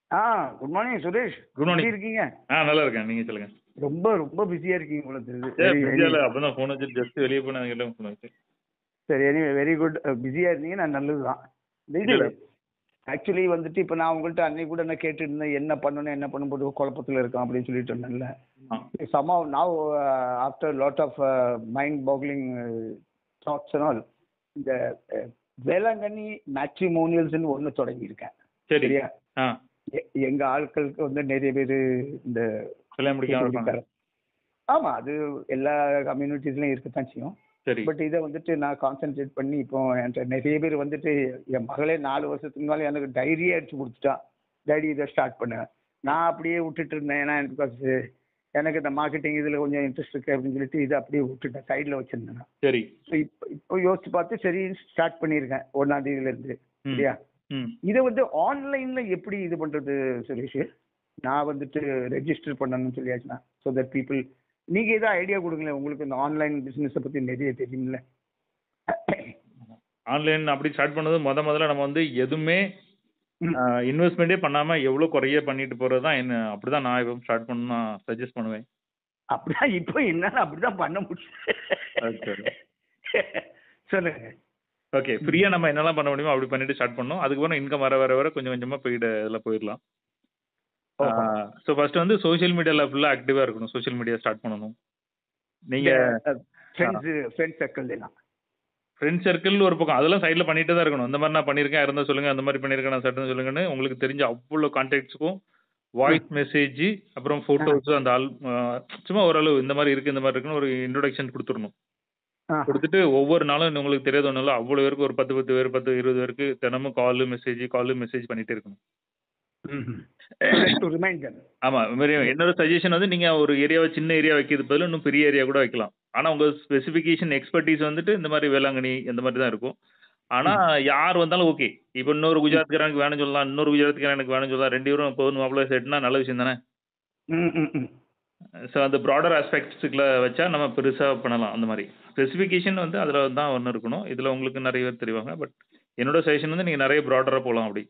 ஆ good morning Suresh Good morning. எப்படி இருக்கீங்க ஆ நல்லா இருக்கேன் நீங்க சொல்லுங்க ரொம்ப ரொம்ப பிஸியா இருக்கீங்க போல தெரியுது ஏ Very- பிஸியா இல்ல very- அப்பதான் ஃபோன் வச்சு ஜஸ்ட் வெளியே போன கிட்ட ஃபோன் வச்சு சரி எனிவே வெரி குட் பிஸியா இருந்தீங்க நான் நல்லதுதான் இது இல்ல. ஆக்சுவலி வந்துட்டு இப்போ நான் உங்கள்கிட்ட அன்னைக்கு கூட என்ன கேட்டு இருந்தேன் என்ன பண்ணணும் என்ன பண்ணும்போது குழப்பத்தில் இருக்கோம் அப்படின்னு சொல்லிட்டு இருந்தேன்ல ஆ. somehow now uh, after lot of uh, mind boggling uh, thoughts and all இந்த uh, வேளாங்கண்ணி மேட்ரிமோனியல்ஸ்னு ஒன்று தொடங்கியிருக்கேன் சரி சரியா ஆ எ- எங்க ஆட்களுக்கு வந்து நிறைய பேர் இந்த கல்யாணம் முடிக்காம இருப்பாங்க ஆமா அது எல்லா கம்யூனிட்டிஸ்லயும் இருக்கத்தான் செய்யும் சரி பட் இதை வந்துட்டு நான் கான்சென்ட்ரேட் பண்ணி இப்போ என்கிட்ட நிறைய பேர் வந்துட்டு என் மகளே நாலு வருஷத்துக்கு முன்னால எனக்கு டைரியே அடிச்சு கொடுத்துட்டா டைரி இதை ஸ்டார்ட் பண்ணேன் நான் அப்படியே விட்டுட்டு இருந்தேன் ஏன்னா எனக்கு because எனக்கு இந்த மார்க்கெட்டிங் இதில் கொஞ்சம் இன்ட்ரெஸ்ட் இருக்கு அப்படின்னு சொல்லிட்டு இதை அப்படியே விட்டுட்டேன் சைடில் வச்சிருந்தேன் நான். சரி So இப்போ இப்போ யோசிச்சு பார்த்து சரி ஸ்டார்ட் பண்ணியிருக்கேன் ஒன்றாம் தேதியிலேருந்து ம். சரியா ம் இதை வந்து ஆன்லைன்ல எப்படி இது பண்றது சுரேஷ் நான் வந்துட்டு ரெஜிஸ்டர் பண்ணணும்னு சொல்லியாச்சுன்னா ஸோ தட் பீப்புள் நீங்க ஏதாவது ஐடியா கொடுங்களேன் உங்களுக்கு இந்த ஆன்லைன் பிசினஸை பத்தி நிறைய தெரியும்ல ஆன்லைன் அப்படி ஸ்டார்ட் பண்ணது முத முதல்ல நம்ம வந்து எதுவுமே ம். இன்வெஸ்ட்மெண்ட்டே பண்ணாம எவ்வளவு குறைய பண்ணிட்டு போறது தான் என்ன அப்படிதான் நான் இப்போ ஸ்டார்ட் பண்ண நான் சஜஸ்ட் பண்ணுவேன் அப்படிதான் இப்போ என்னால அப்படிதான் பண்ண அது சரி. முடியும் சொல்லுங்க ஓகே ஃப்ரீயா நம்ம என்னெல்லாம் பண்ண முடியுமோ அப்படி பண்ணிட்டு ஸ்டார்ட் பண்ணோம் அதுக்கப்புறம் இன்கம் வர வர வர கொஞ்சம் கொஞ்சமா போயிட்டு இதில் போயிடலாம் ஓஹோ. ஸோ ஃபர்ஸ்ட் வந்து சோஷியல் மீடியால ஃபுல்லா ஆக்டிவா இருக்கணும் சோஷியல் மீடியா ஸ்டார்ட் பண்ணணும் நீங்க ஃப்ரெண்ட்ஸ் ஃப்ரெண்ட்ஸ் சர்க்கிள் எல்லாம் ஃப்ரெண்ட் சர்க்கிள் ஒரு பக்கம் அதெல்லாம் சைடில் பண்ணிட்டு தான் இருக்கணும் இந்த மாதிரி நான் பண்ணியிருக்கேன் இருந்தால் சொல்லுங்க அந்த மாதிரி பண்ணியிருக்கேன் நான் சட்டம் சொல்லுங்கன்னு உங்களுக்கு தெரிஞ்ச அவ்வளோ கான்டாக்ட்ஸுக்கும் வாய்ஸ் மெசேஜ் அப்புறம் ஃபோட்டோஸ் அந்த ஆல் சும்மா ஓரளவு இந்த மாதிரி இருக்கு இந்த மாதிரி இருக்குன்னு ஒரு இன்ட்ரோடக்ஷன் கொடுத்துடணும் ஆ. கொடுத்துட்டு ஒவ்வொரு நாளும் உங்களுக்கு தெரியாத ஒன்றும் இல்லை அவ்வளோ பேருக்கு ஒரு பத்து பத்து பேர் பத்து இருபது பேருக்கு தினமும் கால் மெசேஜ் கால் மெசேஜ் பண்ணிட்டே இருக்கணும் டு ரிமைண்ட் தம் ஆமா மாதிரி என்னோட சஜஷன் வந்து நீங்க ஒரு ஏரியாவை சின்ன ஏரியா வைக்கிறது பதில் இன்னும் பெரிய ஏரியா கூட வைக்கலாம் ஆனா உங்க ஸ்பெசிஃபிகேஷன் எக்ஸ்பர்டீஸ் வந்துட்டு இந்த மாதிரி வேளாங்கண்ணி இந்த மாதிரி தான் இருக்கும் ஆனா யார் வந்தாலும் ஓகே இப்போ இன்னொரு குஜராத்காரனுக்கு வேணும்னு சொல்லலாம் இன்னொரு குஜராத்காரனுக்கு வேணும்னு சொல்லலாம் ரெண்டு பேரும் போதும் மாப்பிள்ள செட்னா நல்ல விஷயம் தானே ம் ம் ம் ஸோ அந்த ப்ராடர் ஆஸ்பெக்ட்ஸுக்குள்ள வச்சா நம்ம பெருசாக பண்ணலாம் அந்த மாதிரி ஸ்பெசிஃபிகேஷன் வந்து அதில் தான் ஒன்று இருக்கணும் இதில் உங்களுக்கு நிறைய பேர் தெரிவாங்க பட் என்னோட சஜஷன் வந்து நீங்கள் நிறைய ப்ராடராக போகலாம் அப்படி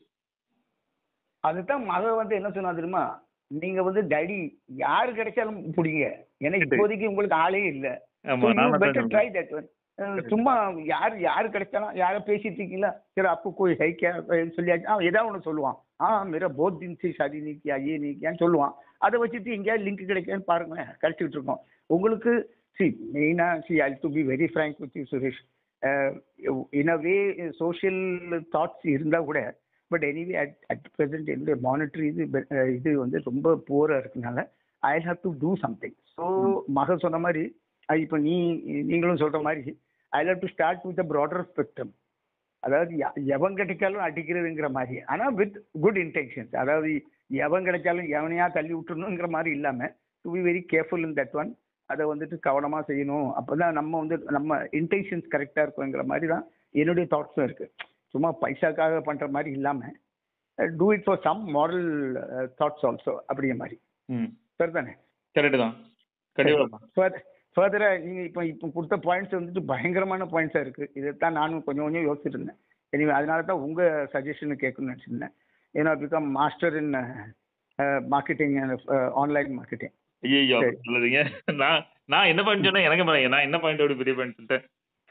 அதுதான் மக வந்து என்ன சொன்னா தெரியுமா நீங்க வந்து டைரி யாரு கிடைச்சாலும் பிடிங்க ஏன்னா சரி. இப்போதைக்கு உங்களுக்கு ஆளே இல்ல ஆமா நான் தான் பெட்டர் சொல்றேன். ட்ரை தட் ஒன் சும்மா யார் யாரு கிடைச்சாலும் யார பேசிட்டு இருக்கீங்களா சரி அப்போ கோய் ஹை கே சொல்லியாச்சு அவன் ஏதாவது ஒன்று சொல்லுவான் ஆ மேரா போத் தின் சி ஷாதி நீ கியா ஏ நீ கியான்னு சொல்லுவான் அதை வச்சுட்டு எங்கேயாவது லிங்க் கிடைக்கான்னு பாருங்களேன் கிடைச்சிட்டு இருக்கோம் உங்களுக்கு சி மெயினாக see I to be very frank with you Suresh in a way social thoughts இருந்தால் கூட but anyway at at present என்னுடைய மானிட்டரி இது அஹ், இது வந்து ரொம்ப புவராக இருக்கனால I have to do something so மக சொன்ன மாதிரி அஹ், இப்போ நீ நீங்களும் சொல்கிற மாதிரி I have to start with a broader spectrum அதாவது ய- எவன் கிடைச்சாலும் அடிக்கிறதுங்கிற மாதிரி ஆனால் வித் குட் இன்டென்ஷன்ஸ் அதாவது எவன் கிடைச்சாலும் எவனையா தள்ளி விட்டுறணுங்கிற மாதிரி இல்லாமல் to be very careful in that one அதை வந்துட்டு கவனமாக செய்யணும் அப்போ தான் நம்ம வந்து நம்ம இன்டென்ஷன்ஸ் கரெக்டாக இருக்குங்கிற மாதிரி தான் என்னுடைய தாட்ஸும் இருக்குது சும்மா பைசாக்காக பண்ணுற மாதிரி இல்லாமல் do it for some moral thoughts also அப்படிங்கிற மாதிரி ம் சரிதானே கரெக்டு தான் கண்டிப்பாக ஃபர்தர் ஃபர்தராக நீங்கள் இப்போ இப்போ கொடுத்த பாயிண்ட்ஸ் வந்துட்டு பயங்கரமான பாயிண்ட்ஸாக இருக்குது இதைத்தான் நானும் கொஞ்சம் கொஞ்சம் யோசிச்சுட்டு இருந்தேன் எனவே அதனால தான் உங்கள் சஜஷன் கேட்கணும்னு நினச்சிருந்தேன் ஏன்னா become master in marketing online marketing ஐயோ சரி. சொல்லுறீங்க நான் நான் என்ன பாயிண்ட் சொன்னேன் எனக்கு பாருங்க நான் என்ன பாயிண்ட் அப்படி பெரிய பாயிண்ட் சொல்லிட்டேன்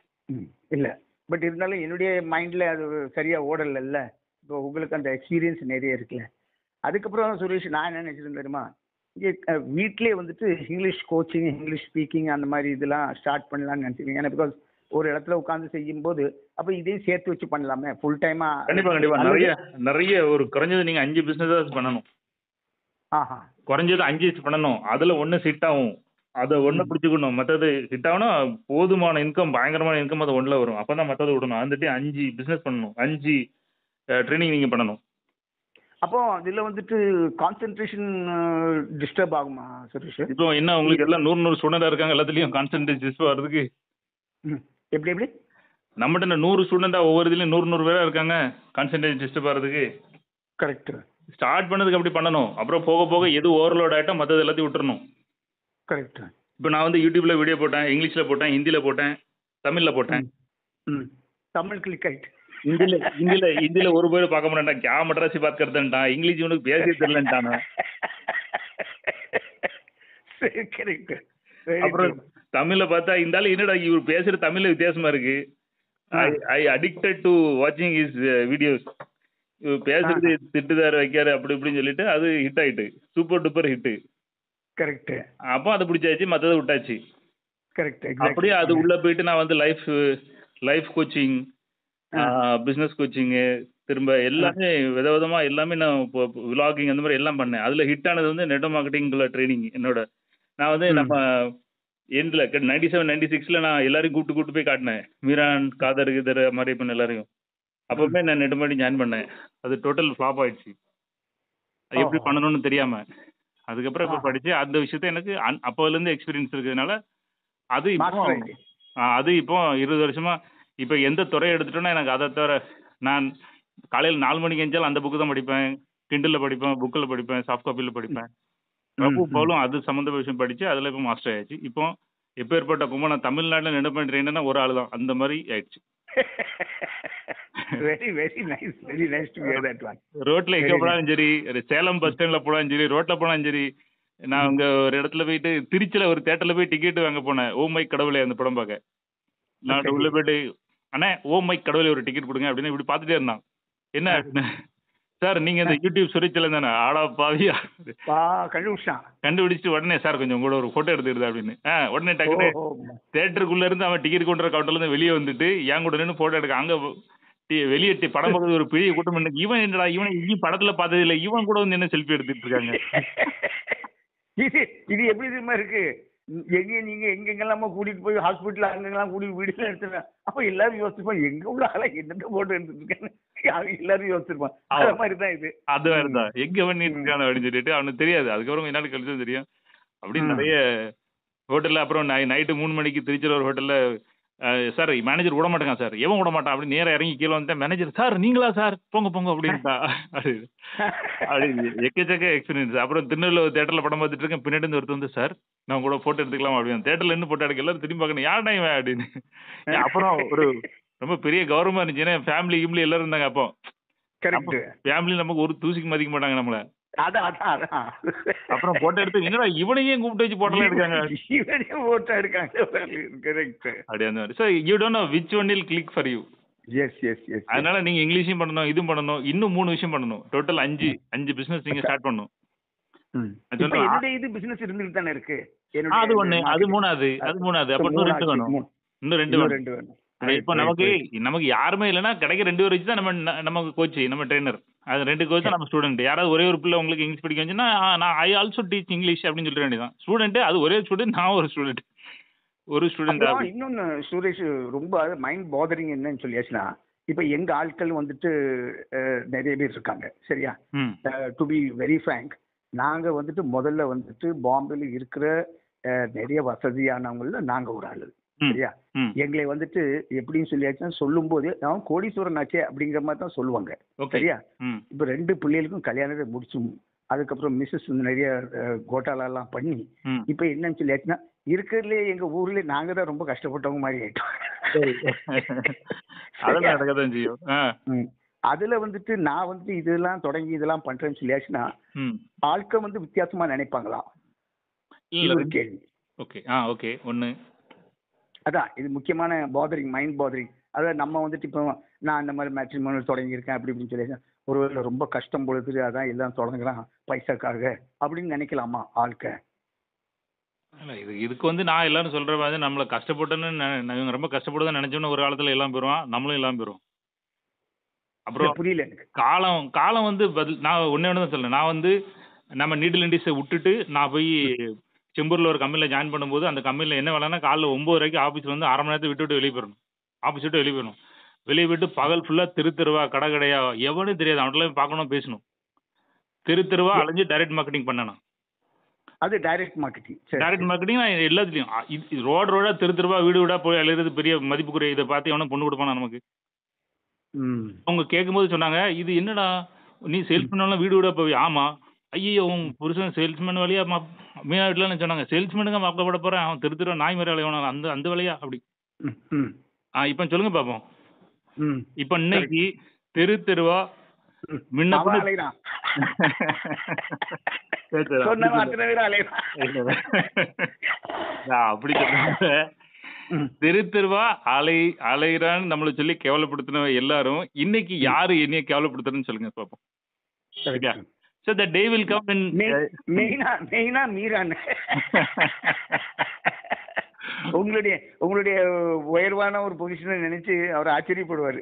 இல்லை பட் இருந்தாலும் என்னுடைய மைண்டில் அது சரியாக ஓடலைல்ல இப்போ உங்களுக்கு அந்த எக்ஸ்பீரியன்ஸ் நிறைய இருக்குல்ல அதுக்கப்புறம் சுரேஷ் நான் என்ன நினச்சிருந்தேன் தெரியுமா இங்கே வீட்டிலே வந்துட்டு இங்கிலீஷ் கோச்சிங் இங்கிலீஷ் ஸ்பீக்கிங் அந்த மாதிரி இதெல்லாம் ஸ்டார்ட் பண்ணலாம்னு நினச்சிருக்கேன் ஏன்னா பிகாஸ் ஒரு இடத்துல உட்காந்து செய்யும்போது அப்போ இதையும் சேர்த்து வச்சு பண்ணலாமே ஃபுல் டைமாக கண்டிப்பா கண்டிப்பா நிறைய நிறைய ஒரு குறைஞ்சது நீங்க அஞ்சு பிசினஸ் பண்ணணும் ஆஹா குறைஞ்சது அஞ்சு பண்ணணும் அதுல ஒண்ணு சிட் ஆகும் அதை ஒண்ணு பிடிச்சிக்கணும் மத்தது ஹிட் ஆகுனா போதுமான இன்கம் பயங்கரமான இன்கம் அது ஒண்ணுல வரும் அப்பதான் மத்தது விடணும் வந்துட்டு அஞ்சு பிசினஸ் பண்ணணும் அஞ்சு ட்ரைனிங் நீங்க பண்ணணும் அப்போ இதில் வந்துட்டு கான்சென்ட்ரேஷன் டிஸ்டர்ப் ஆகுமா சுரேஷ் இப்போ என்ன உங்களுக்கு எல்லாம் நூறு நூறு ஸ்டூடெண்டா இருக்காங்க எல்லாத்துலயும் கான்சென்ட்ரேட் வர்றதுக்கு ம் எப்படி எப்படி நம்மகிட்ட இந்த நூறு ஸ்டூடெண்டா ஒவ்வொரு இதுலயும் நூறு நூறு பேரா இருக்காங்க கான்சென்ட்ரேட் டிஸ்டர்ப் ஆகிறதுக்கு கரெக்ட் ஸ்டார்ட் பண்ணதுக்கு அப்படி பண்ணணும் அப்புறம் போக போக எது ஓவர்லோட் ஆயிட்டா மத்தது எல்லாத்தையும் விட்டுறணும் கரெக்ட் இப்போ நான் வந்து யூடியூப்ல வீடியோ போட்டேன் இங்கிலீஷ்ல போட்டேன் ஹிந்தில போட்டேன் தமிழ்ல போட்டேன் ம் தமிழ் கிளிக் ஆயிட்டு ஹிந்தில ஹிந்தில ஹிந்தில ஒரு பேர் பார்க்க மாட்டான் கே மட்ராசி பாத் கருத்துட்டான் இங்கிலீஷ் இவனுக்கு பேசவே தெரியலன்ட்டான் கரெக்ட் அப்புறம் தமிழ்ல பார்த்தா இந்த ஆளு என்னடா இவர் பேசுற தமிழ்ல வித்தியாசமா இருக்கு ஐ ஐ அடிக்டட் டு வாட்சிங் இஸ் வீடியோஸ் இவர் பேசுறது திட்டுதாரு வைக்காரு அப்படி இப்படின்னு சொல்லிட்டு அது ஹிட் ஆயிட்டு சூப்பர் டூப்பர் ஹிட் கரெக்ட் அப்போ அதை பிடிச்சாச்சு மற்றதை விட்டாச்சு கரெக்ட் அப்படியே அது உள்ள போயிட்டு நான் வந்து லைஃப் லைஃப் கோச்சிங் பிசினஸ் கோச்சிங்கு திரும்ப எல்லாமே விதவிதமா எல்லாமே நான் இப்போ விலாகிங் அந்த மாதிரி எல்லாம் பண்ணேன் அதுல ஹிட் ஆனது வந்து நெட் மார்க்கெட்டிங்குள்ள ட்ரைனிங் என்னோட நான் வந்து நம்ம எண்ட்ல நைன்டி செவன் நைன்டி சிக்ஸ்ல நான் எல்லாரையும் கூப்பிட்டு கூப்பிட்டு போய் காட்டினேன் மீரான் காதர் கிதர் மாதிரி பண்ண எல்லாரையும் அப்பவுமே நான் நெட் மார்க்கெட்டிங் ஜாயின் பண்ணேன் அது டோட்டல் ஃப்ளாப் ஆயிடுச்சு அது எப்படி ஓஹோ. பண்ணணும்னு தெரியாம அதுக்கப்புறம் இப்போ ஆ. படிச்சு அந்த விஷயத்த எனக்கு அன்- அப்போல இருந்து எக்ஸ்பீரியன்ஸ் இருக்கிறதுனால அது இப்போ மாஸ்டர் ஆயிட்டு ஆ, அது இப்போ இருபது வருஷமா இப்போ எந்த துறையை எடுத்துட்டோன்னா எனக்கு அதை தவிர நான் காலையில் நாலு மணிக்கு எஞ்சாலும் அந்த புக்கு தான் படிப்பேன் கிண்டில் படிப்பேன் புக்கில் படிப்பேன் சாஃப்ட் காப்பியில் படிப்பேன் பிரபு ம். பவுலும் அது சம்மந்த விஷயம் படிச்சு அதில் இப்போ மாஸ்டர் ஆயிடுச்சு இப்போ எப்போ ஏற்பட்ட கும்பம் தமிழ்நாட்டில் நெடு பண்ணுறேன்னா ஒரு ஆள் தான் அந்த மாதிரி ஆயிடுச்சு very very nice very nice to hear that one ரோட்ல எங்க Very போனாலும் சரி ஒரு சேலம் பஸ் ஸ்டாண்ட்ல போனாலும் சரி ரோட்ல போனாலும் சரி நான் அங்க ஒரு இடத்துல போயிட்டு திருச்சியில ஒரு தேட்டர்ல போய் டிக்கெட் வாங்க போனேன் ஓ மை கடவுளே அந்த படம் பார்க்க நான் சரி. உள்ள போயிட்டு அண்ணே ஓ மை கடவுளே ஒரு டிக்கெட் கொடுங்க அப்படின்னு இப்படி பார்த்துட்டே இருந்தான் என்ன சார் நீங்க இந்த யூடியூப் சுரிச்சல தானே ஆடா பாவியா வா கண்டுபிடிச்சான் கண்டுபிடிச்சிட்டு உடனே சார் கொஞ்சம் கூட ஒரு போட்டோ எடுத்துருது அப்படின்னு ஆ உடனே டக்குனு ஓஹோ. தேட்டருக்குள்ள இருந்து அவன் டிக்கெட் கொண்டு வர கவுண்டர்ல இருந்து வெளியே வந்துட்டு என் கூட நின்று போட்டோ எடுக்க அங்க டி- வெளியே டி- படம் பார்க்கறது ஒரு பெரிய கூட்டம் இருக்கு. இவன் என்னடா இவனை இவன் படத்துல பார்த்தது இல்ல இவன் கூட வந்து என்ன செல்ஃபி எடுத்துட்டு இருக்காங்க இது இது எப்படி தெரியுமா இருக்கு எங்க நீங்க எங்கெங்கெல்லாமோ கூட்டிட்டு போய் ஹாஸ்பிட்டல் அங்கெல்லாம் கூட்டிட்டு வீடுல எடுத்துருவேன் அப்ப எல்லாரும் யோசிச்சிருப்பான் எங்க உள்ள ஆளா என்னென்ன போட்டு எடுத்துட்டு இருக்கான்னு அவங்க எல்லாரும் யோசிச்சிருப்பான் அந்த மாதிரி தான் இது அது வேறதான் எங்க பண்ணிட்டு இருக்கான அப்படின்னு சொல்லிட்டு அவனுக்கு தெரியாது அதுக்கப்புறம் கொஞ்ச நாள் கழிச்சு தான் தெரியும் அப்படின்னு ம். நிறைய ஹோட்டல்ல அப்புறம் நைட்டு மூணு மணிக்கு திருச்சியில் ஒரு ஹோட்டல்ல சார் மேனேஜர் விட மாட்டேங்க சார் எவன் விட மாட்டான் அப்படி நேரா இறங்கி கீழே வந்துட்டேன் மேனேஜர் சார் நீங்களா சார் போங்க போங்க அப்படின்ட்டா அப்படி அப்படி எக்கச்சக்க எக்ஸ்பீரியன்ஸ் அப்புறம் திருநெல்வேலி ஒரு தேட்டர்ல படம் பார்த்துட்டு இருக்கேன் பின்னாடி இருந்து ஒருத்தர் வந்து சார் நான் கூட போட்டோ எடுத்துக்கலாம் அப்படின்னு தேட்டர்ல இருந்து போட்டோ எடுக்க எல்லாரும் திரும்பி பார்க்கணும் யாருடா இவன் அப்படின்னு ஏன் அப்புறம் ஒரு ரொம்ப பெரிய கௌரவமா இருந்துச்சு ஏன்னா ஃபேமிலி கிம்லி எல்லாரும் இருந்தாங்க அப்போ கரெக்ட் ஃபேமிலி நமக்கு ஒரு தூசிக்கு மதிக்க மாட்டாங்க நம்மள அதான் அதான் அதான் அப்புறம் போட்டோ எடுத்து என்னடா இவனையும் கூப்பிட்டு வச்சு போட்டோலாம் எடுக்காங்க இவனே போட்டோ எடுக்காங்க கரெக்ட் அப்படி அந்த மாதிரி so you don't know which one I'll click for you yes yes yes அதனால நீங்க இங்கிலீஷும் பண்ணணும் இதுவும் பண்ணணும் இன்னும் மூணு விஷயம் பண்ணணும் டோட்டல் அஞ்சு அஞ்சு பிசினஸ் நீங்க ஸ்டார்ட் பண்ணணும் அது இப்ப சொல்றேன். என்னுடைய இது பிசினஸ் இருந்துட்டு தானே இருக்கு ஆ, அது ஒண்ணு அது மூணாவது அது மூணாவது அப்ப இன்னும் ரெண்டு வேணும் இன்னும் ரெண்டு வேணும் ரெண்டு வேணும் இப்போ நமக்கு நமக்கு யாருமே இல்லைன்னா கிடைக்க ரெண்டு பேர் வச்சு தான் நம்ம ந- நமக்கு கோச் நம்ம ட்ரெயினர் அது ரெண்டு கோச் தான் நம்ம ஸ்டூடெண்ட் யாராவது ஒரே ஒரு பிள்ளை உங்களுக்கு இங்கிலீஷ் படிக்க வந்துச்சுன்னா ஆ, நான் ஐ ஆல்சோ டீச் இங்கிலீஷ் அப்படின்னு சொல்லிட வேண்டியதான் ஸ்டூடெண்ட் அது ஒரே ஸ்டூடெண்ட் நான் ஒரு ஸ்டூடெண்ட் ஒரு ஸ்டூடெண்ட் அப்புறம் இன்னொன்னு சுரேஷ் ரொம்ப மைண்ட் பாதரிங் என்னன்னு சொல்லியாச்சுன்னா இப்ப எங்க ஆட்கள் வந்துட்டு அஹ், நிறைய பேர் இருக்காங்க சரியா ம் டு பி வெரி frank நாங்க வந்துட்டு முதல்ல வந்துட்டு பாம்பேல இருக்கிற அஹ், நிறைய வசதியானவங்கள நாங்க ஒரு ஆளு ம். சரியா ம் எங்களை வந்துட்டு எப்படின்னு சொல்லியாச்சுன்னா சொல்லும் போது அவன் கோடீஸ்வரன் ஆச்சே அப்படிங்கிற மாதிரி தான் சொல்லுவாங்க ஓகே சரியா ம் இப்ப ரெண்டு பிள்ளைகளுக்கும் கல்யாணத்தை முடிச்சு அதுக்கப்புறம் மிஸ்ஸஸ் நிறைய அஹ், கோட்டாலா எல்லாம் பண்ணி ம் இப்ப என்னன்னு சொல்லியாச்சுன்னா இருக்கிறதுலே எங்க ஊர்ல நாங்க தான் ரொம்ப கஷ்டப்பட்டவங்க மாதிரி ஆயிட்டோம் சரி அதெல்லாம் நடக்கதான் செய்யும் ஆ ம். அதுல வந்துட்டு நான் வந்துட்டு இதெல்லாம் தொடங்கி இதெல்லாம் பண்றேன்னு சொல்லியாச்சுன்னா ம் ஆட்கள் வந்து வித்தியாசமா நினைப்பாங்களா இது இல்ல ஒரு கேள்வி ஓகே ஆ ஓகே ஒன்று அதான் இது முக்கியமான பாதரிங் மைண்ட் பாதரிங் அதாவது நம்ம வந்துட்டு இப்போ நான் இந்த மாதிரி மேட்ரிமோனியல் தொடங்கியிருக்கேன் அப்படி இப்படின்னு சொல்லி ஒருவேளை ரொம்ப கஷ்டம் பொழுது அதான் எல்லாம் தொடங்குறான் பைசாக்காக அப்படின்னு நினைக்கலாமா ஆட்க இல்ல இது இதுக்கு வந்து நான் எல்லாரும் சொல்ற மாதிரி நம்மள கஷ்டப்பட்டுன்னு நெ- நெ- இவங்க ரொம்ப கஷ்டப்படுதான் நினைச்சோன்னு ஒரு காலத்துல எல்லாம் போயிடுவான் நம்மளும் எல்லாம் போயிடுவோம் அப்புறம் புரியல எனக்கு காலம் காலம் வந்து பதில் நான் ஒண்ணே ஒன்று தான் சொல்றேன் நான் வந்து நம்ம நீடில் இண்டீஸை விட்டுட்டு நான் போய் செம்பூர்ல ஒரு கம்பெனியில் ஜாயின் பண்ணும்போது அந்த கம்பெனியில் என்ன வேலைன்னா காலைல ஒம்பது வரைக்கும் ஆஃபீஸில் வந்து அரை மணி நேரத்தை விட்டு விட்டு வெளியே போயிடணும் ஆஃபீஸ் விட்டு வெளியே போயிடணும் வெளியே போயிட்டு பகல் ஃபுல்லாக தெரு தெருவா கடை கடையா எவனும் தெரியாது அவன்கிட்ட பார்க்கணும் பேசணும் தெரு தெருவா அலைஞ்சு டைரக்ட் மார்க்கெட்டிங் பண்ணணும் அது டைரக்ட் மார்க்கெட்டிங் சரி டைரக்ட் மார்க்கெட்டிங் நான் எல்லாத்துலயும் ரோடு ரோடா தெரு தெருவா வீடு வீடா போய் அழுகிறது பெரிய மதிப்புக்குரிய இதை பார்த்து எவனும் பொண்ணு கொடுப்பானா நமக்கு ம் அவங்க கேட்கும்போது சொன்னாங்க இது என்னடா நீ சேல்ஸ்மேன் வீடு வீடா போய் ஆமா ஐயோ உன் புருஷன் சேல்ஸ்மேன் வழியா மீனா வீட்டில் சொன்னாங்க சேல்ஸ்மேனுங்க வாக்கப்பட போறேன் அவன் தெரு தெரு நாய் மாதிரி அலையவன அந்த அந்த வேலையா அப்படி ம் ம் ஆ இப்போ சொல்லுங்க பார்ப்போம் ம் இப்ப இன்னைக்கு தெரு தெருவா ம். முன்ன அவன் பின்ன- அலைகிறான் சரி, சரி, அப்படி சொன்னவன் சொல்ல. அத்தனை பேரும் அலைகிறான் நான் அப்படி சொல்ல ம். தெரு தெருவா அலை அலைகிறான்னு நம்மள சொல்லி கேவலப்படுத்தின எல்லாரும் இன்னைக்கு யாரு என்னைய கேவலப்படுத்துறன்னு சொல்லுங்க பாப்போம் சரியா so the day will come in மெய்- மெயினா மெயினா மீரான் உங்களுடைய உங்களுடைய உயர்வான ஒரு பொசிஷனை நினைச்சு அவர் ஆச்சரியப்படுவாரு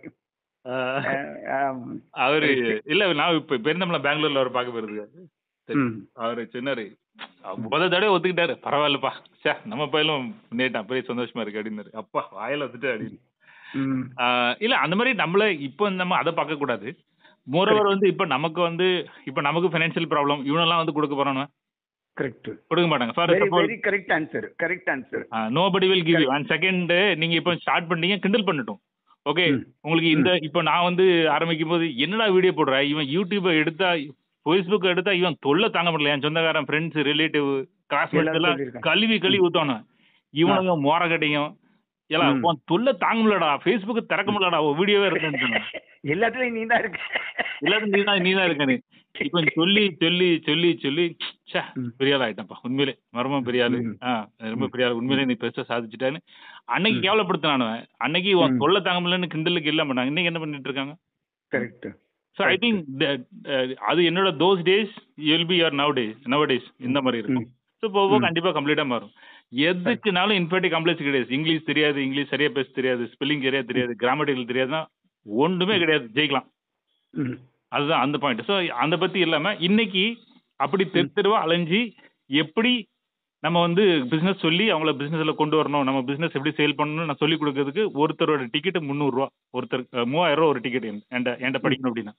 அஹ், ஆம். அவரு இல்ல நான் இப்ப பெருந்தமல பெங்களூர்ல அவர் பார்க்க போயிருது சரி. ம். அவரு சொன்னாரு அவர் முத தடவை ஒத்துக்கிட்டாரு பரவாயில்லப்பா சே நம்ம பையலும் நேட்டான் பெரிய சந்தோஷமா இருக்கு அப்படின்னாரு அப்பா வாயில வந்துட்டு அப்படின்னு ம். ஆஹ் இல்ல அந்த மாதிரி நம்மள இப்போ நம்ம அதை பார்க்க கூடாது மோரோவர் வந்து இப்ப நமக்கு வந்து இப்ப நமக்கு ஃபைனான்சியல் ப்ராப்ளம் இவனெல்லாம் வந்து கொடுக்க போறானு கரெக்ட் கொடுக்க மாட்டாங்க for very suppose very correct answer correct answer nobody will give you and second நீங்க இப்போ ஸ்டார்ட் பண்ணீங்க கிண்டல் பண்ணட்டும் ஓகே ம். உங்களுக்கு இந்த இப்போ நான் வந்து ஆரம்பிக்கும் போது என்னடா வீடியோ போடுற இவன் யூடியூப் எடுத்தா ஃபேஸ்புக் எடுத்தா இவன் தொல்லை தாங்க முடியல என் சொந்தக்காரன் ஃப்ரெண்ட்ஸ் ரிலேட்டிவ் கிளாஸ்மேட்ஸ் எல்லாரும் எல்லாம் சொல்லியிருக்காங்க. கழுவி கழுவி ஊத்தானு இவனுங்க மோரக்கட்டையும் எல்லாம் ம். உன் தொல்லை தாங்க முடியலடா ஃபேஸ்புக் திறக்க முடியலடா வீடியோவே இருக்குன்னு சொன்னான் எல்லாத்துலயும் நீ தான் இருக்க எல்லாரும் நீ தான் நீ தான் இருக்கானு இப்போ சொல்லி சொல்லி சொல்லி சொல்லி ச்சே ம். பெரிய ஆள் ஆயிட்டப்பா உண்மையிலே மர்மம் பெரிய ஆளு ம். ஆ ரொம்ப பெரிய ஆள் உண்மையிலே நீ பெருசா சாதிச்சுட்டான்னு அன்னைக்கு ம். கேவலப்படுத்தினானுவன் அன்னைக்கு உன் ம். தொல்லை தாங்க முடியலன்னு கிண்டலுக்கு இல்ல பண்ணாங்க இன்னைக்கு என்ன பண்ணிட்டு இருக்காங்க correct so I Correct. Think அது என்னோட those days will be your now days now days இந்த மாதிரி இருக்கும் ஸோ போக போக ம். கண்டிப்பா கம்ப்ளீட்டா மாறும் எதுக்குனாலும் இன்ஃபேக்ட் கம்ப்ளீட்ஸ் கிடையாது இங்கிலீஷ் தெரியாது இங்கிலீஷ் சரியா பேச தெரியாது ஸ்பெல்லிங் சரியா தெரியாது கிராமட்டிக்கல் தெரியாதுன்னா ஒன்றுமே கிடையாது ஜெயிக்கலாம் ம். அதுதான் அந்த பாயிண்ட் ஸோ அந்த பத்தி இல்லாம இன்னைக்கு அப்படி தெரு தெருவா அலைஞ்சு எப்படி நம்ம வந்து பிசினஸ் சொல்லி அவங்கள பிசினஸ்ல கொண்டு வரணும் நம்ம பிசினஸ் எப்படி சேல் பண்ணணும்னு நான் சொல்லி கொடுக்கறதுக்கு ஒருத்தரோட டிக்கெட் முந்நூறுரூவா ஒருத்தர் அஹ், மூவாயிரம் ரூபா ஒரு டிக்கெட் என்கிட்ட என்கிட்ட படிக்கணும் அப்படின்னா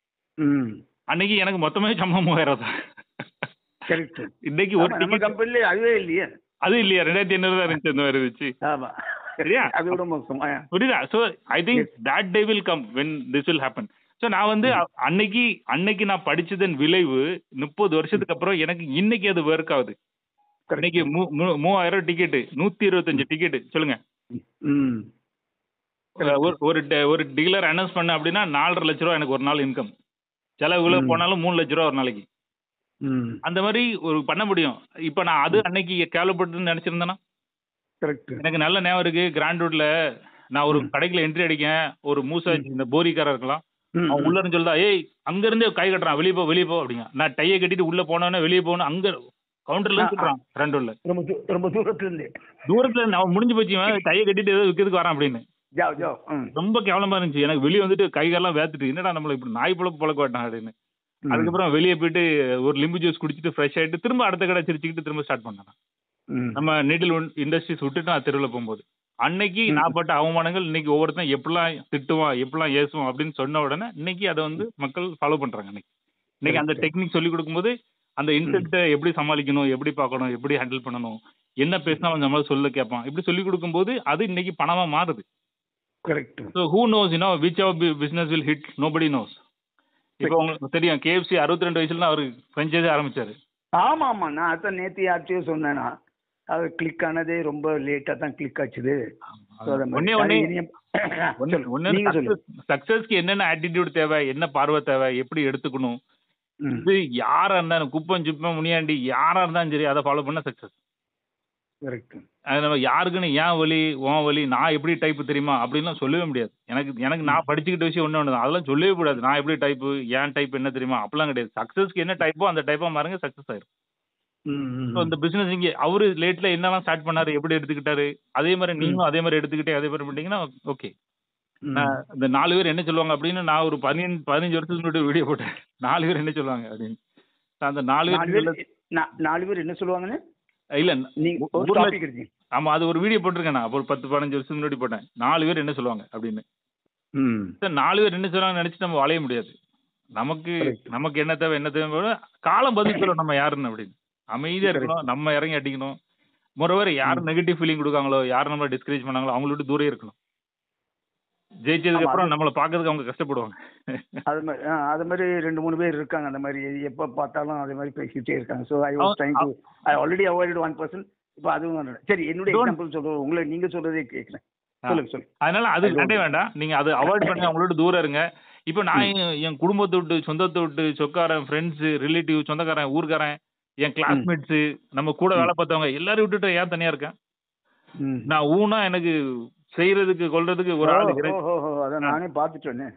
ம் அன்னைக்கு எனக்கு மொத்தமே சம்பளம் மூவாயிரம் தான் கரெக்ட் இன்னைக்கு ஒரு நம்ம டிக்கெட் கம்பெனில அதுவே இல்லையே அது இல்லையா ரெண்டாயிரத்தி ஐநூறு தான் இருந்துச்சு அந்த மாதிரி இருந்துச்சு ஆமா சரியா? அதோட மோசமா புரியுதா so I think that day will come when this will happen so நான் வந்து அ- அன்னைக்கு அன்னைக்கு நான் படிச்சதன் விளைவு முப்பது வருஷத்துக்கு அப்புறம் எனக்கு இன்னைக்கு அது ஒர்க் ஆகுது இன்னைக்கு மூ- மூ- மூவாயிரம் டிக்கெட் நூத்தி இருபத்தஞ்சு டிக்கெட் சொல்லுங்க ம் ஒரு ஒரு ட- ஒரு டீலர் அனௌன்ஸ் பண்ண அப்படின்னா நாலரை லட்ச ரூபா எனக்கு ஒரு நாள் இன்கம் செலவுல ம். போனாலும் மூணு லட்ச ரூபா ஒரு நாளைக்கு ம் அந்த மாதிரி ஒரு பண்ண முடியும் இப்போ நான் அது அன்னைக்கு கேவலப்பட்டுன்னு நினைச்சிருந்தேன்னா கரெக்ட் எனக்கு நல்ல ஞாபகம் இருக்கு கிராண்ட்வுட்ல நான் ஒரு ம். கடைக்குள்ள என்ட்ரி அடிக்கேன் ஒரு மூசா ம். இந்த போரிக்காரர் இருக்கலாம் ம் அவன் உள்ள இருந்து சொல்லுதா ஏய் அங்க இருந்தே கை கட்டுறான் வெளியே போ வெளியே போ அப்படிங்க நான் டையை கட்டிட்டு உள்ள போனோன்னே வெளியே போகணும் அங்க கவுண்டர்ல இருந்து ஆ, ஆ. சொல்றான் கிராண்ட்வுட்ல ரொம்ப தூ- ரொம்ப தூரத்துல இருந்து தூரத்துல இருந்து அவன் முடிஞ்சு போச்சு இவன் டையை கட்டிட்டு ஏதோ விற்கிறதுக்கு வரான் அப்படின்னு ஜாவ் ஜாவ் ம் ரொம்ப கேவலமா இருந்துச்சு எனக்கு வெளியே வந்துட்டு கைகாலாம் வேத்துட்டு என்னடா நம்மள இப்படி நாய் பழப்பு பழக்க மாட்டான் அப்படின்னு ம். அதுக்கப்புறம் வெளியே போயிட்டு ஒரு லிம்பு ஜூஸ் குடிச்சிட்டு ஃப்ரெஷ் ஆயிட்டு திரும்ப அடுத்த கடை சிரிச்சுக்கிட்டு திரும்ப ஸ்டார்ட் பண்ணான் ம். நம்ம நீடில் இண்டஸ்ட்ரீஸ் விட்டுட்டு நான் தெருவில் போகும்போது அன்னைக்கு ம். நான் பட்ட அவமானங்கள் இன்னைக்கு ஒவ்வொருத்தன் எப்படிலாம் திட்டுவான் எப்படிலாம் ஏசுவான் அப்படின்னு சொன்ன உடனே இன்னைக்கு அதை வந்து மக்கள் ஃபாலோ பண்றாங்க இன்னைக்கு இன்னைக்கு அந்த Correct. டெக்னிக் சொல்லி கொடுக்கும்போது அந்த இன்செக்ட்டை எப்படி சமாளிக்கணும் எப்படி பார்க்கணும் எப்படி ஹேண்டில் பண்ணணும் என்ன பேசினா அவன் நம்மளால சொல்ல கேட்பான் இப்படி சொல்லி கொடுக்கும்போது அது இன்னைக்கு பணமா மாறுது correct so who knows you know which our business will hit nobody knows இப்போ உங்களுக்கு தெரியும் கேஎஃப்சி அறுபத்தி ரெண்டு வயசுல தான் அவர் ஃப்ரெஞ்சைஸே ஆரம்பிச்சாரு ஆமா ஆமா நான் அதான் நேத்து யார்ட்டையும் சொன்னேனா அது கிளிக் ஆனதே ரொம்ப லேட்டா தான் கிளிக் ஆச்சுது So, அது மாதிரி. ஒன்னே ஒன்னே அது இனியும்- சொல்லு. நீங்க சொல்லு சக்சஸ்க்கு என்னென்ன ஆட்டிடியூட் தேவை என்ன பார்வை தேவை எப்படி எடுத்துக்கணும் ம். இது யாரா இருந்தாலும் குப்பம் சுப்பம் முனியாண்டி யாரா இருந்தாலும் சரி அதை ஃபாலோ பண்ண சக்சஸ் correct. அது நம்ம யாருக்குன்னு ஏன் வழி உன் வழி நான் எப்படி டைப் தெரியுமா அப்படின்லாம் சொல்லவே முடியாது எனக்கு எனக்கு நான் படிச்சுக்கிட்ட விஷயம் ஒன்று ஒன்று அதெல்லாம் சொல்லவே கூடாது நான் எப்படி டைப்பு ஏன் டைப் என்ன தெரியுமா அப்படிலாம் கிடையாது சக்சஸ்க்கு என்ன டைப்போ அந்த டைப்பா மாறுங்க சக்சஸ் ஆயிரும் ம், ம், ஸோ இந்த பிசினஸ் இங்கே அவரு லேட்ல என்னெல்லாம் ஸ்டார்ட் பண்ணாரு எப்படி எடுத்துக்கிட்டாரு அதே மாதிரி நீங்களும் அதே மாதிரி எடுத்துக்கிட்டே அதே மாதிரி பண்ணிட்டீங்கன்னா ஓகே ம். நான் இந்த நாலு பேர் என்ன சொல்லுவாங்க அப்படின்னு நான் ஒரு பதினஞ்சு பதினஞ்சு வருஷத்துக்கு முன்னாடி வீடியோ போட்டேன் நாலு பேர் என்ன சொல்லுவாங்க அப்படின்னு நான் அந்த நாலு நாலு பேர் பேர் நா- நாலு பேர் என்ன சொல்லுவாங்கன்னு இல்ல நீங்க ஊ- ஒரு ஊர்ல- டாபிக் எடுத்தீங்க ஆமா அது ஒரு வீடியோ போட்டிருக்கேன் நான் அப்போ ஒரு பத்து பதினஞ்சு வருஷத்துக்கு முன்னாடி போட்டேன் நாலு பேர் என்ன சொல்லுவாங்க அப்படின்னு ம் சார் நாலு பேர் என்ன சொல்லுவாங்க நினைச்சு நம்ம வளைய முடியாது நமக்கு Correct. நமக்கு என்ன தேவை என்ன தேவை காலம் பதில் சொல்லும் நம்ம யாருன்னு அப்படின்னு அமைதியா இருக்கணும் நம்ம இறங்கி அடிக்கணும் முறவர் யார் நெகட்டிவ் ஃபீலிங் கொடுக்காங்களோ யார் நம்மள டிஸ்கரேஜ் பண்ணாங்களோ அவங்கள விட்டு தூரம் இருக்கணும் ஜெயிச்சதுக்கு ஆமா, அப்புறம் அது- நம்மள பாக்குறதுக்கு அவங்க கஷ்டப்படுவாங்க அது மாதிரி ஆ, அது மாதிரி ரெண்டு மூணு பேர் இருக்காங்க அந்த மாதிரி எப்போ பார்த்தாலும் அதே மாதிரி பேசிட்டே இருக்காங்க ஸோ ஐ அவ- was trying to I already avoid one person இப்போ அதுவும் வரல. சரி என்னுடைய Don't- எக்ஸாம்பிள் சொல்றேன் உங்களை நீங்க சொல்றதே கேட்குறேன் சொல்லுங்க சொல்லுங்க அதனால அது I don't வேண்டே வேண்டாம் நீங்க அது அவாய்ட் பண்ணி அவங்களோட தூரம் இருங்க இப்போ நான் என் என் குடும்பத்தை விட்டு சொந்தத்தை விட்டு சொக்காரன் ஃப்ரெண்ட்ஸ் ரிலேட்டிவ் சொந்தக்காரன் ஊர்க்காரன் என் கிளாஸ்மேட்ஸ் நம்ம கூட வேலை பார்த்தவங்க எல்லாரும் விட்டுட்டு ஏன் தனியா இருக்கேன் ம். நான் ஊனா எனக்கு செய்யறதுக்கு கொல்றதுக்கு ஒரு ஆள் ஓ, இரு- ஓ, ஓ, ஓ, அதை நானே பார்த்துட்டேனே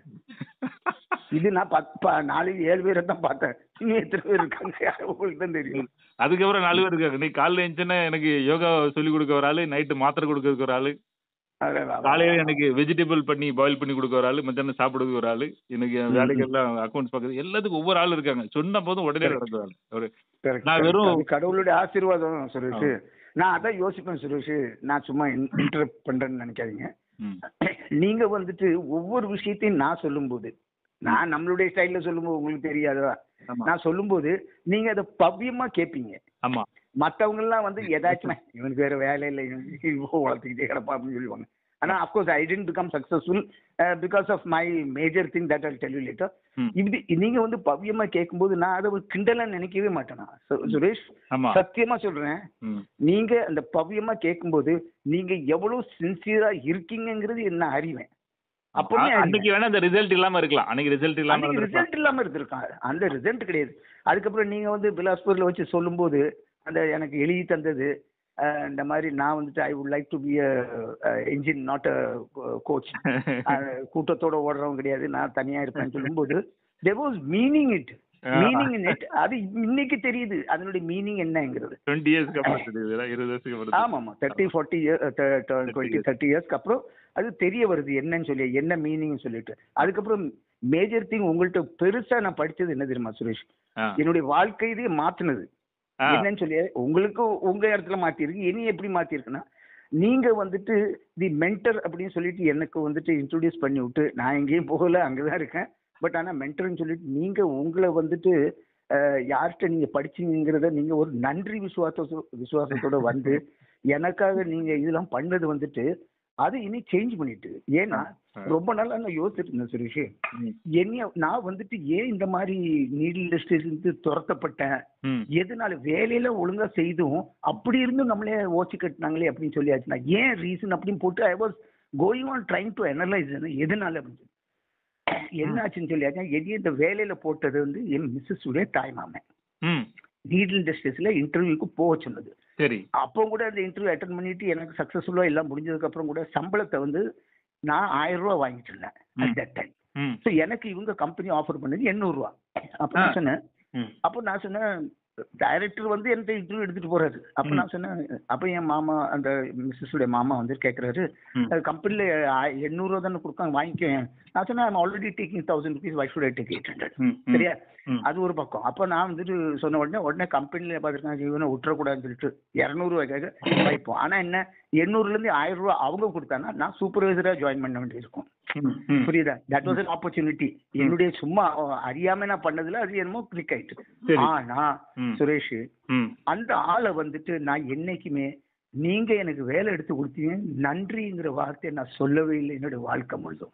இது நான் பத்து ப- நாலு ஏழு பேரை தான் பார்த்தேன் இன்னும் எத்தனை பேர் இருக்காங்க உங்களுக்கு தான் தெரியும் அதுக்கப்புறம் நாலு பேர் இருக்காங்க நீ காலைல எழுந்துச்சுன்னா எனக்கு யோகா சொல்லி கொடுக்க ஒரு ஆளு நைட்டு மாத்திரை கொடுக்கறதுக்கு ஒரு ஆளு அதான், காலையில எனக்கு வெஜிடபிள் பண்ணி பாயில் பண்ணி கொடுக்க ஒரு ஆளு மத்தியானம் சாப்பிடுறதுக்கு ஒரு ஆளு எனக்கு என் ம். வேலைக்கெல்லாம் அக்கௌண்ட்ஸ் பார்க்குறது எல்லாத்துக்கும் ஒவ்வொரு ஆள் இருக்காங்க சொன்ன போதும் உடனே Correct. நடக்குது ஆளு ஒரு correct, நான் correct. வெறும்- அது கடவுளுடைய ஆசீர்வாதம் சுரேஷ் நான் அதான் யோசிப்பேன் சுரேஷ் நான் சும்மா இன்டரப்ட் பண்றேன்னு நினைக்காதீங்க ம். நீங்க வந்துட்டு ஒவ்வொரு விஷயத்தையும் நான் சொல்லும்போது நான் நம்மளுடைய ஸ்டைல்ல சொல்லும்போது உங்களுக்கு தெரியாதா ஆமா நான் சொல்லும்போது நீங்க அதை பவ்யமா கேட்பீங்க ஆமா மத்தவங்க எல்லாம் வந்து ஏதாச்சும் இவனுக்கு வேற வேலை இல்லை இவனுக்கு இவ்வளோ வளர்த்துக்கிட்டே கிடப்பா அப்படின்னு சொல்லுவாங்க ஆனா of course I tend become successful because of my major thing that I tell you later ம். இது நீங்க வந்து பவ்யமா கேட்கும்போது நான் அதை ஒரு கிண்டலா நினைக்கவே மாட்டேன் நான். சு- சுரேஷ் ஆமா சத்தியமா சொல்றேன் ம். நீங்க அந்த பவ்யமா கேட்கும்போது நீங்க எவ்வளவு சின்சியரா இருக்கீங்கங்கிறது என்ன அறிவேன் அப்பவே அ- அன்னைக்கு வேணா அந்த ரிசல்ட் இல்லாம இருக்கலாம் அன்னைக்கு ரிசல்ட் இல்லாம அன்னைக்கு இருந்திருக்கலாம் ரிசல்ட் இல்லாம இருந்திருக்கான் அந்த ரிசல்ட் கிடையாது அதுக்கப்புறம் நீங்க வந்து பிலாஸ்பூர்ல வச்சு சொல்லும்போது அந்த எனக்கு எழுதி தந்தது அஹ், இந்த மாதிரி நான் வந்துட்டு I would like to be engine not a coach கூட்டத்தோட ஓடுறவங்க கிடையாது நான் தனியா இருப்பேன்னு சொல்லும்போது there was meaning it meaning in it அது இன்னைக்கு தெரியுது அதனுடைய மீனிங் என்னங்கிறது டுவெண்ட்டி இயர்ஸ்க்கு அப்புறம் தெரியுது இருபது வருஷத்துக்கு அப்புறம் தெரியுது. ஆமா ஆமா thirty forty year twenty thirty இயர்ஸ்க்கு அப்புறம் அது தெரிய வருது என்னன்னு சொல்லி என்ன மீனிங் சொல்லிட்டு அதுக்கப்புறம் மேஜர் திங் உங்கள்ட்ட பெருசா நான் படிச்சது என்ன தெரியுமா சுரேஷ் ஆ. என்னுடைய வாழ்க்கை இதே மாத்துனது ஆ. என்னன்னு சொல்லி உங்களுக்கு உங்க இடத்துல மாத்திருக்கு இனி எப்படி மாத்திருக்குன்னா நீங்க வந்துட்டு தி மென்டர் அப்படின்னு சொல்லிட்டு எனக்கு வந்துட்டு இன்ட்ரோடியூஸ் பண்ணி விட்டு நான் எங்கேயும் போகல அங்கதான் இருக்கேன் பட் ஆனா மென்டர்னு சொல்லிட்டு நீங்க உங்களை வந்துட்டு அஹ், யார்கிட்ட நீங்க படிச்சீங்கிறத நீங்க ஒரு நன்றி விசுவாச விசுவாசத்தோட வந்து எனக்காக நீங்க இதெல்லாம் பண்ணது வந்துட்டு அது இனி சேஞ்ச் பண்ணிட்டு ஏன்னா ரொம்ப நாளா நான் யோசிச்சுட்டு இருந்தேன் சுரேஷ் ம். என்னைய நான் வந்துட்டு ஏன் இந்த மாதிரி நீடில் இண்டஸ்ட்ரியிலிருந்து துரத்தப்பட்டேன் ம். எதனால வேலையில ஒழுங்கா செய்தும் அப்படி இருந்தும் நம்மளே ஓச்சு கட்டினாங்களே அப்படின்னு சொல்லியாச்சுன்னா ஏன் ரீசன் அப்படின்னு போட்டு I was going on trying to analyse எதனால அப்படின்னு சொல்லி என்னாச்சுன்னு சொல்லியாச்சுன்னா என்னைய இந்த வேலையில போட்டது வந்து என் மிஸ்ஸஸ் உடைய தாய் மாமன் ம். நீடில் இண்டஸ்ட்ரீஸ்ல இன்டர்வியூக்கு போக சொன்னது சரி அப்போ கூட அந்த இன்டர்வியூ அட்டன் பண்ணிட்டு எனக்கு சக்ஸஸ்ஃபுல்லாக எல்லாம் முடிஞ்சதுக்கு அப்புறம் கூட சம்பளத்தை வந்து நான் ஆயிரம் ரூபா வாங்கிட்டு இருந்தேன் ம். at that time ம். ஸோ எனக்கு இவங்க கம்பெனி ஆஃபர் பண்ணது எண்ணூறுரூவா அப்போ ஆ. நான் சொன்னேன் ம். அப்போ நான் சொன்னேன் டைரக்டர் வந்து என்கிட்ட இன்டர்வியூ எடுத்துட்டு போறாரு அப்போ ம். நான் சொன்னேன் அப்போ என் மாமா அந்த மிஸ்ஸஸ் உடைய மாமா வந்து கேட்குறாரு ம். கம்பெனியில் எண்ணூறுரூவா தானே கொடுக்காங்க வாங்கிக்கோ நான் சொன்னேன் I'm already taking thousand rupees why should I take eight hundred ம். ம். சரியா ம். அது ஒரு பக்கம் அப்போ நான் வந்துட்டு சொன்ன உடனே உடனே கம்பெனியில் பார்த்துருக்காங்க இவனை விட்டுறக்கூடாதுன்னு சொல்லிட்டு இரநூறுவாய்க்காக வைப்போம் ஆனால் என்ன எண்ணூறுலேருந்து ஆயிரம் ரூபா அவங்க கொடுத்தாங்கன்னா நான் சூப்பர்வைசராக ஜாயின் பண்ண வேண்டியிருக்கும் ம். ம். புரியுதா தட் வாஸ் an ஆப்பர்ச்சுனிட்டி என்னுடைய சும்மா அஹ், அறியாம நான் பண்ணதுல அது என்னமோ கிளிக் ஆயிட்டு சரி. ஆனா ம். சுரேஷ் ம். அந்த ஆளை வந்துட்டு நான் என்னைக்குமே நீங்க எனக்கு வேலை எடுத்து கொடுத்தீங்க நன்றிங்கிற வார்த்தையை நான் சொல்லவே இல்லை என்னுடைய வாழ்க்கை முழுதும்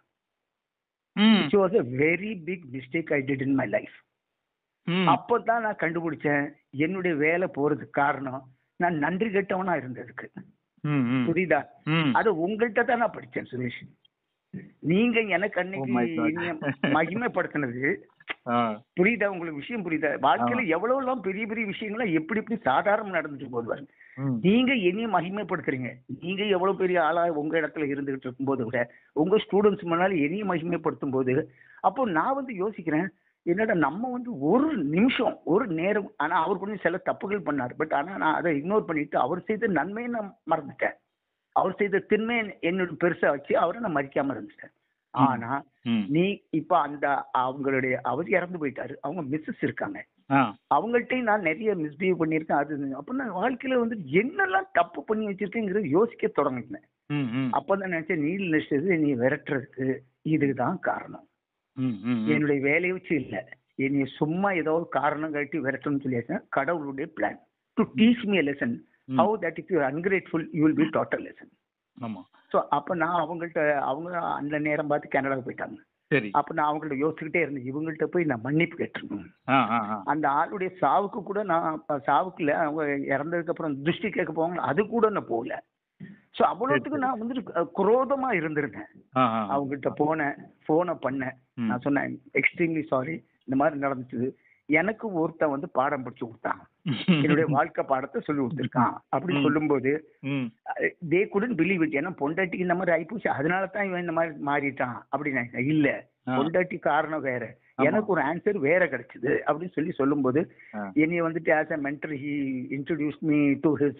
ம். It was a very big mistake I did in my life ம். அப்பதான் நான் கண்டுபிடிச்சேன் என்னுடைய வேலை போறதுக்கு காரணம் நான் நன்றி கெட்டவனா இருந்ததுக்கு ம். ம். புரியுதா ம். அது உங்கள்கிட்ட தான் நான் படிச்சேன் சுரேஷ் நீங்க எனக்கு Oh my God. அன்னைக்கு என்னைய மகிமைப்படுத்தினது ஆ. புரியுதா உங்களுக்கு விஷயம் புரியுதா வாழ்க்கையில எவ்வளவு எல்லாம் பெரிய பெரிய விஷயங்களா எப்படி எப்படி சாதாரணம் நடந்துட்டு போகுது பாருங்க ம். நீங்க என்னைய மகிமைப்படுத்துறீங்க நீங்க எவ்வளவு பெரிய ஆளா உங்க இடத்துல இருந்துகிட்டு இருக்கும்போது கூட உங்க ஸ்டூடெண்ட்ஸ் முன்னால என்னைய மகிமைப்படுத்தும் போது அப்போ நான் வந்து யோசிக்கிறேன் என்னடா நம்ம வந்து ஒரு நிமிஷம் ஒரு நேரம் ஆனா அவர் கொஞ்சம் சில தப்புகள் பண்ணார் பட் ஆனா நான் அதை இக்னோர் பண்ணிட்டு அவர் செய்த நன்மையை நான் மறந்துட்டேன் அவர் செய்த திண்மை என்னோட பெருசா வச்சு அவரை நான் மதிக்காம இருந்துட்டேன் ஆனா ம். நீ இப்ப அந்த அவங்களுடைய அவர் இறந்து போயிட்டாரு அவங்க மிஸ்ஸஸ் இருக்காங்க ஆ. அவங்கள்ட்டையும் நான் நிறைய மிஸ்பிஹேவ் பண்ணியிருக்கேன் அது இது. அப்ப நான் வாழ்க்கையில வந்து என்னெல்லாம் தப்பு பண்ணி வச்சிருக்கேங்கிறது யோசிக்க தொடங்கினேன் ம். ம். அப்பதான் நினைச்சேன் நீல் நினைச்சது நீ விரட்டுறதுக்கு இதுதான் காரணம் ம். ம். ம். என்னுடைய வேலையை வச்சு இல்ல என்னைய சும்மா ஏதோ ஒரு காரணம் கட்டி விரட்டணும்னு சொல்லியாச்சேன் கடவுளுடைய plan to teach me lesson ம். How that is you ungrateful you will be total lesson ஆமா ஸோ அப்போ நான் அவங்கள்ட்ட அவங்க அந்த நேரம் பார்த்து கனடாவுக்கு போயிட்டாங்க சரி அப்போ நான் அவங்கள்ட்ட யோசிச்சுக்கிட்டே இருந்தேன் இவங்கள்ட்ட போய் நான் மன்னிப்பு கேட்டிருக்கணும் ஆ ஆ ஆ அந்த ஆளுடைய சாவுக்கு கூட நான் அப்ப சாவுக்குல அவங்க இறந்ததுக்கு அப்புறம் திருஷ்டி கேட்க போவாங்க அது கூட நான் போகல ஸோ அவ்வளோத்துக்கு நான் வந்துட்டு அஹ், குரோதமா இருந்திருந்தேன் ஆ, ஆ. அவங்ககிட்ட போனேன் ஃபோனை பண்ணேன் ம். நான் சொன்னேன் எக்ஸ்ட்ரீம்லி சாரி இந்த மாதிரி நடந்துச்சு எனக்கு ஒருத்தன் வந்து பாடம் படிச்சு கொடுத்தான் என்னுடைய வாழ்க்கை பாடத்தை சொல்லி கொடுத்துருக்கான் அப்படின்னு ம். சொல்லும்போது ம். தே குடன் பிலீவ் இட் ஏன்னா பொண்டாட்டிக்கு இந்த மாதிரி ஆயிப்போச்சு அதனால தான் இவன் இந்த மாதிரி மாறிட்டான் அப்படின்னு இல்ல ஆ. பொண்டாட்டி காரணம் வேற ஆமா. எனக்கு ஒரு ஆன்சர் வேற கிடைச்சது அப்படின்னு சொல்லி சொல்லும்போது ஆ. என்னைய வந்துட்டு as a mentor he introduce me to his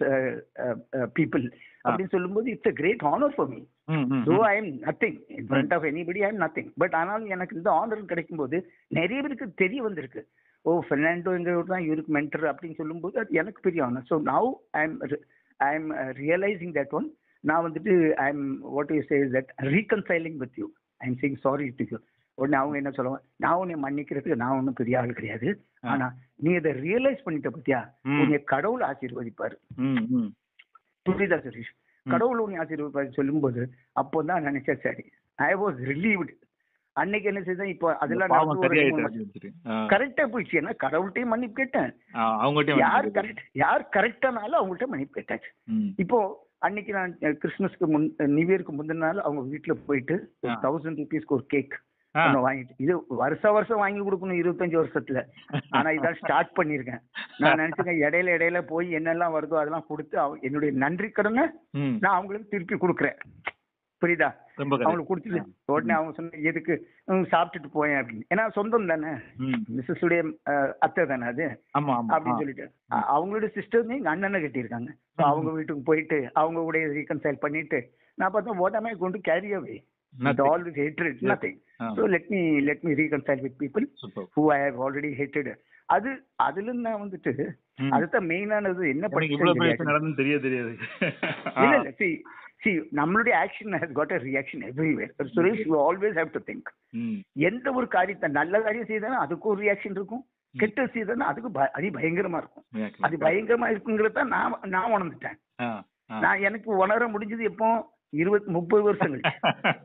people அப்படின்னு சொல்லும்போது it's a great honour for me ம், ம், தோ ம். I am nothing in front of anybody I am nothing but ஆனாலும் எனக்கு இந்த ஆனர் கிடைக்கும்போது நிறைய பேருக்கு தெரிய வந்திருக்கு ஓ ஃபெர்னாண்டோங்கிறவர் தான் இவருக்கு மென்டர் அப்படின்னு சொல்லும்போது அது எனக்கு பெரிய honour so now I am I am realising that one நான் வந்துட்டு I am what you say that reconciling with you I am saying sorry to you உடனே அவங்க என்ன சொல்லுவாங்க நான் உன்னை மன்னிக்கிறதுக்கு நான் ஒன்றும் பெரிய ஆள் கிடையாது ஆ. ஆனா நீ இதை ரியலைஸ் பண்ணிட்ட பத்தியா ம். உன்னை கடவுள் ஆசீர்வதிப்பாரு ம், ம். புரியுதா சுரேஷ் ம். கடவுள் உன்னை ஆசீர்வாதம் சொல்லும்போது அப்போ தான் நினைச்சேன் சரி ஐ வாஸ் ரிலீவ்டு அன்னைக்கு என்ன செய்தேன் இப்போ அதெல்லாம் பாவம் நடந்து ஒரு ரெண்டு சரியாயிட்டு மூணு அப்படின்னு மாசம் சொல்லிட்டு. ஆ. கரெக்டா போயிடுச்சு ஏன்னா கடவுள்கிட்டயும் மன்னிப்பு கேட்டேன் ஆ, அவங்ககிட்டயும் யார் வந்து கரெக்ட் யார் கரெக்டானாலும் அவங்கள்ட்ட மன்னிப்பு கேட்டாச்சு ம். இப்போ அன்னைக்கு நான் அஹ், கிறிஸ்மஸ்க்கு முன் நியூ இயருக்கு முந்தின நாள் அவங்க வீட்டுல போயிட்டு ஒரு ஆ. தௌசண்ட் ருபீஸ்க்கு ஒரு கேக் ஆ. வாங்கிட்டு இது வருஷ வருஷம் வாங்கி கொடுக்கணும் இருபத்தஞ்சு வருஷத்துல ஆனா இதான் ஸ்டார்ட் பண்ணிருக்கேன் நான் நினைச்சிருக்கேன் இடையில இடையில போய் என்னெல்லாம் வருதோ அதெல்லாம் கொடுத்து அவ- என்னுடைய நன்றி கடனை ம். நான் அவங்களுக்கு திருப்பி கொடுக்குறேன் புரியுதா ரொம்ப correct. அவங்களுக்கு கொடுத்துட்டு உடனே அவங்க சொன்ன எதுக்கு ம், சாப்பிட்டுட்டு போயேன் அப்படின்னு ஏன்னா சொந்தம் தானே ம். மிஸ்ஸஸ் உடைய அஹ், அத்தை தானே அது ஆமா ஆமா அப்படின்னு ஆ. சொல்லிட்டு அ- அவங்களோட சிஸ்டர் எங்க அண்ணனை கட்டியிருக்காங்க So ம். அவங்க வீட்டுக்கு போயிட்டு அவங்க கூட ரீகன்சைல் பண்ணிட்டு நான் பார்த்தா what am I going to carry away with Nothing. all this hatred nothing ஆ. so let me let me reconcile with people Super. who I have already hated அது அதுல நான் வந்துட்டு ம். அதுதான் மெயினானது என்ன எனக்கு இவ்வளவு பெரிய படிச்சேன் விஷயம் நடந்து தெரிய தெரியாது இல்ல இல்ல see see நம்மளுடைய action has got a reaction everywhere Suresh you always have to think ம். எந்த ஒரு காரியத்தை நல்ல காரியம் செய்தாலும் அதுக்கு ஒரு ரியாக்ஷன் இருக்கும் கெட்ட செய்தாலும் அதுக்கு ப- அதி பயங்கரமா இருக்கும் Yeah, அது பயங்கரமா இருக்குங்கிறத நான் நான் உணர்ந்துட்டேன் ஆ, ஆ. நான் எனக்கு உணர முடிஞ்சது எப்போ இருபத்தி முப்பது வருஷம் கழிச்சு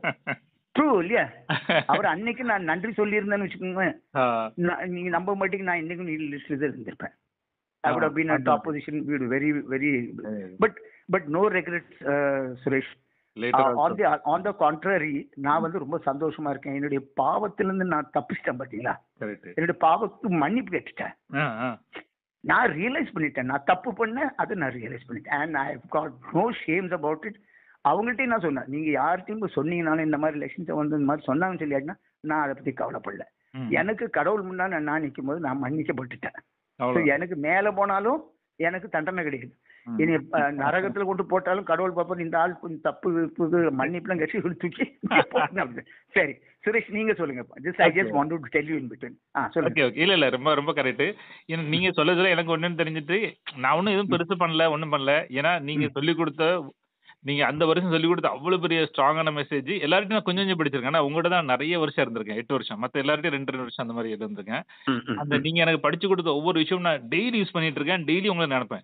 ட்ரூ இல்லையா அவர் அன்னைக்கு நான் நன்றி சொல்லியிருந்தேன்னு வச்சுக்கோங்க ஆ. நான் நீங்க நம்ப மாட்டீங்க நான் இன்னைக்கும் நீ லிஸ்ட்ல தான் இருந்திருப்பேன் I ah, would have been at அதான். top position வீடு very very but but no regrets Suresh Later on also. The on the contrary நான் வந்து ரொம்ப சந்தோஷமா இருக்கேன் என்னுடைய பாவத்திலிருந்து நான் தப்பிச்சிட்டேன் பாத்தீங்களா Correct. என்னுடைய பாவத்துக்கு மன்னிப்பு கேட்டுட்டேன் ஆ, ஆ. நான் ரியலைஸ் பண்ணிட்டேன் நான் தப்பு பண்ணேன் அதை நான் ரியலைஸ் பண்ணிட்டேன் and I got no shames about it அவங்கள்ட்டையும் நான் சொன்னேன் நீங்க யார்கிட்டயும் போய் சொன்னீங்கனாலும் இந்த மாதிரி லட்சத்தை வந்து இந்த மாதிரி சொன்னாங்கன்னு சொல்லியாச்சுன்னா நான் அதை பத்தி கவலைப்படல ம். எனக்கு கடவுள் முன்னாடி நான் நிற்கும் போது நான் மன்னிக்கப்பட்டுட்டேன் So, அவ்வளவு. எனக்கு மேல போனாலும் எனக்கு தண்டனை கிடைக்குது ம். இனி அஹ், நரகத்துல கொண்டு போட்டாலும் கடவுள் பாப்பா இந்த ஆள் கொஞ்சம் தப்பு தப்பு மன்னிப்புலாம் கட்சி தூக்கி போட்டுனாங்க. சரி சுரேஷ் நீங்க சொல்லுங்க just I Okay. Just want to tell you in between ah சொல்லுங்க ஓகே ஓகே இல்ல இல்ல ரொம்ப ரொம்ப கரெக்ட் எனக்கு நீங்க சொல்லதுல எனக்கு ஒண்ணுன்னு தெரிஞ்சுட்டு நான் ஒண்ணும் எதுவும் பெருசு பண்ணல ஒண்ணும் பண்ணல ஏன்னா நீங்க ம். சொல்லி கொடுத்த நீங்க அந்த வருஷம் சொல்லி கொடுத்த அவ்வளவு பெரிய ஸ்ட்ராங்கான மெசேஜ் எல்லார்ட்டையும் நான் கொஞ்சம் கொஞ்சம் படிச்சிருக்கேன் ஆனா உங்கள்ட்ட தான் நிறைய வருஷம் இருந்திருக்கேன் எட்டு வருஷம் மத்த எல்லார்ட்டையும் ரெண்டு ரெண்டு வருஷம் அந்த மாதிரி இருந்திருக்கேன் ம், ம், அந்த ம். நீங்க எனக்கு படிச்சு கொடுத்த ஒவ்வொரு விஷயம் நான் டெய்லி யூஸ் பண்ணிட்டு இருக்கேன் டெய்லி உங்களை நினைப்பேன்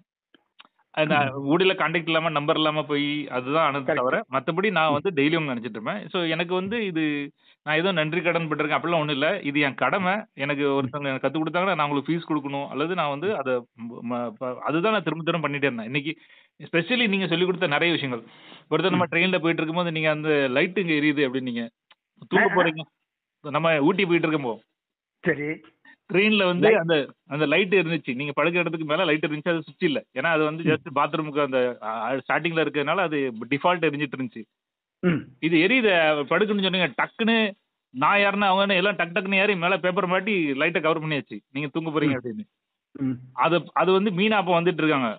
அது நான் ஊடில கான்டாக்ட் இல்லாம நம்பர் இல்லாம போய் அதுதான் அனுப்ப Correct. தவிர மத்தபடி நான் வந்து டெய்லி உங்க நினைச்சிட்டு இருப்பேன் ஸோ எனக்கு வந்து இது நான் ஏதோ நன்றி கடன் பட்டிருக்கேன் அப்படிலாம் ஒண்ணும் இல்ல இது என் கடமை எனக்கு ஒருத்தவங்க எனக்கு கத்து கொடுத்தாங்கன்னா நான் உங்களுக்கு ஃபீஸ் கொடுக்கணும் அல்லது நான் வந்து அதை ம- ம- ப- அதுதான் நான் திரும்ப திரும்ப பண்ணிட்டே இருந்தேன் இன்னைக்கு ஸ்பெஷலி நீங்க சொல்லி கொடுத்த நிறைய விஷயங்கள் ஒருத்தர் நம்ம ட்ரெயின்ல போயிட்டு இருக்கும்போது நீங்க அந்த லைட் இங்க எரியுது அப்படின்னு நீங்க தூங்க போறீங்க நம்ம ஊட்டி போயிட்டு இருக்கும்போது சரி ட்ரெயின்ல வந்து Light. அந்த அந்த லைட் இருந்துச்சு நீங்க படுக்கிற இடத்துக்கு மேல லைட் இருந்துச்சு அது சுவிட்ச் இல்ல ஏன்னா அது வந்து ஜஸ்ட் பாத்ரூமுக்கு அந்த ஸ்டார்டிங்ல இருக்கிறதுனால அது டிஃபால்ட் எரிஞ்சிட்டு இருந்துச்சு ம் இது எரியுது படுக்குன்னு சொன்னீங்க டக்குன்னு நான் யாருன்னா அவங்க எல்லாம் டக் டக்குன்னு ஏறி மேல பேப்பர் மாட்டி லைட்டை கவர் பண்ணியாச்சு நீங்க தூங்க போறீங்க அப்படின்னு ம் அது அது வந்து மீனா அப்போ வந்துட்டு இருக்காங்க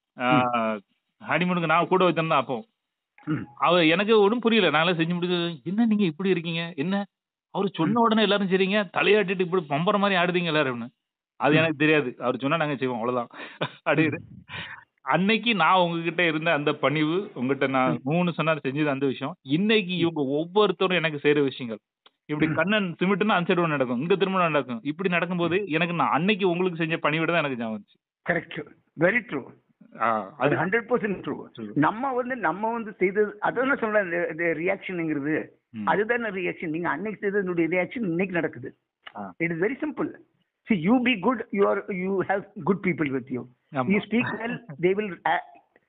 ஹனிமூனுக்கு நான் கூட வச்சிருந்தேன் அப்போ ம் அவ எனக்கு ஒன்றும் புரியல நாங்களே செஞ்சு முடிச்சு என்ன நீங்க இப்படி இருக்கீங்க என்ன அவர் சொன்ன உடனே எல்லாரும் சரிங்க தலையாட்டிட்டு இப்படி பம்பர மாதிரி ஆடுதீங்க எல்லாரும் அது எனக்கு தெரியாது அவர் சொன்னா நாங்க செய்வோம் அவ்வளவுதான் அப்படின்னு அன்னைக்கு நான் உங்ககிட்ட இருந்த அந்த பணிவு உங்ககிட்ட நான் மூணு சொன்னா செஞ்சது அந்த விஷயம் இன்னைக்கு இவங்க ஒவ்வொருத்தரும் எனக்கு செய்யற விஷயங்கள் இப்படி ம். கண்ணன் சிமிட்டுனா அந்த சைடு நடக்கும் இங்க திரும்ப நடக்கும் இப்படி நடக்கும்போது எனக்கு நான் அன்னைக்கு உங்களுக்கு செஞ்ச பணிவிட தான் எனக்கு ஞாபகம் வந்துச்சு கரெக்ட் வெரி ட்ரூ ஆ, அது அது ஹண்ட்ரட் பர்சன்ட் ட்ரூ True. நம்ம வந்து நம்ம வந்து செய்தது அதான் சொல்றேன் இந்த ரியாக்ஷனுங்கிறது ம். அதுதானே ரியாக்ஷன் நீங்க அன்னைக்கு செய்ததுடைய ரியாக்ஷன் இன்னைக்கு நடக்குது ஆ. It is very simple see you be good you are you have good people with you ஆமா. You speak well they will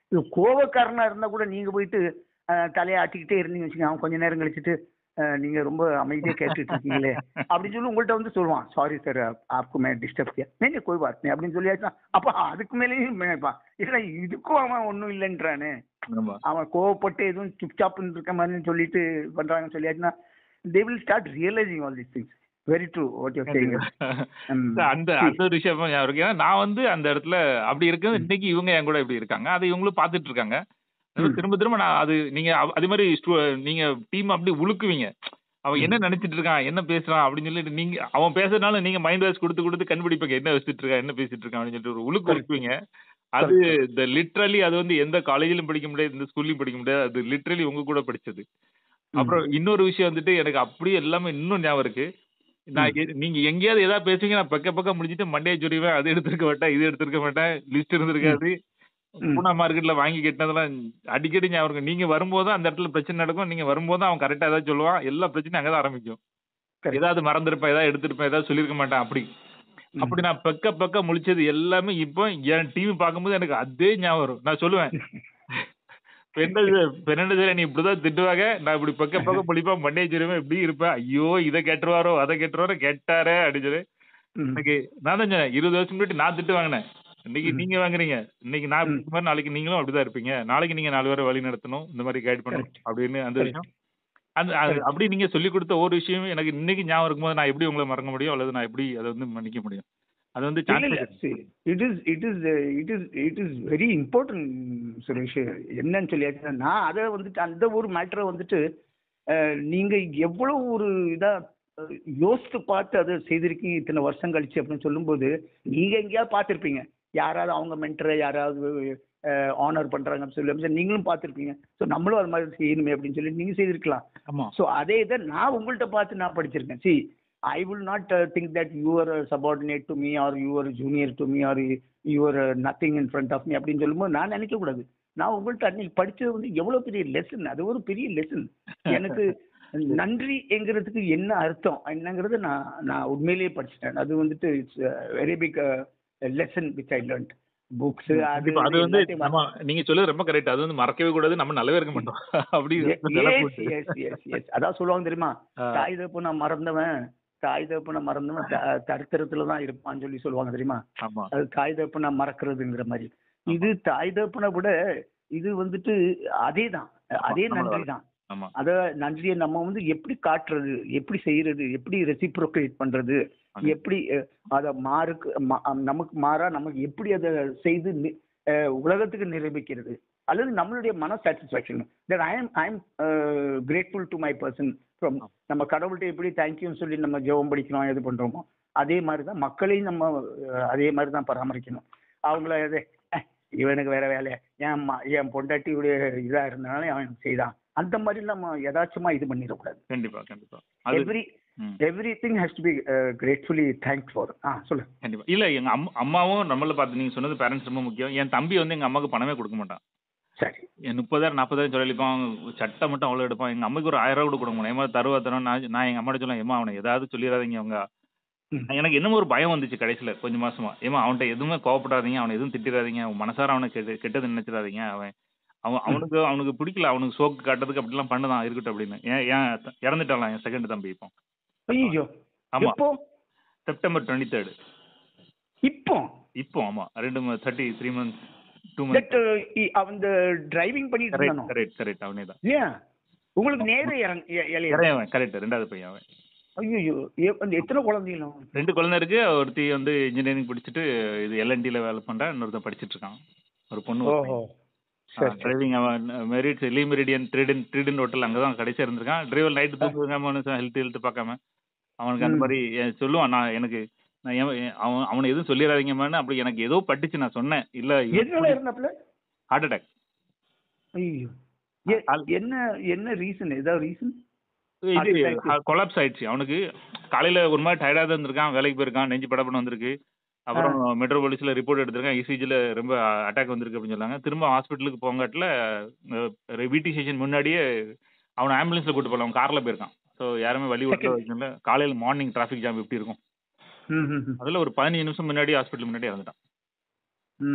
இது கோவக்காரனா இருந்தா கூட நீங்க போயிட்டு அஹ், தலையை ஆட்டிக்கிட்டே இருந்தீங்க வச்சுங்க அவன் கொஞ்ச நேரம் கழிச்சிட்டு அஹ், நீங்க ரொம்ப அமைதியா கேட்டுட்டு இருக்கீங்களே அப்படின்னு சொல்லி உங்கள்ட்ட வந்து சொல்லுவான் சாரி சார் ஆப்க்கு மே டிஸ்டர்ப் கியா नहीं नहीं कोई बात नहीं அப்படின்னு சொல்லியாச்சுன்னா அப்ப அதுக்கு மேலேயும் நினைப்பான் இல்லை இதுக்கும் அவன் ஒன்றும் இல்லைன்றானே ஆமா அவன் கோவப்பட்டு எதுவும் சுப்சாப்னு இருக்க மாதிரி சொல்லிட்டு பண்றாங்கன்னு சொல்லியாச்சுன்னா they will start realising all this things very true what you're saying அந்த அந்த ஒரு விஷயம் ஞாபகம் இருக்கு ஏன்னா நான் வந்து அந்த இடத்துல அப்படி இருக்கு இன்னைக்கு இவங்க என் கூட இப்படி இருக்காங்க அதை இவங்களும் பார்த்துட்டு இருக்காங்க ம். திரும்ப திரும்ப நான் அது நீங்க அவ- அதே மாதிரி stu- நீங்க டீம் அப்படி உழுக்குவீங்க அவன் என்ன நினைச்சிட்டு இருக்கான் என்ன பேசுறான் அப்படின்னு சொல்லிட்டு நீங்க அவன் பேசுறதுனால நீங்க மைண்ட் வாய்ஸ் கொடுத்து கொடுத்து கண்டுபிடிப்பீங்க என்ன வச்சுட்டு இருக்கான் என்ன பேசிட்டு இருக்கான் அப்படின்னு சொல்லிட்டு ஒரு உழுக்கு Correct. உழுக்குவீங்க அது இந்த லிட்ரலி அது வந்து எந்த காலேஜிலும் படிக்க முடியாது எந்த ஸ்கூல்லையும் படிக்க முடியாது அது லிட்ரலி உங்க கூட படிச்சது அப்புறம் இன்னொரு விஷயம் வந்துட்டு எனக்கு அப்படியே எல்லாமே இன்னும் ஞாபகம் இருக்கு நான் எ- நீங்க எங்கேயாவது ஏதாவது பேசுவீங்க நான் பக்க பக்கம் முடிஞ்சிட்டு மண்டையை சொல்லிடுவேன் அது எடுத்திருக்க மாட்டேன் இது எடுத்திருக்க மாட்டேன் லிஸ்ட் இருந்திருக்காது ம். பூனா மார்க்கெட்ல வாங்கி கட்டினதெல்லாம் அடிக்கடி ஞாபகம் இருக்கும் நீங்க வரும்போது அந்த இடத்துல பிரச்சனை நடக்கும் நீங்க வரும்போது அவன் கரெக்டா ஏதாவது சொல்லுவான் எல்லா பிரச்சனையும் அங்கதான் ஆரம்பிக்கும் Correct. ஏதாவது மறந்துருப்பேன் ஏதாவது எடுத்திருப்பேன் ஏதாவது சொல்லியிருக்க மாட்டேன் அப்படி ம். அப்படி நான் பெக்க பெக்க முழிச்சது எல்லாமே இப்போ என் டீம் பார்க்கும்போது எனக்கு அதே ஞாபகம் வரும் நான் சொல்லுவேன் பெண்ணது பெண்ணது நீ இப்படிதான் திட்டுவாங்க நான் இப்படி பக்க பக்க முழிப்பா மண்டையை சொல்லுவேன் இப்படி இருப்பேன் ஐயோ இதை கேட்டுருவாரோ அதை கேட்டுருவாரோ கேட்டாரே அப்படின்னு சொல்லி ம். எனக்கு நான் தான் சொன்னேன் இருபது வருஷம் முன்னாடி நான் திட்டு வாங்கினேன் இன்னைக்கு ம். நீங்க வாங்குறீங்க இன்னைக்கு நான் ம். இந்த மாதிரி நாளைக்கு நீங்களும் அப்படிதான் இருப்பீங்க நாளைக்கு நீங்க நாலு பேரை வழி நடத்தணும் இந்த மாதிரி கைட் பண்ணணும் Correct. அப்படின்னு அந்த Correct. விஷயம் அந்த அது Correct. அப்படி நீங்க சொல்லி கொடுத்த ஒரு விஷயம் எனக்கு இன்னைக்கு ஞாபகம் இருக்கும்போது நான் எப்படி உங்களை மறக்க முடியும் அல்லது நான் எப்படி அதை வந்து மன்னிக்க முடியும் அது வந்து இல்ல, இல்ல. chance See, it is it is uh, it is it is very important Suresh என்னன்னு சொல்லியாச்சுன்னா நான் அதை வந்துட்டு அந்த ஒரு மேட்டரை வந்துட்டு அஹ், நீங்க எவ்வளவு ஒரு இதா அஹ், யோசித்து பார்த்து அதை செய்திருக்கீங்க இத்தனை வருஷம் கழிச்சு அப்படின்னு சொல்லும்போது நீங்க எங்கேயாவது பார்த்துருப்பீங்க யாராவது அவங்க மென்டரை யாராவது ஆனர் பண்றாங்கன்னு சொல்லி அப்படி நீங்களும் பார்த்துருப்பீங்க ஸோ நம்மளும் அது மாதிரி செய்யணுமே அப்படின்னு சொல்லி நீங்க செய்திருக்கலாம் ஆமா ஸோ அதே இதை நான் உங்கள்கிட்ட பார்த்து நான் படிச்சிருக்கேன் see I will not think that you're subordinate to me or you're junior to me or you're nothing in front of me அப்படின்னு சொல்லும்போது நான் நினைக்கக்கூடாது நான் உங்கள்கிட்ட அன்னைக்கு படிச்சது வந்து எவ்வளோ பெரிய லெசன் அது ஒரு பெரிய லெசன் எனக்கு நன்றி என்கிறதுக்கு என்ன அர்த்தம் என்னங்கிறது நான் நான் உண்மையிலேயே படிச்சிட்டேன் அது வந்துட்டு it's very big lesson which I learnt books அது கண்டிப்பா. அது வந்து நம்ம நீங்க சொல்றது ரொம்ப கரெக்ட் அது வந்து மறக்கவே கூடாது நம்ம நல்லாவே இருக்க மாட்டோம் அப்படி நினைப்பு. அதான் சொல்லுவாங்க தெரியுமா ஆ. தாய் தப்பு நான் மறந்தவன் தாய் தப்பு நான் மறந்தவன் த- தரித்திரத்துல தான் இருப்பான்னு சொல்லி சொல்லுவாங்க தெரியுமா ஆமா அது தாய் தப்பு நான் மறக்கிறதுங்கிற மாதிரி இது தாய் தப்புனை விட இது வந்துட்டு அதே தான் அதே நம்மளோட நன்றி தான் ஆமா அத நன்றியை நம்ம வந்து எப்படி காட்டுறது எப்படி செய்யறது எப்படி ரெசிப்ரோகேட் பண்றது Okay. எப்படி அஹ், அத மாறுக்கு ம- அஹ், நமக்கு மாறா நமக்கு எப்படி அதை செய்து நி- அஹ், உலகத்துக்கு நிரூபிக்கிறது அல்லது நம்மளுடைய மன satisfaction that I am I am grateful to my person from நம்ம கடவுள்கிட்ட எப்படி தேங்க்யூன்னு சொல்லி நம்ம ஜெபம் படிக்கிறோம் இது பண்றோமோ அதே மாதிரி தான் மக்களையும் நம்ம அஹ், அதே மாதிரி தான் பராமரிக்கணும் அவங்கள இது, "அஹ், இவனுக்கு வேற வேலை என் ம- என் பொண்டாட்டியுடைய இதா இருந்தனால அவன் செய்தான் அந்த மாதிரி நம்ம யதார்த்தமா இது பண்ணிடக்கூடாது கண்டிப்பா கண்டிப்பா அது எவ்ரி ம். Every thing has to be gratefully thank for ah சொல்லு கண்டிப்பா இல்ல எங்க அம் அம்மாவும் நம்மள பார்த்து நீங்க சொன்னது பேரண்ட்ஸ் ரொம்ப முக்கியம் என் தம்பி வந்து எங்க அம்மாவுக்கு பணமே கொடுக்க மாட்டான் சரி என் முப்பதாயிரம் நாற்பதாயிரம் சொல்லிப்பான் சட்டை மட்டும் அவ்வளோ எடுப்பான் எங்க அம்மாக்கு ஒரு ஆயிரம் ரூபா கூட கொடுக்க முடியும் ஏமா தருவா தரும் நான் நான் எங்க அம்மாட்ட சொல்லுவேன் ஏமா அவனை ஏதாவது சொல்லிடாதீங்க அவங்க ம். எனக்கு என்னமோ ஒரு பயம் வந்துச்சு கடைசியில கொஞ்சம் மாசமா ஏமா அவன்கிட்ட எதுவுமே கோவப்படாதீங்க அவனை எதுவும் திட்டிடாதீங்க அவன் மனசார அவனை கெட்டு கெட்டது நினைச்சிடாதீங்க அவன் அவன் அவனுக்கு அவனுக்கு பிடிக்கல அவனுக்கு சோக்கு காட்டுறதுக்கு அப்படிலாம் பண்ணுதான் இருக்கட்டும் அப்படின்னு ஏன் ஏன் இறந்துட்டாலாம் என் செகண்ட் தம்பி இப்போ ஐயோ ஆமா எப்போ செப்டம்பர் டுவெண்ட்டி தேர்டு இப்போ இப்போ ஆமா ரெண்டு thirty three months to that months அவன் ட்ரைவிங் பண்ணிட்டு கரெக்ட் இருந்தானோ கரெக்ட் கரெக்ட் அவனே தான் ஏன் உங்களுக்கு நேரம் இறங்க இளைய இறையவன் கரெக்ட் ரெண்டாவது பையன் அவன் ஐயோ எத்தனை குழந்தைகளும் ரெண்டு குழந்தை இருக்கு ஒருத்தி வந்து இன்ஜினியரிங் படிச்சுட்டு இது எல்என்டில வேலை பண்றா இன்னொருத்தன் படிச்சிட்டு இருக்கான் ஒரு பொண்ணு ஓஹோ சரி சரி டிரைவிங் அவன் மெரிட் லீ மெரிடியன் த்ரீடன் த்ரீடன் ஹோட்டல் அங்கே தான் கடைசியாக இருந்திருக்கான் டிரைவர் நைட்டு தூங்குங்க ஹெல்த் ஹெல்த் பார்க்காம அவனுக்கு அந்த ம். மாதிரி எ- சொல்லுவான் நான் எனக்கு நான் ஏன் ஏன் அவன் அவனை எதுவும் சொல்லிடாதீங்கம்மான்னு அப்படி எனக்கு ஏதோ பட்டுச்சு நான் சொன்னேன் இல்ல எதனால இருந்தாப்புல ஹார்ட் அட்டாக் ஐயோ எ- ஆல்- என்ன என்ன ரீசன் ஏதாவது ரீசன் இது Heart attack. கொலாப்ஸ் ஆயிடுச்சு அவனுக்கு காலையில ஒரு மாதிரி டயர்டாக தான் இருந்திருக்கான் வேலைக்கு போயிருக்கான் நெஞ்சு படப்பட வந்திருக்கு அப்புறம் மெட்ரோபாலிஸ்ல ரிப்போர்ட் எடுத்திருக்கான் இசிஜில ரொம்ப அட்டாக் வந்திருக்கு அப்படின்னு சொன்னாங்க திரும்ப ஹாஸ்பிட்டலுக்கு போங்காட்டில் விடி ஸ்டேஷன் முன்னாடியே அவனை ஆம்புலன்ஸ்ல கூட்டு போகலாம் அவன் கார்ல போயிருக்கான் ஸோ யாருமே வழி விட்டு Second. வைக்கல காலையில் மார்னிங் டிராஃபிக் ஜாம் எப்படி இருக்கும் ம் ம் ம். அதில் ஒரு பதினஞ்சு நிமிஷம் முன்னாடி ஹாஸ்பிட்டல் முன்னாடி இறந்துட்டான் ம்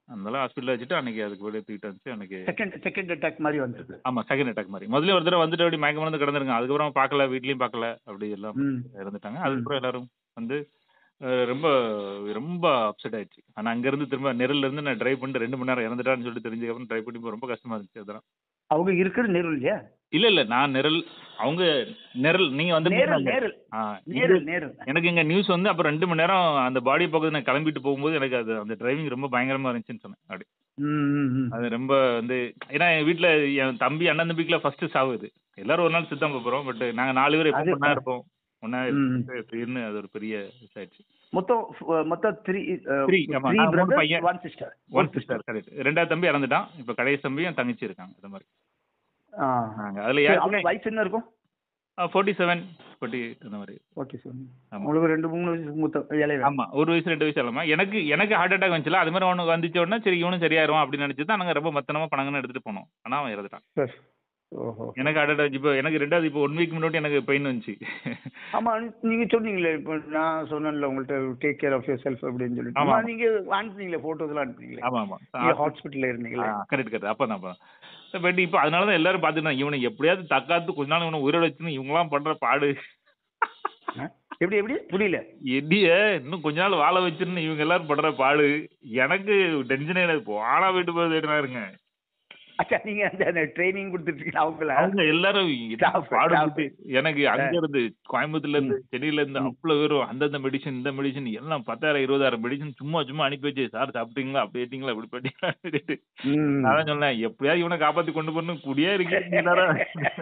அதனால ஹாஸ்பிட்டலில் வச்சுட்டு அன்னைக்கு அதுக்கு வெளியே தூக்கிட்டு வந்துச்சு அன்னைக்கு செகண்ட் செகண்ட் அட்டாக் மாதிரி வந்தது ஆமாம் செகண்ட் அட்டாக் மாதிரி முதல்ல ஒரு தடவை வந்துட்டு அப்படி மயக்கம் வந்து கிடந்துருங்க அதுக்கப்புறம் பார்க்கல வீட்லேயும் பார்க்கல அப்படி எல்லாம் ம் இறந்துட்டாங்க அதுக்கப்புறம் எல்லாரும் வந்து அஹ், ரொம்ப ரொம்ப அப்செட் ஆயிடுச்சு ஆனால் அங்கேருந்து திரும்ப நெருல்ல இருந்து நான் ட்ரைவ் பண்ணிட்டு ரெண்டு மணி நேரம் இறந்துட்டான்னு சொல்லிட்டு தெரிஞ்சதுக்கப்புறம் ட்ரைவ் பண்ணி போய் ரொம்ப கஷ்டமா இருந்துச்சு அதெல்லாம் அவங்க இருக்கிறது நேரு இல்லையா இல்ல இல்ல நான் நிரல் அவங்க நிரல் நீங்க வந்து நேரல் நேரல் நேரல் நேரல் எனக்கு இங்க நியூஸ் வந்து அப்புறம் ரெண்டு மணி நேரம் அந்த பாடி பக்கத்து நான் கிளம்பிட்டு போகும்போது எனக்கு அது அந்த டிரைவிங் ரொம்ப பயங்கரமா இருந்துச்சுன்னு சொன்னேன் அப்படி ம், ம், ம். அது ரொம்ப வந்து ஏன்னா என் வீட்ல என் தம்பி அண்ணன் தம்பிக்குல ஃபர்ஸ்ட் சாவுது எல்லாரும் ஒரு நாள் சித்தம் போறோம் பட் நாங்க நாலு பேர் அது- எப்போ ஒண்ணா இருப்போம் ஒண்ணா ம். இருந்து அது ஒரு பெரிய இதாயிடுச்சு மொத்தம் அஹ், மொத்தம் த்ரீ Three, ஆமா. நான் மூணு பையன். One sister one sister correct ரெண்டாவது தம்பி இறந்துட்டான் இப்ப கடைசி தம்பி என் தங்கச்சி இருக்காங்க அது மாதிரி நாங்க அதுல யாருக்குமே அவங்க வயசு என்ன இருக்கும் ஃபோர்ட்டி செவன் ஃபோர்ட்டி அந்த மாதிரி ஓகே சார் ஆமா. உங்களுக்கு ரெண்டு மூணு வயசு மூத்த இளைய ஆமா ஒரு வயசு ரெண்டு வயசு இல்லாம எனக்கு எனக்கு ஹார்ட் அட்டாக் வந்துச்சுல அது மாதிரி அவனுக்கு வந்துச்ச உடனே சரி இவனும் சரியாயிரும் அப்படின்னு நினைச்சு தான் நாங்க ரொம்ப மத்தனமா பணங்கன்னு எடுத்துட்டு போனோம் ஆனா அவன் இறந்துட்டான் சார் ஓஹோ எனக்கு ஹார்ட் அட்டாக் இப்போ எனக்கு ரெண்டாவது இப்போ ஒன் வீக் முன்னாடி எனக்கு பெயின் வந்துச்சு ஆமா நீங்க சொன்னீங்களே இப்போ நான் சொன்னேன்ல உங்கள்ட்ட take care of yourself அப்படின்னு சொல்லிட்டு ஆமா. ஆமா, நீங்க அனுப்புனீங்களே போட்டோஸ் எல்லாம் அனுப்புனீங்களே ஆமா ஆமா நீங்க ஹாஸ்பிட்டல்ல இருந்தீங்களே கரெக்ட் கரெக்ட் அப்போ தான் பட் இப்போ அதனால தான் எல்லாரும் பார்த்துட்டு இவனை எப்படியாவது தக்காத்து கொஞ்ச நாள் இவனை உயிரோட வச்சுன்னு இவங்களாம் பண்ற பாடு ஆ? எப்படி எப்படி புரியல எடிய இன்னும் கொஞ்ச நாள் வாழ வச்சிருந்து இவங்க எல்லாரும் படுற பாடு எனக்கு டென்ஷனே இல்லை இப்போ ஆனா வீட்டு போய் இருங்க அச்சா நீங்க அந்த அந்த ட்ரைனிங் கொடுத்துட்டு இருக்கீங்க அவங்கள அவங்க எல்லாரும் Staff, பாடுபட்டு எனக்கு அங்க இருந்து கோயம்புத்தூர்ல இருந்து சென்னையில இருந்து அவ்வளவு பேரும் அந்தந்த மெடிசன் இந்த மெடிசன் எல்லாம் பத்தாயிரம் இருபதாயிரம் மெடிசன் சும்மா சும்மா அனுப்பி வச்சு சார் சாப்பிட்டீங்களா அப்படி ஏட்டீங்களா இப்படி பண்ணிட்டீங்களா ம். நான் சொன்னேன் எப்படியாவது இவனை காப்பாத்தி கொண்டு போகணும் குடியே இருக்கீங்க எல்லாரும்.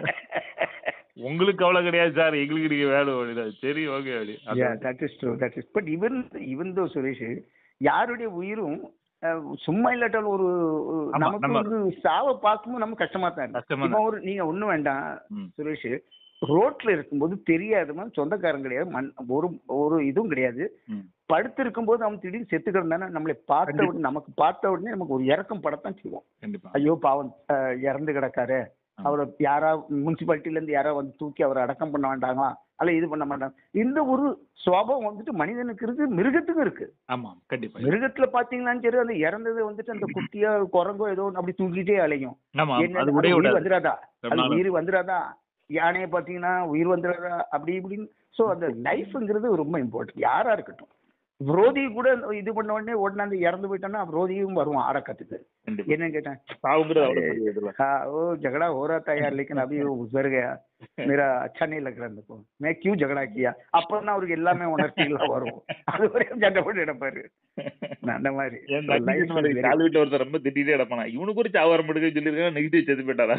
உங்களுக்கு அவ்வளவு கிடையாது சார் எங்களுக்கு நீங்க வேணும் அப்படின்னா சரி ஓகே அப்படி Yeah, அது- that is true, that is. But even even though Suresh யாருடைய உயிரும் அஹ், சும்மா இல்லாட்டாலும் ஒரு ஒரு ஆமா, நமக்கு நம்ம- ஒரு சாவை பார்க்கும்போது நமக்கு கஷ்டமா தான் இருக்கு கஷ்டமா இப்போ ஒரு நீங்க ஒண்ணும் வேண்டாம் ம். சுரேஷ் ரோட்ல இருக்கும்போது தெரியாதவன் சொந்தக்காரன் கிடையாது மண் ஒரு ஒரு இதுவும் கிடையாது ம். படுத்து இருக்கும்போது அவன் திடீர்னு செத்து கிடந்தானே நம்மளை பார்த்த கண்டிப்பா. உடனே நமக்கு பார்த்த உடனே நமக்கு ஒரு இறக்கம் படத்தான் செய்வோம் கண்டிப்பா ஐயோ பாவம் அஹ், இறந்து கிடக்காரு ஆமா. அவரை யாரா முனிசிபாலிட்டில இருந்து யாரா வந்து தூக்கி அவரை அடக்கம் பண்ண வேண்டாங்களா அல்ல இது பண்ண மாட்டாங்க இந்த ஒரு சுவாபம் வந்துட்டு மனிதனுக்கு இருக்கு மிருகத்துக்கும் இருக்கு ஆமா கண்டிப்பா மிருகத்துல பாத்தீங்கன்னாலும் சரி அந்த இறந்தது வந்துட்டு அந்த குட்டியா குரங்கோ ஏதோ ஒண்ணு அப்படி தூக்கிட்டே அலையும் ஆமா என்ன, அது அது உடைய உயிர் விடாது வந்துடாதா ரொம்ப அது நாள் உயிர் வந்துடாதா யானையை பாத்தீங்கன்னா உயிர் வந்துடாதா அப்படி இப்படின்னு சோ அந்த லைஃப்ங்கிறது ரொம்ப இம்பார்ட்டன்ட் யாரா இருக்கட்டும் விரோதி கூட இது பண்ண உடனே உடனே இறந்து போயிட்டான்னா விரோதியும் வருவான் அடக்கத்துக்கு கண்டிப்பா என்ன கேட்டேன் சாவுங்கிறது அவ்வளவு பெரிய இதுல हाँ वो झगड़ा हो रहा था यार लेकिन अभी वो गुजर गया मेरा अच्छा नहीं लग रहा मेरे को मैं क्यों झगड़ा किया அப்பதான் அவருக்கு எல்லாமே உணர்ச்சிகள்லாம் வரும் அது வரையும் சண்டை போட்டு எடுப்பாரு நான் அந்த மாதிரி என் So, life தங்கச்சி is very- கால் வீட்டுல ஒருத்தர் ரொம்ப திட்டிட்டே கிடப்பானா இவனுக்கு ஒரு சாவாரம் எடுக்க சொல்லியிருக்காங்க நெகட்டிவ் செத்து போயிட்டாரா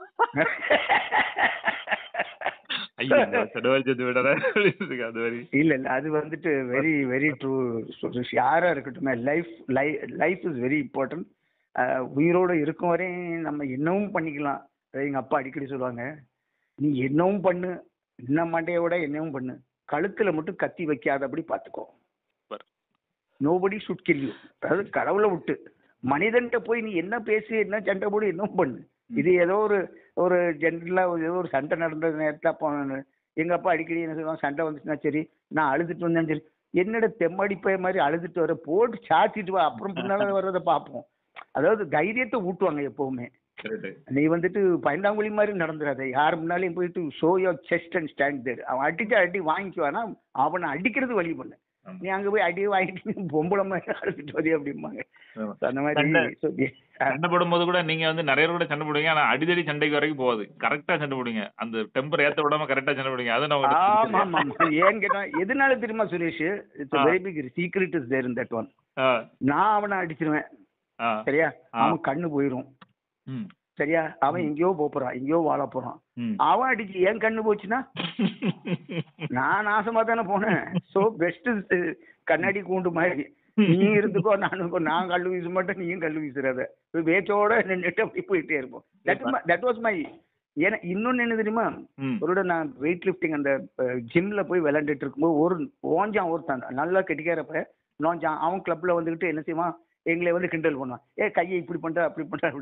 ஐயோ செடவாரி செத்து போயிட்டாரா அப்படின்னு இருக்கு அது மாதிரி இல்ல இல்ல அது வந்துட்டு வெரி வெரி ட்ரூ யாரா இருக்கட்டுமே life life is very important உயிரோட இருக்கும் வரையும் நம்ம என்னவும் பண்ணிக்கலாம் அதாவது எங்க அப்பா அடிக்கடி சொல்லுவாங்க நீ என்னவும் பண்ணு இன்ன மண்டையோட என்னவும் பண்ணு கழுத்துல மட்டும் கத்தி வைக்காதபடி பாத்துக்கோ Super. Nobody should kill you அதாவது கடவுளை விட்டு மனிதன்கிட்ட போய் நீ என்ன பேசி என்ன சண்டை போடு என்னவும் பண்ணு இது ஏதோ ஒரு ஒரு ஜென்ரலா ஏதோ ஒரு சண்டை நடந்த நேரத்தில் அப்போ எங்க அப்பா அடிக்கடி என்ன சொல்லுவாங்க சண்டை வந்துச்சுன்னா சரி நான் அழுதுட்டு வந்தேன் சரி என்னோட தெம்மடிப்பை மாதிரி அழுதுட்டு வர போட்டு சாத்திட்டு வா அப்புறம் பின்னால வர்றதை பார்ப்போம் அதாவது தைரியத்தை ஊட்டுவாங்க எப்பவுமே கரெக்ட் நீ வந்துட்டு பயந்தாங்குழி மாதிரி நடந்துடாத யார் முன்னாலையும் போயிட்டு show your chest and stand there அவன் அடிச்சா அடி வாங்கிக்குவானா அவனை அடிக்கிறது வழி பண்ணு ஆமா. நீ அங்க போய் அடி வாங்கிட்டு பொம்பளை மாதிரி அழுதுட்டு வதி அப்படிம்பாங்க ஆமா. So, அந்த மாதிரி சண்டை- so, சண்டை போடும்போது கூட நீங்க வந்து நிறைய பேர் கூட சண்டை போடுவீங்க ஆனா அடிதடி சண்டைக்கு வரைக்கும் போகாது கரெக்டா சண்டை போடுவீங்க அந்த டெம்பர் ஏத்த விடாம கரெக்டா சண்டை போடுவீங்க அதை நான் ஆமா உங்களுக்கு ஆமா ஆமா ஏன்னு கேட்டா எதனால தெரியுமா Suresh it's ah. Very big secret is there in that one ஆ, நான் அவனை அடிச்சிருவேன் ஆ, சரியா ஆ. அவன் கண்ணு போயிரும் ம், சரியா அவன் எங்கேயோ போப் போறான் எங்கேயோ வாழ போறான் ம். அவன் அடிச்சு என் கண்ணு போச்சுன்னா நான் நாசமா தானே போனேன் சோ பெஸ்ட் கண்ணாடி கூண்டு மாதிரி நீ இருந்துக்கோ நானுக்கோ நான் கல்லு வீச மாட்டேன் நீயும் கல்லு வீசுறாத போய் பேச்சோட நின்றுட்டு அப்படி போயிட்டே இருப்போம் தட் தட் வாஸ் மை ஏன்னா இன்னொன்னு என்ன தெரியுமா ம், ஒரு தடவை நான் வெயிட் லிஃப்டிங் அந்த ஜிம்ல போய் விளையாண்டுட்டு இருக்கும்போது ஒரு ஓஞ்சான் ஒருத்தன் நல்லா கெட்டிக்காரப்ப நோஞ்சான் அவன் கிளப்ல வந்துகிட்டு என்ன செய்வான் எங்களை வந்து கிண்டல் பண்ணுவான் ஏ கையை இப்படி பண்ற அப்படி பண்ற அப்படின்னு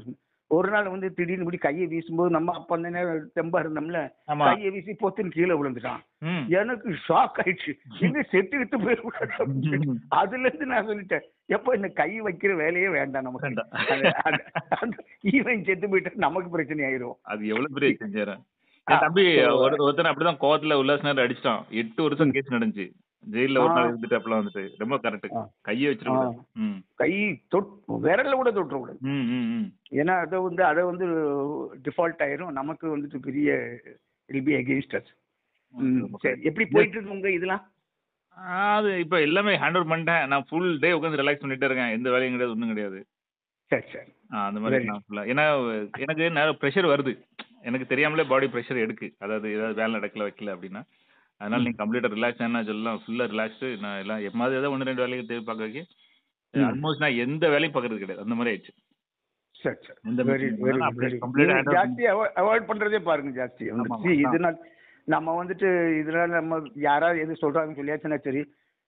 ஒரு நாள் வந்து திடீர்னு இப்படி கையை வீசும்போது நம்ம அப்ப அந்த நேரம் தெம்பா இருந்தோம்ல ஆமா கையை வீசி பொத்துன்னு கீழே விழுந்துட்டான் ம் எனக்கு ஷாக் ஆயிடுச்சு இன்னும் செத்து விட்டு போயிடக்கூடாது அப்படின்னு சொல்லி. அதுல இருந்து நான் சொல்லிட்டேன் எப்ப இந்த கை வைக்கிற வேலையே வேண்டாம் நமக்கு வேண்டாம். அது- அது- அந்த ஈவன் செத்து போயிட்டா நமக்கு பிரச்சனை ஆயிரும் அது எவ்வளவு பெரிய செஞ்சாரு என் தம்பி ஒரு ஒருத்தன் அப்படிதான் கோவத்துல உல்லாசனர் அடிச்சிட்டான் எட்டு வருஷம் கேஸ் நடந்துச்சு ஜெயில ஒரு நாள் ஆ. இருந்துட்டு அப்பெல்லாம் வந்துட்டு ரொம்ப கரெக்ட் ஆ. கையை வச்சிருக்கூடாது ம் கை தொட் விரல்ல கூட தொட்டுறக்கூடாது ம் ம் ம் ஏன்னா அதை வந்து அதை வந்து டிஃபால்ட் ஆயிரும் நமக்கு வந்துட்டு பெரிய இல் பி அகேன்ஸ்ட் அஸ் சரி எப்படி போயிட்டு இருக்கு உங்க இதெல்லாம் அது இப்ப எல்லாமே ஹேண்ட் ஓவர் பண்ணிட்டேன் நான் ஃபுல் டே உட்காந்து ரிலாக்ஸ் பண்ணிட்டே இருக்கேன் எந்த வேலையும் கிடையாது ஒன்றும் கிடையாது சரி சரி ஆ, அந்த மாதிரி Very நான் ஃபுல்லா ஏன்னா எனக்கு நிறைய ப்ரெஷர் வருது எனக்கு தெரியாமலே பாடி ப்ரெஷர் எடுக்கு அதாவது ஏதாவது வேலை நடக்கல வைக்கல அப்படின்னா அதனால நீங்க கம்ப்ளீட்டா ரிலாக்ஸ் ஆனா சொல்லலாம் ஃபுல்லா ரிலாக்ஸ்டு நான் எல்லாம் எப்பமாவது ஏதாவது ஒன்று ரெண்டு வேலையை தேவை பார்க்க வைக்க ம். ஆல்மோஸ்ட் நான் எந்த வேலையும் பார்க்கறது கிடையாது அந்த மாதிரி ஆயிடுச்சு சரி சரி எந்த வெரி meeting வெரி இருந்தாலும் அப்படியே வெரி complete hand over ஜாஸ்தி அவாய்ட் பண்றதே பாருங்க ஜாஸ்தி ஆமா, வந்துருச்சு. ஆமா. இதனால் நம்ம வந்துட்டு இதனால நம்ம யாராவது எது சொல்றாங்கன்னு சொல்லியாச்சுன்னா சரி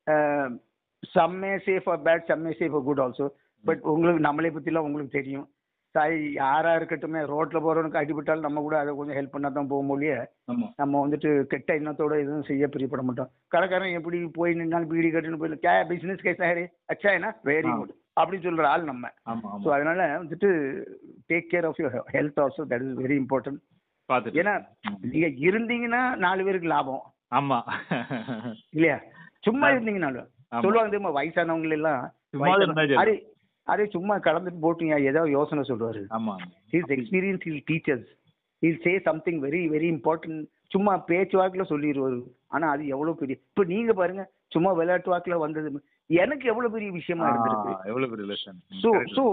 some may safe or bad some may safe good also but உங்களுக்கு நம்மளை பத்திலாம் உங்களுக்கு தெரியும் சாய் யாரா இருக்கட்டுமே ரோட்ல போறவனுக்கு அடிபட்டாலும் நம்ம கூட அதை கொஞ்சம் ஹெல்ப் பண்ணா தான் போக மொழிய ஆமா நம்ம வந்துட்டு கெட்ட எண்ணத்தோட எதுவும் செய்ய பிரியப்பட மாட்டோம் கடைக்காரன் எப்படி போய் நின்னாலும் பீடி கட்டுன்னு போய் கே பிசினஸ் கேஸ் ஆகிறே அச்சா என்ன வெரி ஆ. குட் அப்படின்னு சொல்ற ஆள் நம்ம ஆமா ஸோ ஆமா அதனால வந்துட்டு take care of your health also that is very important பார்த்துட்டு ஏன்னா ம். நீங்க இருந்தீங்கன்னா நாலு பேருக்கு லாபம் ஆமா இல்லையா சும்மா ஆமா. இருந்தீங்கனாலும் ஆமா. சொல்லுவாங்க தெரியுமா வயசானவங்க எல்லாம் சும்மா வயசான- இருந்தா சரி. அரே அரே சும்மா கலந்துட்டு போட்டீங்க ஏதாவது யோசனை சொல்லுவாரு ஆமா his experience he'll teachers he'll say something very very important சும்மா பேச்சு வாக்குல சொல்லிடுவாரு ஆனா அது எவ்வளவு பெரிய இப்ப நீங்க பாருங்க சும்மா விளையாட்டு வாக்குல வந்தது எனக்கு எவ்வளவு பெரிய விஷயமா இருந்திருக்கு ஆ, எவ்வளவு பெரிய ரிலேஷன் ஸோ ஸோ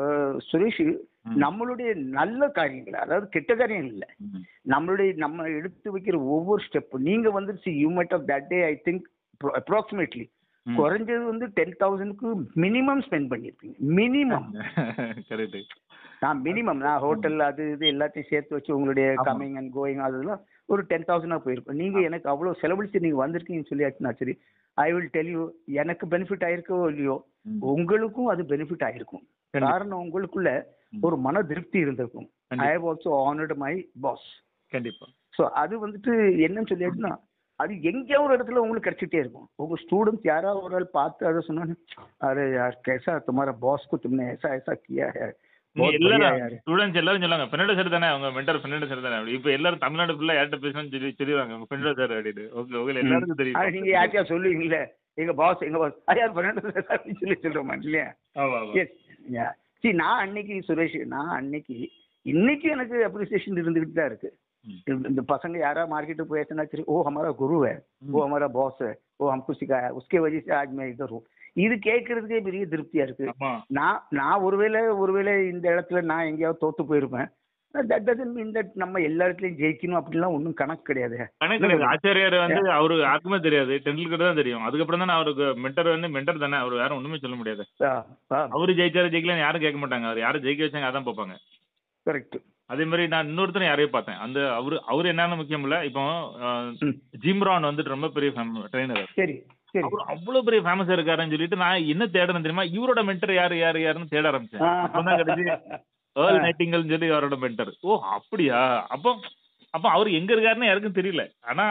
சுரேஷ் நம்மளுடைய நல்ல காரியங்கள் அதாவது கெட்ட காரியம் இல்லை நம்மளுடைய நம்ம எடுத்து வைக்கிற ஒவ்வொரு ஸ்டெப் நீங்க வந்து see you met of that day I think approximately குறைஞ்சது வந்து டென் தௌசண்ட்க்கு மினிமம் ஸ்பெண்ட் பண்ணியிருப்பீங்க மினிமம் கரெக்ட் நான் மினிமம் நான் ஹோட்டல் அது இது எல்லாத்தையும் சேர்த்து வச்சு உங்களுடைய ஆமா. கம்மிங் அண்ட் கோயிங் அதெல்லாம் ஒரு டென் தௌசண்டாக போயிருக்கும் நீங்க எனக்கு அவ்வளோ செலவழிச்சு நீங்க வந்திருக்கீங்கன்னு சொல்லியாச்சுன்னா சரி ஐ வில் டெல் யூ எனக்கு பெனிஃபிட் ஆயிருக்கோ இல்லையோ உங்களுக்கும் அது பெனிஃபிட் ஆயிருக்கும் கண்டிப்பா. காரணம் உங்களுக்குள்ள ஒரு மன திருப்தி இருந்திருக்கும் ஐ கண்டிப்பா. Have also honoured my boss கண்டிப்பா ஸோ அது வந்துட்டு என்னன்னு சொல்லியாச்சுன்னா அது எங்கேயோ ஒரு இடத்துல உங்களுக்கு கிடைச்சிட்டே இருக்கும் உங்க ஸ்டூடெண்ட்ஸ் யாராவது ஒரு ஆள் பார்த்து அதை சொன்னாங்க அரே யார் कैसा तुम्हारा बॉस को तुमने ऐसा ऐसा किया है बहुत बढ़िया எல்லாரும் यार ஸ்டூடெண்ட்ஸ் எல்லாரும் சொல்லாங்க பெண்ணோட சார் தானே அவங்க மென்டர் பெண்ணோட சார் தானே அப்படி இப்ப எல்லாரும் தமிழ்நாடு ஃபுல்லா யார்கிட்ட பேசணும்னு சொல்லி சொல்லிடுவாங்க உங்க பெண்ணோட சார் அப்படின்னு ஓகே ஓகே எல்லாருக்கும் ஆனா தெரியும் நீங்க யார்கிட்டயா சொல்லுவீங்களே எங்க பாஸ் எங்க பாஸ் யார் பண்ணு அப்படின்னு சொல்லி சொல்றோமா இல்லையா ஆமா ஆமா எஸ் சரி நான் அன்னைக்கு சுரேஷ் நான் அன்னைக்கு இன்னைக்கு எனக்கு அப்ரிசியேஷன் இருந்துகிட்டு தான் இருக்கு ம். இந்த- இந்த பசங்க யாரா மாर्केट போய் ऐसा சரி ஓ हमारा गुरु है वो हमारा बॉस है वो हमको सिखाया उसके वजह से आज मैं इधर हूँ இது கேட்கறதுக்கே பெரிய திருப்தியா இருக்கு ஆமா நான் நான் ஒருவேளை ஒருவேளை இந்த இடத்துல நான் எங்கேயாவது தோத்து போயிருப்பேன் தட் டசன் மீன் தட் நம்ம எல்லா இடத்துலயும் ஜெயிக்கணும் அப்படிலாம் ஒன்றும் கணக்கு கிடையாது கணக்கு கிடையாது ஆச்சாரியார் வந்து அவரு யாருக்குமே தெரியாது டெண்டுல்கர் தான் தெரியும் அதுக்கப்புறம் தானே அவருக்கு மென்டர் வந்து மென்டர் தானே அவர் வேற ஒண்ணுமே சொல்ல முடியாது அவரு ஜெயிச்சாரு ஜெயிக்கலன்னு யாரும் கேட்க மாட்டாங்க அவர் யாரும் ஜெயிக்க வச்சாங்க அதான் பார்ப்பாங்க கரெக்ட் அதே மாதிரி நான் இன்னொருத்தனை யாரையும் பார்த்தேன் அந்த அவரு அவர் என்னன்னு முக்கியம் இல்ல இப்போ அஹ், ம். ஜிம்ரான் வந்துட்டு ரொம்ப பெரிய ட்ரெயினர் சரி சரி அவர் அவ்வளவு பெரிய ஃபேமஸா இருக்காருன்னு சொல்லிட்டு நான் என்ன தேடணும் தெரியுமா இவரோட மென்டர் யாரு யாரு யாருன்னு தேட ஆரம்பிச்சேன் அப்பதான் கிடைச்சு ஏர்ல் நைட்டிங்கல்னு சொல்லி அவரோட மென்டர் ஓ அப்படியா அப்போ அப்போ அவர் எங்க இருக்காருன்னு யாருக்கும் தெரியல ஆனா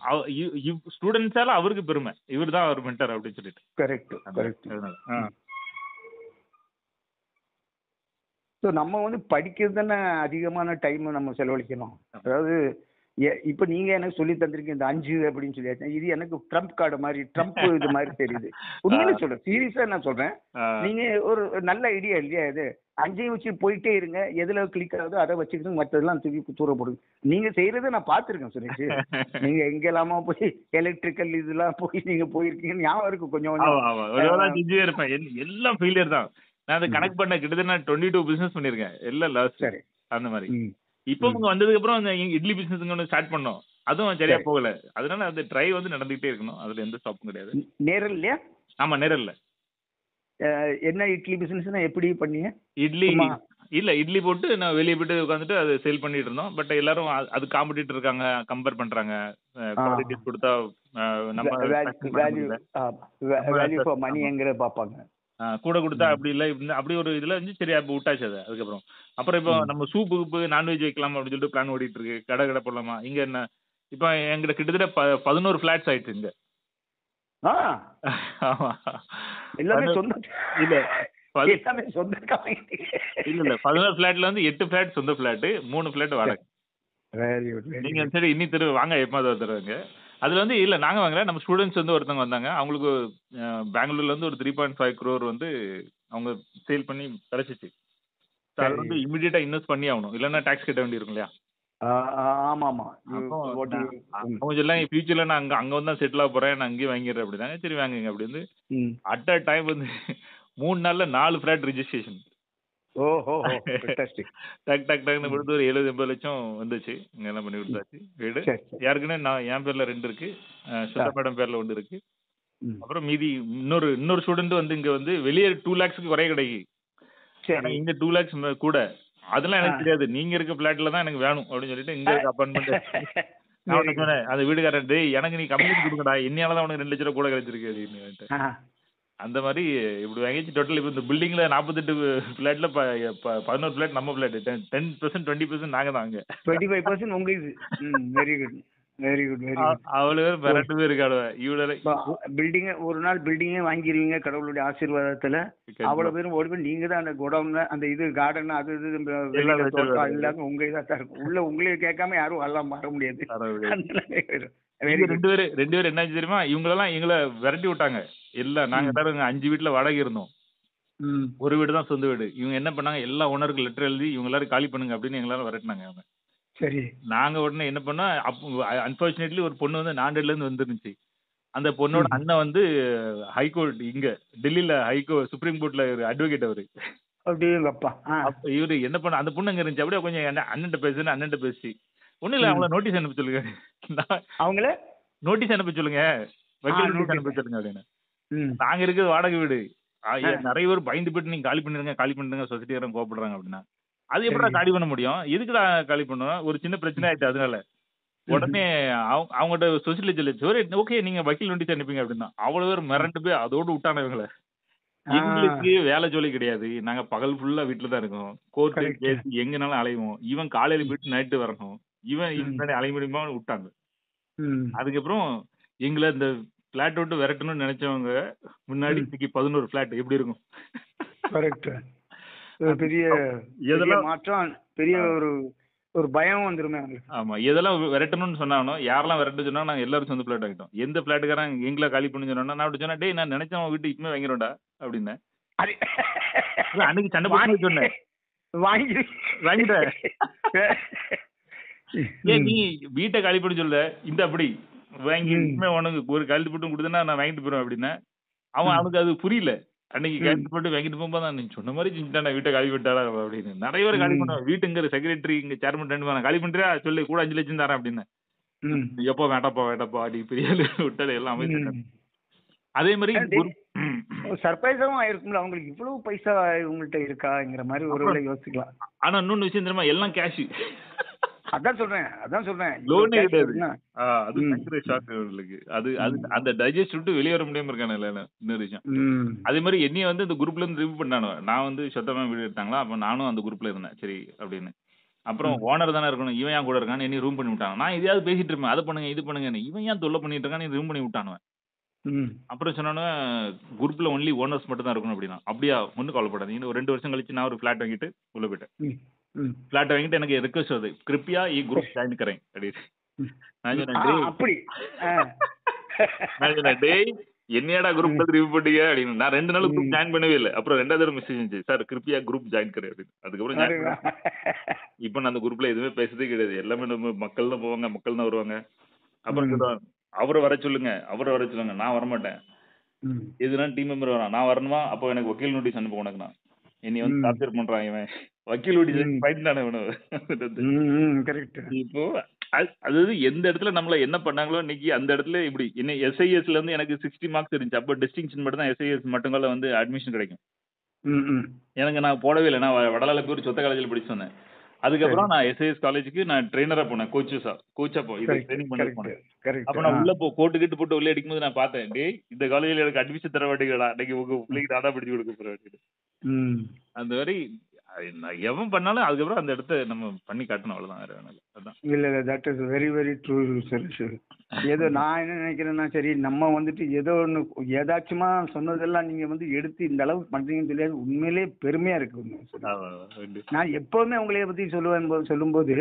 ஸ்டூடெண்ட்ஸால அவருக்கு பெருமை இவர் தான் அவர் மென்டர் அப்படின்னு சொல்லிட்டு கரெக்ட் கரெக்ட் அதனால. ஆ. ஸோ நம்ம வந்து படிக்கிறது தானே அதிகமான டைம் நம்ம செலவழிக்கணும் அதாவது எ- இப்ப நீங்க எனக்கு சொல்லி தந்திருக்கீங்க இந்த அஞ்சு அப்படின்னு சொல்லியாச்சு இது எனக்கு ட்ரம்ப் கார்டு மாதிரி ட்ரம்ப் இது மாதிரி தெரியுது உண்மையிலே சொல்றேன் சீரியஸா நான் சொல்றேன் ஆ. நீங்க ஒரு நல்ல ஐடியா இல்லையா இது அஞ்சையும் வச்சு போயிட்டே இருங்க எதுல கிளிக் ஆகுதோ அதை வச்சுக்கிட்டு மற்றதெல்லாம் தூக்கி தூர போடுங்க நீங்க செய்யறதை நான் பார்த்திருக்கேன் சுரேஷ் நீங்க எங்கெல்லாமோ போய் எலக்ட்ரிக்கல் இதெல்லாம் போய் நீங்க போயிருக்கீங்கன்னு ஞாபகம் இருக்கு கொஞ்சம் ஆமா கொஞ்சம் ஆமா ஒரு வேளை செஞ்சே இருப்பேன் எல்- எல்லாம் ஃபெயிலியர் தான் நான் அதை கணக்கு பண்ண கிட்டத்தட்ட டுவெண்ட்டி டூ பிசினஸ் பண்ணிருக்கேன் எல்லாம் லாஸ் சரி அந்த மாதிரி ம். இப்போ இவங்க வந்ததுக்கு அப்புறம் அந்த இங்க இட்லி பிசினஸ் ஒன்று ஸ்டார்ட் பண்ணோம் அதுவும் சரியா சரி. போகல அதனால அந்த ட்ரை வந்து நடந்துகிட்டே இருக்கணும் அதுல எந்த ஸ்டாப்பும் கிடையாது நேரில் இல்லையா ஆமா நேரில் அஹ் என்ன இட்லி பிசினஸ்னா எப்படி பண்ணீங்க இட்லி சும்மா? இல்ல இட்லி போட்டு நான் வெளியே போயிட்டு உட்காந்துட்டு அதை சேல் பண்ணிட்டு இருந்தோம் பட் எல்லாரும் அது- அது காம்படிட்டர் இருக்காங்க கம்பேர் பண்றாங்க குவாலிட்டிஸ் கொடுத்தா அஹ், நம்ம satisfy பண்ண வேல்யூ முடியல. வேல்யூ ஃபார் மணிங்கிற பார்ப்பாங்க ஆ, கூட கொடுத்தா ம். அப்படி இல்லை இப்படி அப்படி ஒரு இதில் வந்து சரி அப்போ விட்டாச்சு அதை அதுக்கப்புறம் அப்புறம் இப்போ ம். நம்ம சூப்பு கீப்பு நான்வெஜ் வைக்கலாம் அப்படின்னு சொல்லிட்டு பிளான் ஓடிட்டு இருக்கு கடை கடை போடலாமா இங்கே என்ன இப்போ எங்கிட்ட கிட்டத்தட்ட ப பதினோரு ஃப்ளாட்ஸ் ஆயிடுச்சு இங்கே ஆ ஆமாம் எல்லாமே சொந்த இல்லை பதி எல்லாமே சொந்த கம்பெனி இல்லை இல்லை பதினோரு ஃப்ளாட்டில் வந்து எட்டு ஃப்ளாட் சொந்த ஃப்ளாட்டு மூணு ஃப்ளாட் வாடகை வெரி குட் வெரி நீங்கள் சரி இன்னி திரு வாங்க எப்போது தருவாங்க அதில் வந்து இல்லை நாங்கள் வாங்கல நம்ம ஸ்டூடெண்ட்ஸ் வந்து ஒருத்தவங்க வந்தாங்க அவங்களுக்கு அஹ், பெங்களூர்ல இருந்து ஒரு த்ரீ பாயிண்ட் ஃபைவ் க்ரோர் வந்து அவங்க சேல் பண்ணி கிடச்சிச்சு அது சரி. வந்து இமிடியேட்டாக இன்வெஸ்ட் பண்ணி ஆகணும் இல்லைன்னா டேக்ஸ் கட்ட வேண்டியிருக்கும் இல்லையா ஆமா ஆமா அப்போ What நான் you- ம். அவங்க சொல்லலாம் ஃபியூச்சரில் நான் அங்கே அங்கே வந்து தான் செட்டில் ஆக போகிறேன் நான் அங்கேயே வாங்கிடுறேன் அப்படிதாங்க சரி வாங்குங்க அப்படி வந்து ம். அட் அ டைம் வந்து மூணு நாளில் நாலு ஃப்ளாட் ரிஜிஸ்ட்ரேஷன் ஓ ஹோ ஹோ fantastic. டக் டக் டக்னு கொடுத்து ஒரு எழுபது எண்பது லட்சம் வந்துச்சு இங்கே எல்லாம் பண்ணி கொடுத்தாச்சு வீடு சரி சரி ஏற்கனவே நான் என் பேர்ல ரெண்டு இருக்கு அஹ் சுதா மேடம் பேர்ல ஒன்று இருக்கு ம். அப்புறம் மீதி இன்னொரு இன்னொரு ஸ்டூடெண்ட் வந்து இங்க வந்து வெளியே டூ லேக்ஸ்க்கு குறைய கிடைக்கு ஆனா சரி இங்க டூ லேக்ஸ் கூட அதெல்லாம் எனக்கு ஆ. தெரியாது நீங்க இருக்க பிளாட்ல தான் எனக்கு வேணும் அப்படின்னு சொல்லிட்டு இங்க இருக்க அப்பார்ட்மெண்ட் நான் உனக்கு சொன்னேன் அந்த வீடுக்காரன் டேய் எனக்கு நீ கம்மி கொடுங்கடா என்னையால தான் உனக்கு ரெண்டு லட்ச ரூபா கூட கிடைச்சிருக்கு அப்படின்னு ஆ. அந்த மாதிரி இப்படி வாங்கிச்சு டோட்டல் இப்போ இந்த பில்டிங்ல நாற்பத்தெட்டு ஃபிளாட்ல பதினோரு ஃபிளாட் நம்ம flat ten percent twenty percent நாங்க தான் அங்க 25% உங்க இது ம் very good very good very good அவ்வளவு பேர் மிரட்டு பேர் இருக்காடுவ இவ்வளவு பில்டிங் ஒரு நாள் பில்டிங்கே வாங்கிடுவீங்க கடவுளுடைய ஆசீர்வாதத்துல அவ்வளவு பேரும் ஓடி போய் நீங்க தான் அந்த குடவுன் அந்த இது கார்டன் அது இது இந்த வெளியில வச்சிருவாங்க. தோட்டம் எல்லாமே உங்க இதா தான் இருக்கும் உள்ள உங்களே கேட்காம யாரும் எல்லாம் மாற முடியாது அந்த நிலைமை வரும். Very இவங்க good. ரெண்டு பேரும் ரெண்டு பேரும் என்னாச்சு தெரியுமா இவங்களெல்லாம் எங்களை விரட்டி விட்டாங்க எல்லாம் நாங்க ம். எல்லாரும் இங்க அஞ்சு வீட்டுல வாடகை இருந்தோம் ம். ஒரு வீடு தான் சொந்த வீடு இவங்க என்ன பண்ணாங்க எல்லா ஓனருக்கு லெட்டர் எழுதி இவங்க எல்லாரும் காலி பண்ணுங்க அப்படின்னு எங்களால விரட்டினாங்க அவங்க சரி நாங்க உடனே என்ன பண்ணோம் அப்போ அன்பார்ச்சுனேட்லி ஒரு பொண்ணு வந்து நாண்டட்ல இருந்து வந்துருந்துச்சு அந்த பொண்ணோட ம். அண்ணன் வந்து ஹைகோர்ட் இங்க டெல்லியில ஹைகோ சுப்ரீம் கோர்ட்ல ஒரு அட்வொகேட் அவரு அப்படியேங்கப்பா ஆ அப்ப இவரு என்ன பண்ண அந்த பொண்ணு அங்க இருந்துச்சு அப்படியே கொஞ்சம் அண்ணன் அண்ணன்ட்ட பேசுன்னு அண்ணன்ட்ட பேசி ஒண்ணும் இல்ல ம். அவங்கள நோட்டீஸ் அனுப்ப சொல்லுங்க அவங்கள நோட்டீஸ் அனுப்ப சொல்லுங்க வக்கீல் நோட்டீஸ் notice. அனுப்ப சொல்லுங்க அப்படின்னு ம் நாங்க இருக்கிறது வாடகை வீடு ஆ, ஏ, ஆ. நிறைய பேர் பயந்து போயிட்டு நீங்க காலி பண்ணிருங்க காலி பண்ணிருங்க சொசைட்டியாரன் கோபப்படுறாங்க அப்படின்னா அது எப்படா சரி. காலி பண்ண முடியும் எதுக்குடா காலி பண்ணுவோம் ஒரு சின்ன பிரச்சனை ஆயிடுச்சு அதனால உடனே அவங்க அவங்ககிட்ட சொசைட்டில சொல்லி சரி ஓகே நீங்க வக்கீல் நோட்டீஸ் அனுப்பிங்க அப்படின்னா அவ்வளவு பேர் மிரண்டு போய் அதோடு விட்டான இவங்களை ஆ. எங்களுக்கு வேலை ஜோலி கிடையாது நாங்க பகல் ஃபுல்லா வீட்டுல தான் இருக்கோம் கோர்ட்டு Correct. கேஸ் எங்கனாலும் அலைவோம் இவன் காலையில போயிட்டு நைட்டு வரணும் இவன் ம். முன்னாடி அலைய முடியுமா விட்டாங்க ம் அதுக்கப்புறம் எங்களை இந்த பிளாட் விட்டு விரட்டணும்னு நினைச்சவங்க முன்னாடி ம். இன்னைக்கு பதினோரு பிளாட் எப்படி இருக்கும் கரெக்ட் ஒரு பெரிய பெரிய எதெல்லாம் மாற்றம் பெரிய ஒரு ஒரு பயம் வந்துருமே அவங்களுக்கு ஆமா எதெல்லாம் விரட்டணும்னு சொன்னானோ யாரெல்லாம் விரட்ட சொன்னா நாங்க எல்லாரும் சொந்த பிளாட் ஆகிட்டோம் எந்த பிளாட்டுக்காரன் எங்களை காலி பண்ணி சொன்னா நான் அப்படி சொன்னேன் டேய் நான் நினைச்சேன் உன் வீட்டு இப்பமே வாங்கிடும்டா அப்படின்னேன் அது இல்ல, அன்னைக்கு சண்டை போட்டு சொன்னேன் வாங்கி வாங்கிட்டேன். ஏன் ம். நீ வீட்டை காலி பண்ணி சொல்ல இந்த அப்படி வாங்கி ம். இப்பமே உனக்கு ஒரு கழுத்து போட்டு கொடுத்தனா நான் வாங்கிட்டு போறேன் அப்படின்னா அவன் ம். அவனுக்கு அது புரியல அன்னைக்கு ம். கழுத்து போட்டு வாங்கிட்டு போகும்போது தான் நீ சொன்ன மாதிரி செஞ்சுட்டான் வீட்டை காலி பண்ணிட்டாடா அப்படின்னு நிறைய பேர் காலி ம். பண்ணுவாங்க வீட்டுங்கிற செக்ரட்டரி இங்க சேர்மன் ரெண்டு பேரும் காலி பண்றியா சொல்லி கூட அஞ்சு லட்சம் தரேன் அப்படின்னு ம். எப்போ வேண்டாப்பா வேண்டாப்பா அடி பெரிய ஆளு விட்டாலே எல்லாம் அமைதிட்டாங்க ம். அதே மாதிரி அது- ஒரு- ம். ஒரு சர்ப்ரைஸாவும் ஆயிருக்கும்ல அவங்களுக்கு இவ்வளவு பைசா இவங்கள்ட்ட இருக்காங்கிற மாதிரி ஒரு வேளை யோசிக்கலாம் ஆனா இன்னொன்னு விஷயம் தெரியுமா எல்லாம் கேஷ் அதான் சொல்றேன் அதான் சொல்றேன் லோனே இவ்வளவு cash கிடையாது இருக்குன்னா, அது ம். பயங்கர ஷாக் அவங்களுக்கு அது அது ம். அந்த டைஜஸ்ட் விட்டு வெளியே வர முடியாம இருக்கானே இன்னொரு விஷயம் ம். அதே மாதிரி என்னைய வந்து இந்த குரூப்ல இருந்து ரிமூவ் பண்ணானுவ நான் வந்து சொத்தமா வீடு எடுத்தாங்களா அப்ப நானும் அந்த குரூப்ல இருந்தேன் சரி அப்படின்னு அப்புறம் ம். ஓனர் தானே இருக்கணும் இவன் ஏன் கூட இருக்கான்னு என்னைய ரூம் பண்ணி விட்டாங்க நான் இதையாவது பேசிட்டு இருப்பேன் அதை பண்ணுங்க இது பண்ணுங்க இவன் ஏன் தொல்லை பண்ணிட்டு இருக்கான்னு ரூம் பண்ணி விட்டானுவன் ம். அப்புறம் சொன்னானு குரூப்ல ஒன்லி ஓனர்ஸ் மட்டும் தான் இருக்கணும் அப்படின்னா அப்படியா ஒன்றும் கவலைப்படாது இன்னும் ஒரு ரெண்டு வருஷம் கழிச்சு நான் ஒரு ஃபிளாட் வாங்கிட்டு உள்ள போயிட்டேன் ம். ம். ஃபிளாட் வாங்கிட்டு எனக்கு ரிக்வஸ்ட் வருது கிருப்பியா இ குரூப் ஜாயின் கரேன் அப்படின்னு ம். நான் சொன்னேன் ஆ, "டேய், அப்படி ஆ. நான் சொன்னேன் டேய் என்னையாடா குரூப் வந்து ரிவ்யூ பண்ணீங்க அப்படின்னு நான் ரெண்டு நாள் குரூப் ம். ஜாயின் பண்ணவே இல்லை அப்புறம் ரெண்டாவது தடவை மெசேஜ் இருந்துச்சு சார் கிருப்பியா குரூப் ஜாயின் கரேன் அப்படின்னு அதுக்கப்புறம் join பண்ணேன். இப்போ நான் அந்த குரூப்ல எதுவுமே பேசுறதே கிடையாது எல்லாமே நம்ம மக்கள் தான் போவாங்க மக்கள் தான் வருவாங்க அப்புறம் ம். சொல்லுவாங்க அவரை வர சொல்லுங்க அவரை வர சொல்லுங்க நான் வரமாட்டேன் ம். எதுனா டீம் மெம்பர் வரான் நான் வரணுமா அப்போ எனக்கு வக்கீல் நோட்டீஸ் அனுப்ப உனக்கு நான் என்னை வந்து ம். டார்ச்சர் பண்றான் இவன் வக்கீல் நோட்டீஸ் ம். ஃபைன் தானே இவனு ம், ம், correct. இப்போ அது- அதாவது எந்த இடத்துல நம்மள என்ன பண்ணாங்களோ இன்னைக்கு அந்த இடத்துல இப்படி என்ன எஸ்ஐஎஸ்ல இருந்து எனக்கு சிக்ஸ்டி மார்க்ஸ் இருந்துச்சு அப்போ டிஸ்டிங்ஷன் மட்டும் தான் எஸ்ஐஎஸ் மட்டும் வந்து அட்மிஷன் கிடைக்கும் ம், ம். எனக்கு நான் போடவே இல்லை நான் வ- வடலால போய் ஒரு சொத்த காலேஜில் படிச்சு வந்தேன் அதுக்கப்புறம் நான் எஸ்ஐஎஸ் காலேஜுக்கு நான் ட்ரெயினரா போனேன் கோச்சஸா கோச்சா போ இது கரெக்ட் ட்ரைனிங் பண்ணி கரெக்ட் போனேன் கரெக்ட் அப்ப நான் உள்ள போ கோட்டு கிட்டு போட்டு உள்ள அடிக்கும்போது நான் பார்த்தேன் டேய் இந்த காலேஜ்ல எனக்கு அட்மிஷன் தர மாட்டேங்கடா இன்னைக்கு உங்க பிள்ளைக்கு நாடா பிடிச்சு கொடுக்க போறேன் ம் அந்த மாதிரி அது நான் எவன் பண்ணாலும் அதுக்கப்புறம் அந்த இடத்த நம்ம பண்ணி காட்டணும் அவ்வளவுதான் வேற வேணாம் அதான் இல்ல இல்ல that is very very true Suresh ஏதோ நான் என்ன நினைக்கிறேன்னா சரி நம்ம வந்துட்டு ஏதோ ஒன்று ஏதாச்சுமா சொன்னதெல்லாம் நீங்க வந்து எடுத்து இந்த அளவுக்கு பண்றீங்கன்னு சொல்லி அது உண்மையிலே பெருமையா இருக்கு உண்மையை சொல்ல. ஆமா, ஆமா, ரெண்டு. நான் எப்பவுமே உங்களைய பத்தி சொல்லுவேன் போ- சொல்லும்போது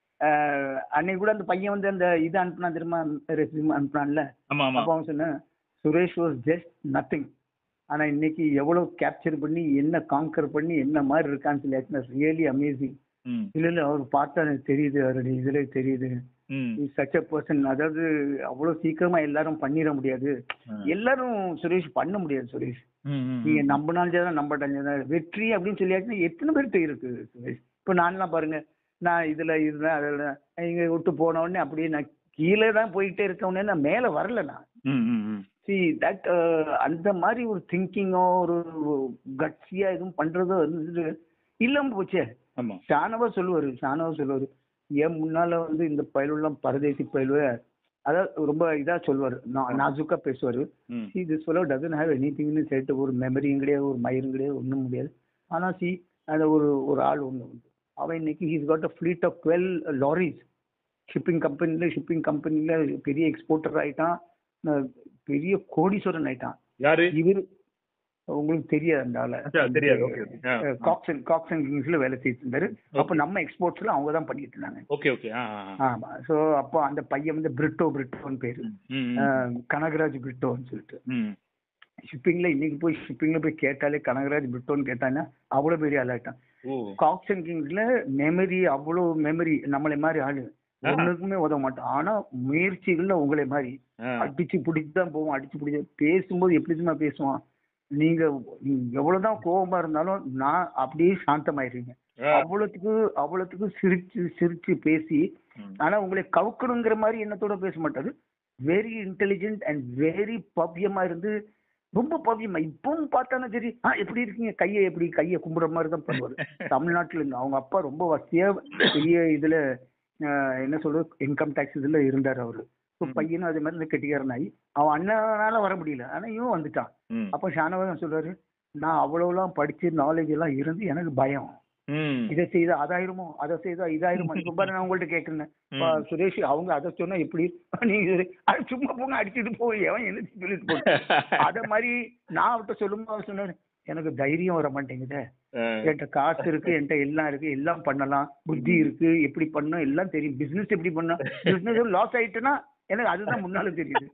ஆஹ், அன்னைக்கு கூட அந்த பையன் வந்து அந்த இது அனுப்புனா திரும்ப ரெசியூம் அனுப்புனான்ல ஆமா ஆமா அப்போ அவன் சொன்னேன் சுரேஷ் வாஸ் ஜஸ்ட் நத்திங் ஆனா இன்னைக்கு எவ்வளவு கேப்சர் பண்ணி என்ன காங்கர் பண்ணி என்ன மாதிரி இருக்கான்னு சொல்லி ரியலி அமேசிங் ம் இல்ல இல்ல அவர் பார்த்தா எனக்கு தெரியுது அவருடைய இதுல தெரியுது ம் சச் அ பர்சன் அதாவது அவ்வளவு சீக்கிரமா எல்லாரும் பண்ணிட முடியாது ம். எல்லாரும் சுரேஷ் பண்ண முடியாது சுரேஷ் ம், ம், நீங்க ம். நம்பினாலும் தான் நம்பட்டாலும் தான் வெற்றி அப்படின்னு சொல்லியாச்சுன்னா எத்தனை பேர்கிட்ட இருக்கு சுரேஷ் இப்போ நான்லாம் பாருங்க நான் இதுல இருந்தேன் அதில் இங்க விட்டு போன உடனே அப்படியே நான் கீழே தான் போயிட்டே இருக்க உடனே நான் மேல வரல நான் ம், ம், ம். சி தட் அந்த மாதிரி ஒரு திங்கிங்கோ ஒரு கட்சியா எதுவும் பண்றதோ வந்து இல்லாம போச்சே ஆமா ஷானவா சொல்லுவாரு ஷானவா சொல்லுவாரு ஏன் முன்னால வந்து இந்த பயலுலாம் பரதேசி பயலுவ அதாவது ரொம்ப இதா சொல்லுவாரு நா- நாஜுக்கா பேசுவாரு ம் see this fellow doesn't have any திங்னு சொல்லிட்டு ஒரு மெமரியும் கிடையாது ஒரு மயிரும் கிடையாது ஒன்றும் முடியாது ஆனா சி அந்த ஒரு ஒரு ஆள் ஒன்று உண்டு அவன் இன்னைக்கு he's got a fleet of twelve lorries shipping கம்பெனியில் ஷிப்பிங் கம்பெனியில் பெரிய எக்ஸ்போர்ட்டர் ஆயிட்டான் அஹ் பெரிய கோடீஸ்வரன் ஆயிட்டான் யாரு இவர் உங்களுக்கு தெரியாது அந்த ஆளை அச்சா, தெரியாது ஓகே ஓகே ஆ, ஆ. காக்ஸன் காக்ஸன் கிங்ஸ்ல வேலை செய்துட்டு இருந்தாரு அப்போ நம்ம எக்ஸ்போர்ட்ஸ்ல அவங்க தான் பண்ணிட்டு இருந்தாங்க ஓகே ஓகே ஆ ஆ, ஆ. ஆமா ஸோ அப்போ அந்த பையன் வந்து பிரிட்டோ பிரிட்டோன்னு பேரு ம், ம், அஹ் கனகராஜ் பிரிட்டோன்னு சொல்லிட்டு ம். ஷிப்பிங்ல இன்னைக்கு போய் ஷிப்பிங்ல போய் கேட்டாலே கனகராஜ் பிரிட்டோன்னு கேட்டாங்கன்னா அவ்வளவு பெரிய ஆளாயிட்டான் ஓ காக்ஸன் கிங்ஸ்ல மெமரி அவ்வளவு மெமரி நம்மளை மாதிரி ஆளு ஆஹா. ஒண்ணுக்குமே உதவ மாட்டோம் ஆனா முயற்சிகள்ல உங்களை மாதிரி ஆ. அடிச்சு பிடிச்சு தான் போவோம் அடிச்சு பிடிச்சு பேசும்போது எப்படி தெரியுமா பேசுவான் நீங்க எவ்வளவுதான் கோபமா இருந்தாலும் நான் அப்படியே சாந்தமாயிருங்க ஆ. அவ்வளவுக்கு அவ்வளவுக்கு சிரிச்சு சிரிச்சு பேசி ம். ஆனா உங்களை கவுக்கணுங்கிற மாதிரி எண்ணத்தோட பேச மாட்டாரு வெரி இன்டெலிஜென்ட் அண்ட் வெரி பவ்யமா இருந்து ரொம்ப பவ்யமா இப்பவும் பார்த்தாலும் சரி ஆ எப்படி இருக்கீங்க கையை எப்படி கையை கும்பிடுற மாதிரி தான் பண்ணுவாரு தமிழ்நாட்டுல இருந்து அவங்க அப்பா ரொம்ப வசதியா பெரிய இதுல ஆஹ், என்ன சொல்றது இன்கம் டேக்ஸ் இதுல இருந்தாரு அவரு So, ம். பையனும் அதே மாதிரி இந்த கெட்டிக்காரன் ஆகி அவன் அண்ணனால வர முடியல ஆனா இவன் வந்துட்டான் ம். அப்போ ஷானவாதன் சொல்றாரு நான் அவ்வளவுலாம் படிச்சு நாலேஜ் எல்லாம் இருந்து எனக்கு பயம் ம். இதை செய்தா அதாயிருமோ அதை செய்தா இதாயிருமோ இப்ப பாரு நான் உங்கள்ட்ட கேட்கிறேன் பா, ம். சுரேஷ் அவங்க அதை சொன்னா எப்படி நீங்க இது- அது சும்மா போங்க அடிச்சுட்டு போய் எவன் என்ன சொல்லிட்டு போட்டு அத மாதிரி நான் அவர்கிட்ட சொல்லும்போது அவர் சொன்னாரு எனக்கு தைரியம் வர மாட்டேங்குதே ஆ. என்கிட்ட காசு இருக்கு என்கிட்ட எல்லாம் இருக்கு எல்லாம் பண்ணலாம் புத்தி இருக்கு எப்படி பண்ணணும் எல்லாம் தெரியும் பிசினஸ் எப்படி பண்ணணும் பிசினஸ் லாஸ் ஆயிட்டுன்னா எனக்கு அதுதான் முன்னால தெரியுது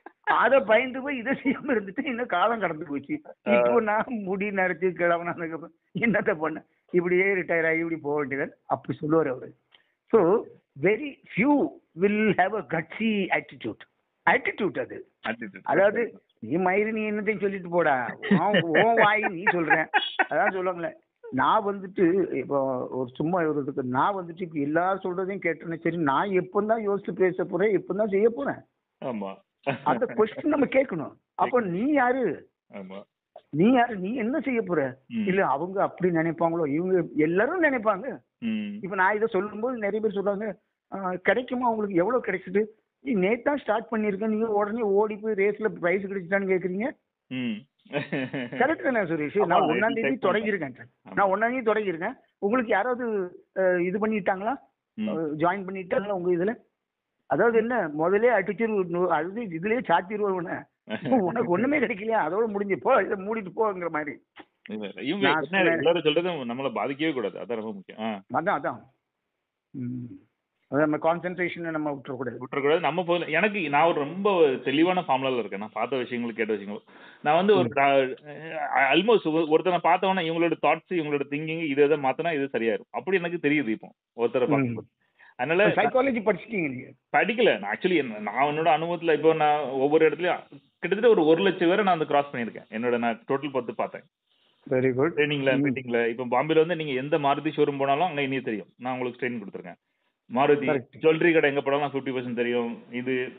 அத பயந்து போய் இதை செய்யாம இருந்துட்டு இன்னும் காலம் கடந்து போச்சு இப்போ நான் முடி நரைச்சு கிளம்புனதுக்கு என்னத்த பண்ண இப்படியே ரிட்டையர் ஆகி இப்படி போக வேண்டியது அப்படி சொல்லுவார் அவரு so very few will have a கட்சி ஆட்டிடியூட் ஆட்டிடியூட் அது Attitude. அதாவது நீ மயிறு நீ என்னத்தையும் சொல்லிட்டு போடா உன் உன் வாய் நீ சொல்றேன் அதான் சொல்லுவாங்களே நான் வந்துட்டு இப்போ ஒரு சும்மா ஒரு இதுக்கு நான் வந்துட்டு இப்போ எல்லாரும் சொல்றதையும் கேட்டேன்னு சரி நான் எப்போ தான் யோசிச்சு பேச போறேன் எப்போ தான் செய்ய போறேன் ஆமா அந்த கொஸ்டின் நம்ம கேட்கணும் அப்போ நீ யாரு ஆமா நீ யாரு நீ என்ன செய்ய போற ம். இல்ல அவங்க அப்படி நினைப்பாங்களோ இவங்க எல்லாரும் நினைப்பாங்க ம். இப்ப நான் இதை சொல்லும்போது நிறைய பேர் சொல்றாங்க "ஆ, கிடைக்குமா உங்களுக்கு எவ்வளவு கிடைச்சிது நீ நேத்தா ஸ்டார்ட் பண்ணிருக்க நீங்க உடனே ஓடி போய் ரேஸ்ல பிரைஸ் கிடைச்சிட்டான்னு கேக்குறீங்க ம். கரெக்ட் தானே சுரேஷ் ஆமா, நான் அது ஒன்னாம் தேதி decide தொடங்கியிருக்கேன் ஆமா. நான் ஒன்னாம் தேதி தொடங்கியிருக்கேன் உங்களுக்கு யாராவது அஹ், இது பண்ணிட்டாங்களா ம். ஜாயின் பண்ணிட்டாங்களா உங்க இதுல அதாவது என்ன முதல்ல அடிச்சிரு அது இதுலயே சாத்திடுவோம் உன்னை உனக்கு ஒண்ணுமே கிடைக்கலையா அதோட முடிஞ்சு போ இதை மூடிட்டு போங்கிற மாதிரி இல்ல, இல்ல. இவங்க நான் என்ன சொன்னேன். எல்லாரும் சொல்றது நம்மள பாதிக்கவே கூடாது அதான் ரொம்ப முக்கியம் ஆ. அதான் அதான் ம். அது நம்ம கான்சென்ட்ரேஷனை நம்ம விட்டுறக்கூடாது விட்டுறக்கூடாது நம்ம போதும் எனக்கு நான் ஒரு ரொம்ப தெளிவான ஃபார்முலால இருக்கேன் நான் பார்த்த விஷயங்கள் கேட்ட விஷயங்கள் நான் வந்து ஒரு ஆல்மோஸ்ட் ஒருத்தனை பார்த்தவொன்னே இவங்களோட தாட்ஸ் இவங்களோட திங்கிங் இதை இதை மாத்தினா இது சரியாயிரும் அப்படி எனக்கு தெரியுது இப்போ ஒருத்தரை ம். பார்க்கும்போது அதனால சைக்காலஜி படிச்சிட்டீங்க நீங்க படிக்கல நான் ஆக்சுவலி நான் என்னோட அனுபவத்துல இப்போ நான் ஒவ்வொரு இடத்துலயும் கிட்டத்தட்ட ஒரு ஒரு லட்சம் பேரை நான் வந்து கிராஸ் பண்ணியிருக்கேன் என்னோட நான் டோட்டல் பார்த்து பார்த்தேன் வெரி குட் ட்ரைனிங்ல ம். மீட்டிங்ல இப்போ பாம்பேல வந்து நீங்க எந்த மாருதி ஷோரூம் போனாலும் அங்க இனியே தெரியும் நான் உங்களுக்கு ட்ரைனிங் கொடுத்துருக்கேன் மாருதி Correct. ஜுவல்லரி கடை எங்க போனாலும் ஃபிஃப்டி பர்சன்ட் தெரியும் இது ம்.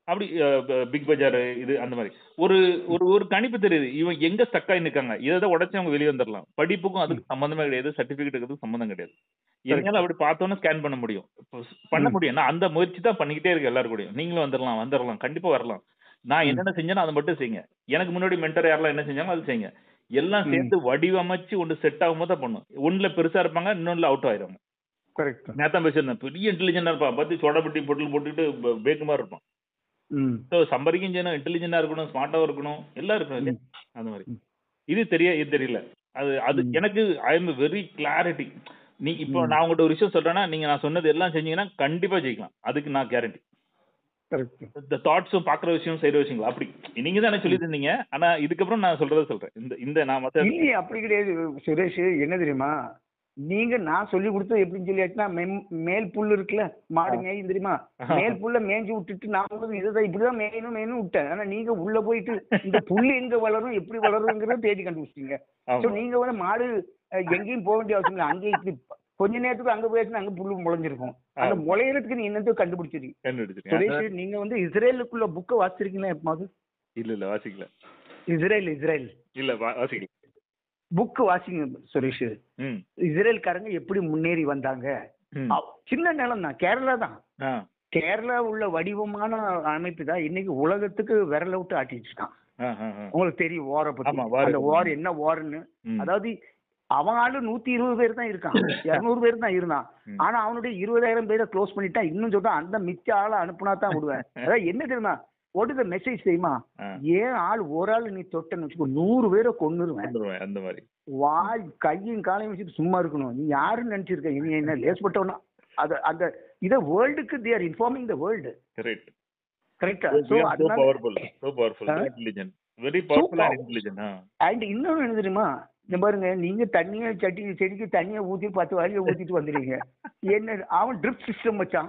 அப்படி பிக் பஜார் இது அந்த மாதிரி ஒரு ஒரு ஒரு கணிப்பு தெரியுது இவன் எங்க ஸ்டக் ஆகி நிக்காங்க இதை உடச்சு அவங்க வெளியே வந்துடலாம் படிப்புக்கும் அதுக்கு சம்மந்தமே கிடையாது சர்டிபிகேட் இருக்கிறதுக்கு சம்மந்தம் கிடையாது என்னால அப்படி பார்த்தோன்னே ஸ்கேன் பண்ண முடியும் இப்போ பண்ண ம். முடியும் நான் அந்த முயற்சி தான் பண்ணிக்கிட்டே இருக்கு எல்லாரும் கூடயும் நீங்களும் வந்துடலாம் வந்துடலாம் கண்டிப்பா வரலாம் நான் ம். என்னென்ன செஞ்சேனோ அதை மட்டும் செய்யுங்க எனக்கு முன்னாடி மென்டர் யாரெல்லாம் என்ன செஞ்சாங்களோ அது செய்யுங்க எல்லாம் ம். சேர்த்து வடிவமைச்சு ஒன்று செட் ஆகும்போது தான் பண்ணும் ஒண்ணுல பெருசா இருப்பாங்க இன்னொன்னுல அவுட் ஆயிடுவாங்க கரெக்ட் நேத்தான் பேசியிருந்தேன் பெரிய இன்டெலிஜென்டா இருப்பான் பார்த்து சொடப்பட்டி பொட்டில் போட்டுக்கிட்டு ப- பேக்கு மாதிரி இருப்பான் ம் ஸோ சம்பாதிக்கும் செய்யணும் இன்டெலிஜென்டா இருக்கணும் ஸ்மார்ட்டாகவும் இருக்கணும் எல்லாம் இருக்கணும் இல்லையா அந்த மாதிரி ம். இது தெரிய இது தெரியல அது அது ம். எனக்கு ஐ எம் வெரி கிளாரிட்டி நீ இப்போ ம். நான் உங்கள்கிட்ட ஒரு விஷயம் சொல்றேன்னா நீங்க நான் சொன்னது எல்லாம் செஞ்சீங்கன்னா கண்டிப்பா ஜெயிக்கலாம் அதுக்கு நான் கேரண்டி கரெக்ட் இந்த தாட்ஸும் பாக்குற விஷயம் செய்யற விஷயங்கள் அப்படி நீங்க தான் எனக்கு சொல்லி தந்தீங்க ஆனா இதுக்கப்புறம் நான் சொல்றதை சொல்றேன் இந்த இந்த நான் மத்த இல்லையே அப்படி கிடையாது சுரேஷ் என்ன தெரியுமா நீங்க நான் சொல்லி கொடுத்தது எப்படின்னு சொல்லியாச்சுன்னா மெம்- மேல் புல் இருக்குல்ல மாடு மேயும் தெரியுமா மேல் புல்ல மேய்ஞ்சு விட்டுட்டு நான் வந்து இதுதான் இப்படிதான் மேயணும் மேயணும் விட்டேன் ஆனா நீங்க உள்ள போயிட்டு இந்த புல் எங்க வளரும் எப்படி வளருங்கிறத தேடி கண்டுபிடிச்சிட்டீங்க ஆமா. ஸோ நீங்க வந்து மாடு அஹ், எங்கேயும் போக வேண்டிய அவசியம் இல்லை அங்கேயே இப்படி கொஞ்ச நேரத்துக்கு அங்க போயாச்சுன்னா அங்க புல்லு முளைஞ்சிருக்கும் அந்த முளையறதுக்கு நீ என்னத்தையும் கண்டுபிடிச்சிருக்கீங்க கண்டுபிடிச்சிருக்கேன் சுரேஷ் நீங்க வந்து இஸ்ரேலுக்குள்ள புக்கை வாசிச்சிருக்கீங்களா எப்போது இல்ல இல்ல வாசிக்கல இஸ்ரேல் இஸ்ரேல் இல்ல வா- வாசிக்கல புக்கு வாசிங்க சுரேஷ் ம் இஸ்ரேல்காரங்க எப்படி முன்னேறி வந்தாங்க ம். அவ்- சின்ன நிலம் தான் கேரளா தான் ஆ கேரளா உள்ள வடிவமான அமைப்பு தான் இன்னைக்கு உலகத்துக்கு விரல விட்டு ஆட்டிட்டு இருக்கான் ஆ ஆ ஆ உங்களுக்கு தெரியும் வார பத்தி ஆமா, war அந்த பத்தி. வார் என்ன வார்னு ம். அதாவது அவன் ஆளு நூத்தி இருபது பேர் தான் இருக்கான் இருநூறு பேர் தான் இருந்தான் ம். ஆனா அவனுடைய இருபதாயிரம் பேரை க்ளோஸ் பண்ணிட்டான் இன்னும் சொல்றான் அந்த மிச்ச ஆளை அனுப்புனா தான் விடுவேன் அதாவது என்ன தெரியுமா what is the மெசேஜ் தெரியுமா ஆ. ஏன் ஆள் ஒரு ஆள் நீ தொட்டன்னு வச்சுக்கோ நூறு பேரை கொன்னுருவேன் வந்துருவேன் அந்த மாதிரி வாய் கையும் காலையும் வச்சுட்டு சும்மா இருக்கணும் நீ யாருன்னு நினைச்சிருக்க நீ என்ன லேஸ்பட்டவனா அது அந்த இத வேர்ல்டுக்கு they are informing the world correct கரெக்டா So, so we are so அதனால powerful, so powerful, Huh? so intelligent, very powerful and powerful. intelligent. Ah. And இன்னொன்னு என்ன தெரியுமா இந்த பாருங்க நீங்க தண்ணிய சட்டி செடிக்கு தண்ணிய ஊத்தி பத்து வாரியை ஊத்திட்டு வந்துடுறீங்க என்ன அவன் ட்ரிப் சிஸ்டம் வச்சான்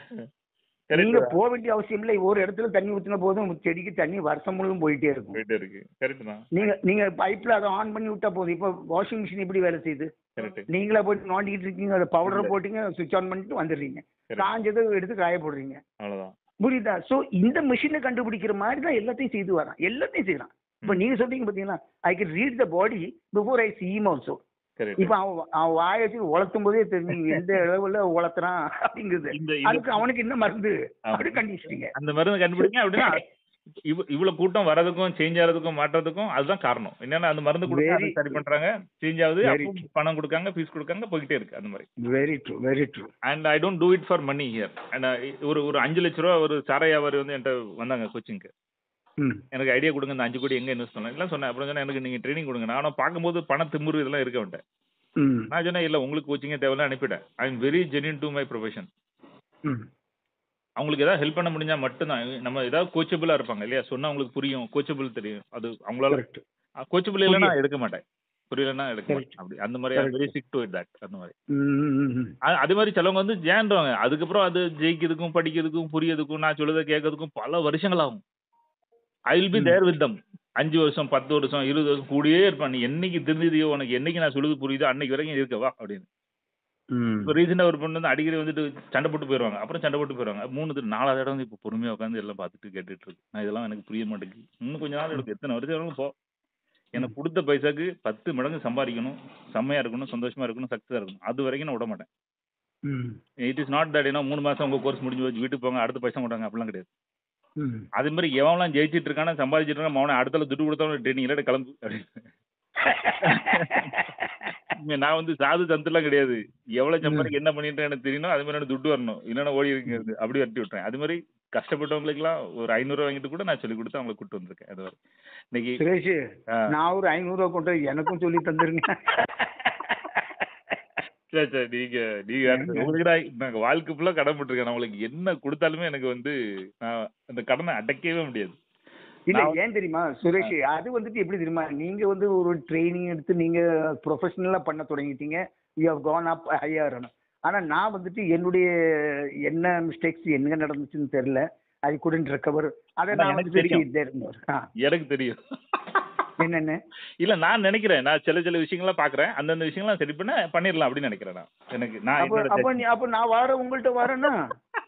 Correct நீங்க தான். போக வேண்டிய அவசியம் இல்லை ஒரு இடத்துல தண்ணி ஊத்தின போதும் செடிக்கு தண்ணி வருஷம் முழுவதும் போயிட்டே இருக்கும் போயிட்டே இருக்கு கரெக்ட் தான் நீங்க நீங்க பைப்ல அதை ஆன் பண்ணி விட்டா போதும் இப்போ வாஷிங் மிஷின் எப்படி வேலை செய்யுது கரெக்ட் நீங்களா போயிட்டு நோண்டிக்கிட்டு இருக்கீங்க அதை பவுடர் இல்ல. போட்டீங்க சுவிட்ச் ஆன் பண்ணிட்டு வந்துடுறீங்க Correct. காஞ்சதை எடுத்து காய போடுறீங்க அவ்வளவுதான் புரியுதா சோ இந்த மிஷினை கண்டுபிடிக்கிற மாதிரி தான் எல்லாத்தையும் செய்து வரான் எல்லாத்தையும் செய்யறான் இப்ப நீங்க சொல்றீங்க பாத்தீங்களா I can read the body before I seem also correct இப்ப அவன் அவன் வாயை வச்சு உளர்த்தும் போதே தெரியும் எந்த அளவுல உளர்த்துறான் அப்படிங்கிறது இந்த இந்த- அதுக்கு அவனுக்கு என்ன மருந்து ஆமா. அப்படி கண்டுபிடிச்சிட்டீங்க அந்த மருந்து கண்டுபிடிங்க அப்படின்னா இவ்- இவ்வளவு கூட்டம் வரதுக்கும் சேஞ்ச் ஆகிறதுக்கும் மாற்றதுக்கும் அதுதான் காரணம் என்னன்னா அந்த மருந்து கொடுக்க Very அது சரி பண்றாங்க சேஞ்ச் ஆகுது Very அப்போ பணம் கொடுக்காங்க ஃபீஸ் கொடுக்காங்க போய்கிட்டே இருக்கு அந்த மாதிரி very true very true and I don't do it for money here and ஒரு ஒரு அஞ்சு லட்ச ரூபா ஒரு சாரை வியாபாரி வந்து என்கிட்ட வந்தாங்க கோச்சிங்க்கு ம் எனக்கு ஐடியா கொடுங்க இந்த அஞ்சு கோடி எங்க இன்வெஸ்ட் பண்ணலாம் எல்லாம் சொன்னேன் அப்புறம் சொன்னேன் எனக்கு நீங்க ட்ரைனிங் கொடுங்க நான் பார்க்கும்போது பண திமுரு இதெல்லாம் இருக்க வேண்டேன் ம் நான் சொன்னேன் இல்ல உங்களுக்கு கோச்சிங்கே தேவையில்ல அனுப்பிட்டேன் I am very genuine to my profession ம் அவங்களுக்கு ஏதாவது ஹெல்ப் பண்ண முடிஞ்சா மட்டும்தான் நம்ம ஏதாவது கோச்சபிளா இருப்பாங்க இல்லையா சொன்னா அவங்களுக்கு புரியும் கோச்சபிள் தெரியும் அது அவங்களால கரெக்ட் கோச்சபிள் இல்லைன்னா எடுக்க மாட்டேன் புரியலன்னா எடுக்க Correct. மாட்டேன் அப்படி அந்த மாதிரி Correct. Very sick to it that அந்த மாதிரி ம் அ- அது மாதிரி சிலவங்க வந்து ஜேன்றாங்க அதுக்கப்புறம் அது ஜெயிக்கிறதுக்கும் படிக்கிறதுக்கும் புரியறதுக்கும் நான் சொல்லுறதை கேட்கறதுக்கும் பல வருஷங்கள் ஆகும் ஐ வில் பி ம். தேர் வித் தம் அஞ்சு வருஷம் பத்து வருஷம் இருபது வருஷம் கூடயே இருப்பான் நீ என்னைக்கு தெரிஞ்சதையோ உனக்கு என்னைக்கு நான் சொல்லுது புரியுதோ அன்னைக்கு வரைக்கும் இருக்கவா அப்படின்னு ம் இப்போ ரீசெண்டாக ஒரு பொண்ணு வந்து அடிக்கடி வந்துட்டு சண்டை போட்டு போயிடுவாங்க அப்புறம் சண்டை போட்டு போயிடுவாங்க மூணு திரு- நாலாவது இடம் வந்து இப்போ பொறுமையாக உட்காந்து எல்லாம் பார்த்துட்டு கேட்டுட்டு இருக்கு நான் இதெல்லாம் எனக்கு புரிய மாட்டேங்குது இன்னும் கொஞ்ச நாள் எடுக்கும் எத்தனை வருஷம் வேணாலும் போ எனக்கு கொடுத்த பைசாக்கு பத்து மடங்கு சம்பாதிக்கணும் செம்மையா இருக்கணும் சந்தோஷமா இருக்கணும் சக்ஸஸாக இருக்கணும் அது வரைக்கும் நான் விட மாட்டேன் ம் இட் இஸ் நாட் தட் ஏன்னா மூணு மாசம் உங்க கோர்ஸ் முடிஞ்சு போச்சு வீட்டுக்கு போங்க அடுத்த பைசா கொண்டாங்க அப்படிலாம் கிடையாது ம் அதே மாதிரி எவன்லாம் ஜெயிச்சிட்டு இருக்கானே சம்பாதிச்சிட்டு இருக்கான் அவனை அடுத்த துட்டு கொடுத்தவன் ட்ரெயினிங் இல்லாட்டி கிளம்பு அப்படின்னு. இங்க நான் வந்து சாது தந்துலாம் கிடையாது எவ்வளவு சம்பாதிக்க என்ன பண்ணிட்டு எனக்கு தெரியணும் அது மாதிரி எனக்கு துட்டு வரணும் இல்லைன்னா ஓடி இருக்கிறது அப்படி வரட்டி விட்டுறேன் அது மாதிரி கஷ்டப்பட்டவங்களுக்குலாம் ஒரு ஐநூறுரூவா வாங்கிட்டு கூட நான் சொல்லி கொடுத்து அவங்களை கூட்டு வந்திருக்கேன் அது வரை இன்னைக்கு சுரேஷ் ஆ, நான் ஒரு ஐநூறு ரூபா கொண்டு போய் எனக்கும் சொல்லி தந்துருங்க சரி சரி நீங்க நீங்க அடுத்து உங்களுக்கு நான் நாங்க வாழ்க்கை ஃபுல்லா கடன் பட்டிருக்கேன் நான் உங்களுக்கு என்ன கொடுத்தாலுமே எனக்கு வந்து நான் அந்த கடனை அடைக்கவே முடியாது இல்ல நான் ஏன் தெரியுமா சுரேஷ் அது வந்துட்டு எப்படி தெரியுமா நீங்க வந்து ஒரு ட்ரைனிங் எடுத்து நீங்க ப்ரொஃபஷனலா பண்ண தொடங்கிட்டீங்க you have gone up higher ஆனா நான் வந்துட்டு என்னுடைய என்ன மிஸ்டேக்ஸ் எங்க நடந்துச்சுன்னு தெரியல ஐ குடன்ட் ரெக்கவர் அதை ஆனா நான் எனக்கு வந்து தெரியும். தெரியும் ஆ, எனக்கு தெரியும் என்னென்ன இல்ல நான் நினைக்கிறேன் நான் சில சில விஷயங்கள்லாம் பாக்குறேன் அந்தந்த விஷயங்கள்லாம் சரி பண்ண பண்ணிடலாம் அப்படின்னு நினைக்கிறேன் நான் எனக்கு நான் அப்ப என்னோட அப்ப நீ அப்ப நான் வர உங்கள்ட்ட வரேன்னா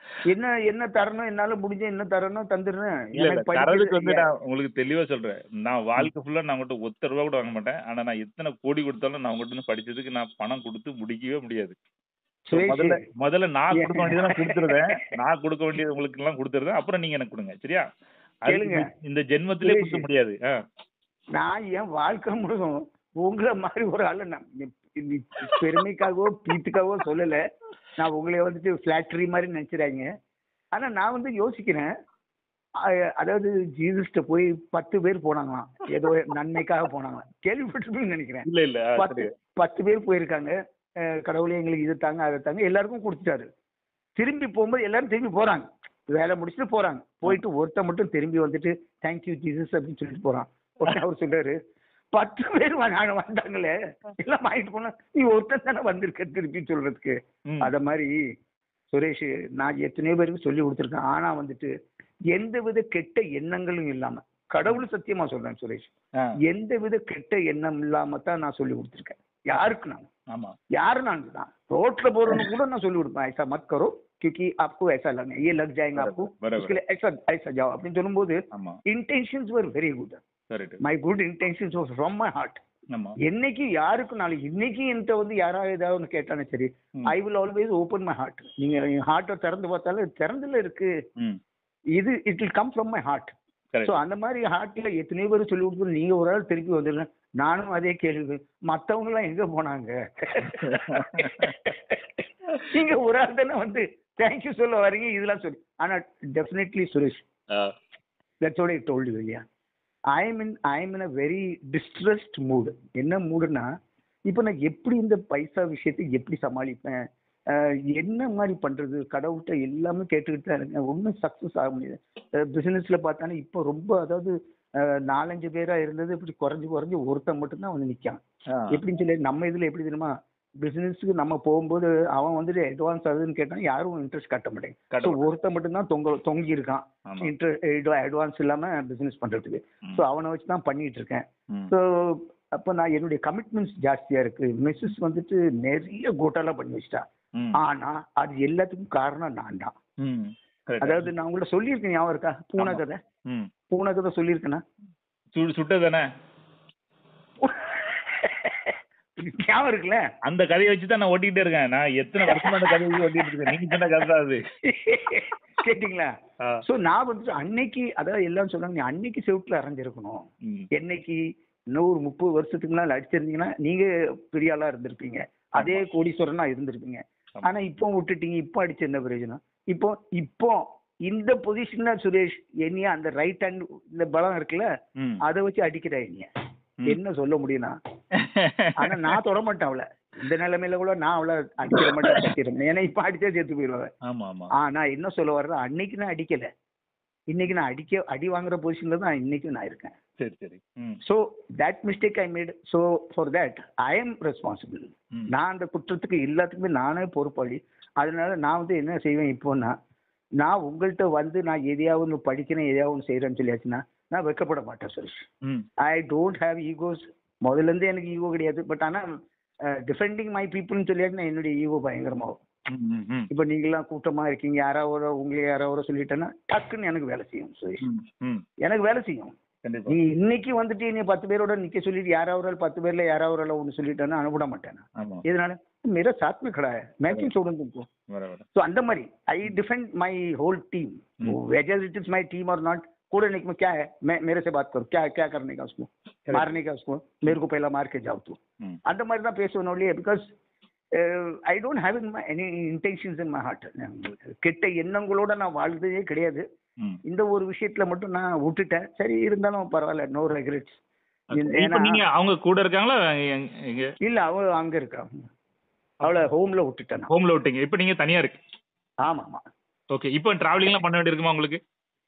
என்ன என்ன தரணும் என்னால முடிஞ்ச என்ன தரணும் தந்துடுறேன் இல்ல இல்ல எனக்கு தரதுக்கு வந்து படிக்கிறது நான் உங்களுக்கு தெளிவா சொல்றேன் நான் வாழ்க்கை ஃபுல்லா நான் உங்கள்கிட்ட ஒத்த ரூபா கூட வாங்க மாட்டேன் ஆனா நான் எத்தனை கோடி கொடுத்தாலும் நான் உங்கள்கிட்ட இருந்து படிச்சதுக்கு நான் பணம் கொடுத்து முடிக்கவே முடியாது So, சுரேஷ், முதல்ல முதல்ல நான் ஏன்? கொடுக்க வேண்டியதை நான் கொடுத்துருவேன் நான் கொடுக்க வேண்டியது உங்களுக்கு எல்லாம் கொடுத்துருந்தேன் அப்புறம் நீங்க எனக்கு கொடுங்க சரியா அது கேளுங்க. இந்த- இந்த ஜென்மத்திலே சுரேஷ். கொடுக்க முடியாது ஆ. நான் என் வாழ்க்கை முழுதும் உங்களை மாதிரி ஒரு ஆளு நான் இது- இது பெருமைக்காகவோ பீத்துக்காகவோ சொல்லல நான் உங்களை வந்துட்டு ஃபிளாட்ரி மாதிரி நினைச்சிடாங்க ஆனா நான் வந்து யோசிக்கிறேன் அஹ், அதாவது ஜீசஸ்ட போய் பத்து பேர் போனாங்களாம் ஏதோ நன்மைக்காக போனாங்களாம் கேள்விப்பட்டிருப்பீங்கன்னு நினைக்கிறேன் இல்ல இல்ல ஆ, பத்து சரி பத்து பேர் போயிருக்காங்க அஹ், கடவுளே எங்களுக்கு இது தாங்க அதை தாங்க எல்லாருக்கும் கொடுத்துட்டாரு திரும்பி போகும்போது எல்லாரும் திரும்பி போறாங்க வேலை முடிச்சுட்டு போறாங்க போயிட்டு ஒருத்தன் மட்டும் திரும்பி வந்துட்டு தேங்க்யூ ஜீசஸ் அப்படின்னு சொல்லிட்டு போறான் உடனே அவர் சொல்றாரு பத்து பேர் வந்தாங்க வந்தாங்களே எல்லாம் வாங்கிட்டு போனா நீ ஒருத்தன் தானே வந்திருக்க திருப்பி சொல்றதுக்கு ம். அத மாதிரி சுரேஷ் நான் எத்தனையோ பேருக்கு சொல்லி கொடுத்துருக்கேன் ஆனா வந்துட்டு எந்த வித கெட்ட எண்ணங்களும் இல்லாம கடவுள் சத்தியமா சொல்றேன் சுரேஷ் ஆ, எந்த வித கெட்ட எண்ணம் இல்லாம தான் நான் சொல்லி கொடுத்துருக்கேன் யாருக்கு நான் ஆமா யாரு நான் தான் ரோட்ல போறவனுக்கு கூட நான் சொல்லி கொடுப்பேன் ஐசா மத் கரோ क्योंकि आपको ऐसा लगना है ये लग जाएगा आपको बराबर। उसके लिए ऐसा ऐसा जाओ அப்படின்னு சொல்லும்போது ஆமா intentions were very good correct my good intentions was from my heart ஆமா என்னைக்கு யாருக்கும் நாளைக்கு இன்னைக்கு என்கிட்ட வந்து யாராவது ஏதாவது ஒன்று கேட்டாலும் சரி ம். I will always open my heart நீங்க என் ஹார்ட்டை திறந்து பார்த்தாலும் திறந்துல இருக்கு ம் இது it will come from my heart so correct அந்த மாதிரி ஹார்ட்ல எத்தனையோ பேர் சொல்லி கொடுத்து நீங்க ஒரு ஆள் திருப்பி வந்துடுங்க நானும் அதே கேள்வி மத்தவங்க எல்லாம் எங்க போனாங்க நீங்க ஒரு ஆள் தானே வந்து தேங்க்யூ சொல்ல வரீங்க இதெல்லாம் சொல்லி ஆனா definitely Suresh that's what I told இல்லையா I am in I am in a very distressed mood என்ன மூடுனா இப்போ நான் எப்படி இந்த பைசா விஷயத்தை எப்படி சமாளிப்பேன் அஹ் என்ன மாதிரி பண்றது கடவுள்கிட்ட எல்லாமே கேட்டுக்கிட்டு தான் இருக்கேன் ஒன்றும் சக்ஸஸ் ஆக முடியாது பிசினஸ்ல பார்த்தானே இப்போ ரொம்ப அதாவது அஹ் நாலஞ்சு பேரா இருந்தது இப்படி குறைஞ்சு குறைஞ்சு ஒருத்தன் மட்டும்தான் வந்து நிற்கான் எப்படின்னு சொல்லி நம்ம இதுல எப்படி தெரியுமா பிசினஸ்க்கு நம்ம போகும்போது அவன் வந்துட்டு அட்வான்ஸ் ஆகுதுன்னு கேட்டா யாரும் இன்ட்ரெஸ்ட் கட்ட மாட்டேங்க கட்ட ஸோ ஒருத்தன் மட்டும்தான் தொங்க தொங்கி இருக்கான் ஆமா இன்ட்ரெஸ்ட் அட்வான்ஸ் இல்லாம பிசினஸ் பண்றதுக்கு ம். ஸோ அவனை வச்சு தான் பண்ணிட்டு இருக்கேன் ம். ஸோ அப்போ நான் என்னுடைய கமிட்மெண்ட்ஸ் ஜாஸ்தியா இருக்கு மிஸ்ஸஸ் வந்துட்டு நிறைய கோட்டாலாம் பண்ணி வச்சிட்டா ம். ஆனா அது எல்லாத்துக்கும் காரணம் நான் தான் ம். correct. அதாவது நான் உங்கள்ட்ட சொல்லியிருக்கேன் ஞாபகம் இருக்கா பூனை ஆமா. கதை ம். பூனை கதை சொல்லியிருக்கேனா சு- சுட்டதானே ஞாபகம் இருக்குல்ல அந்த கதையை வச்சு தான் நான் ஓட்டிக்கிட்டே இருக்கேன் நான் எத்தனை வருஷமா அந்த கதையை வச்சு ஓட்டிட்டு இருக்கேன் நீங்க சொன்ன கதை தான் அது கேட்டிங்களா ஆ. சோ நான் வந்துட்டு அன்னைக்கு அதாவது எல்லாம் சொல்றாங்க நீ அன்னைக்கு செவுட்டுல அரைஞ்சிருக்கணும் ம். என்னைக்கு இன்னும் ஒரு முப்பது வருஷத்துக்கு முன்னால அடிச்சிருந்தீங்கன்னா நீங்க பெரிய ஆளா இருந்திருப்பீங்க அதே கோடீஸ்வரனா இருந்திருப்பீங்க ஆமா. ஆனா இப்போ விட்டுட்டீங்க இப்போ அடிச்சு என்ன பிரயோஜனம் இப்போ இப்போ இந்த பொசிஷன்ல சுரேஷ் என்னைய அந்த ரைட் ஹேண்ட் இந்த பலம் இருக்குல்ல ம். அதை வச்சு அடிக்கிற என்னைய ம். என்ன சொல்ல முடியும்னா ஆனா நான் தொட மாட்டேன் அவளை இந்த நிலைமையில கூட நான் அவளை அடிக்கிற மாட்டேன் கட்டிடுறேன் ஏன்னா இப்ப அடிச்சா சேர்த்து போயிடுவேன் ஆமா ஆமா ஆனா என்ன சொல்ல வர்றேன் அன்னைக்கு நான் அடிக்கல இன்னைக்கு நான் அடிக்க அடி வாங்குற பொசிஷன்ல தான் இன்னைக்கு நான் இருக்கேன் சரி சரி ம். So that mistake I made so for that I am responsible ம். நான் அந்த குற்றத்துக்கு எல்லாத்துக்குமே நானே பொறுப்பாளி அதனால நான் வந்து என்ன செய்வேன் இப்போன்னா நான் உங்கள்கிட்ட வந்து நான் எதையாவது ஒன்று படிக்கிறேன் எதையாவது ஒன்று செய்கிறேன்னு சொல்லியாச்சுன்னா நான் வெக்கப்பட மாட்டேன் சுரேஷ் ம். ஐ டோன்ட் ஹேவ் ஈகோஸ் முதல்ல இருந்தே எனக்கு ஈகோ கிடையாது பட் ஆனால் டிஃபெண்டிங் மை பீப்புள்னு சொல்லியாச்சுன்னா என்னுடைய ஈகோ பயங்கரமாகும் ம், ம், ம். இப்போ நீங்களாம் கூட்டமா இருக்கீங்க யாராவது உங்களை யாராவது சொல்லிட்டேன்னா டக்குன்னு எனக்கு வேலை செய்யும் சுரேஷ் ம், ம். எனக்கு வேலை செய்யும் கண்டிப்பா நீ இன்னைக்கு வந்துட்டு நீ பத்து பேரோட நிக்க சொல்லிட்டு யாராவது ஒரு பத்து பேர்ல யாராவது ஒரு ஒன்று சொல்லிட்டேன்னா அனுப்பிட மாட்டேன் நான். ஆமா இதனால मेरा साथ में खड़ा है मैं क्यों छोड़ूं तुमको வர வர तो अंदर मरी I defend my whole team hmm. Whether it is my team or not कूड़े निक में क्या है मैं मेरे से बात करो क्या क्या करने का उसको मारने का उसको मेरे को पहला मार के जाओ तू ம். அந்த மாதிரி தான் பேசுவேன் ஒழிய because I don't have in my any intentions in my heart கெட்ட எண்ணங்களோட நான் வாழ்ந்ததே கிடையாது ம். இந்த ஒரு விஷயத்துல மட்டும் நான் விட்டுட்டேன் சரி இருந்தாலும் பரவாயில்ல நோ ரெக்ரெட்ஸ் இப்ப நீங்க அவங்க கூட இருக்காங்களா எங்க- எங்க இல்ல அவ அங்க இருக்கா அவளை ஹோம்ல விட்டுட்டேன் நான். ஹோம்ல விட்டீங்க இப்ப நீங்க தனியா இருக்கு ஆமா ஆமா ஓகே இப்போ டிராவலிங் எல்லாம் பண்ண வேண்டியிருக்குமா உங்களுக்கு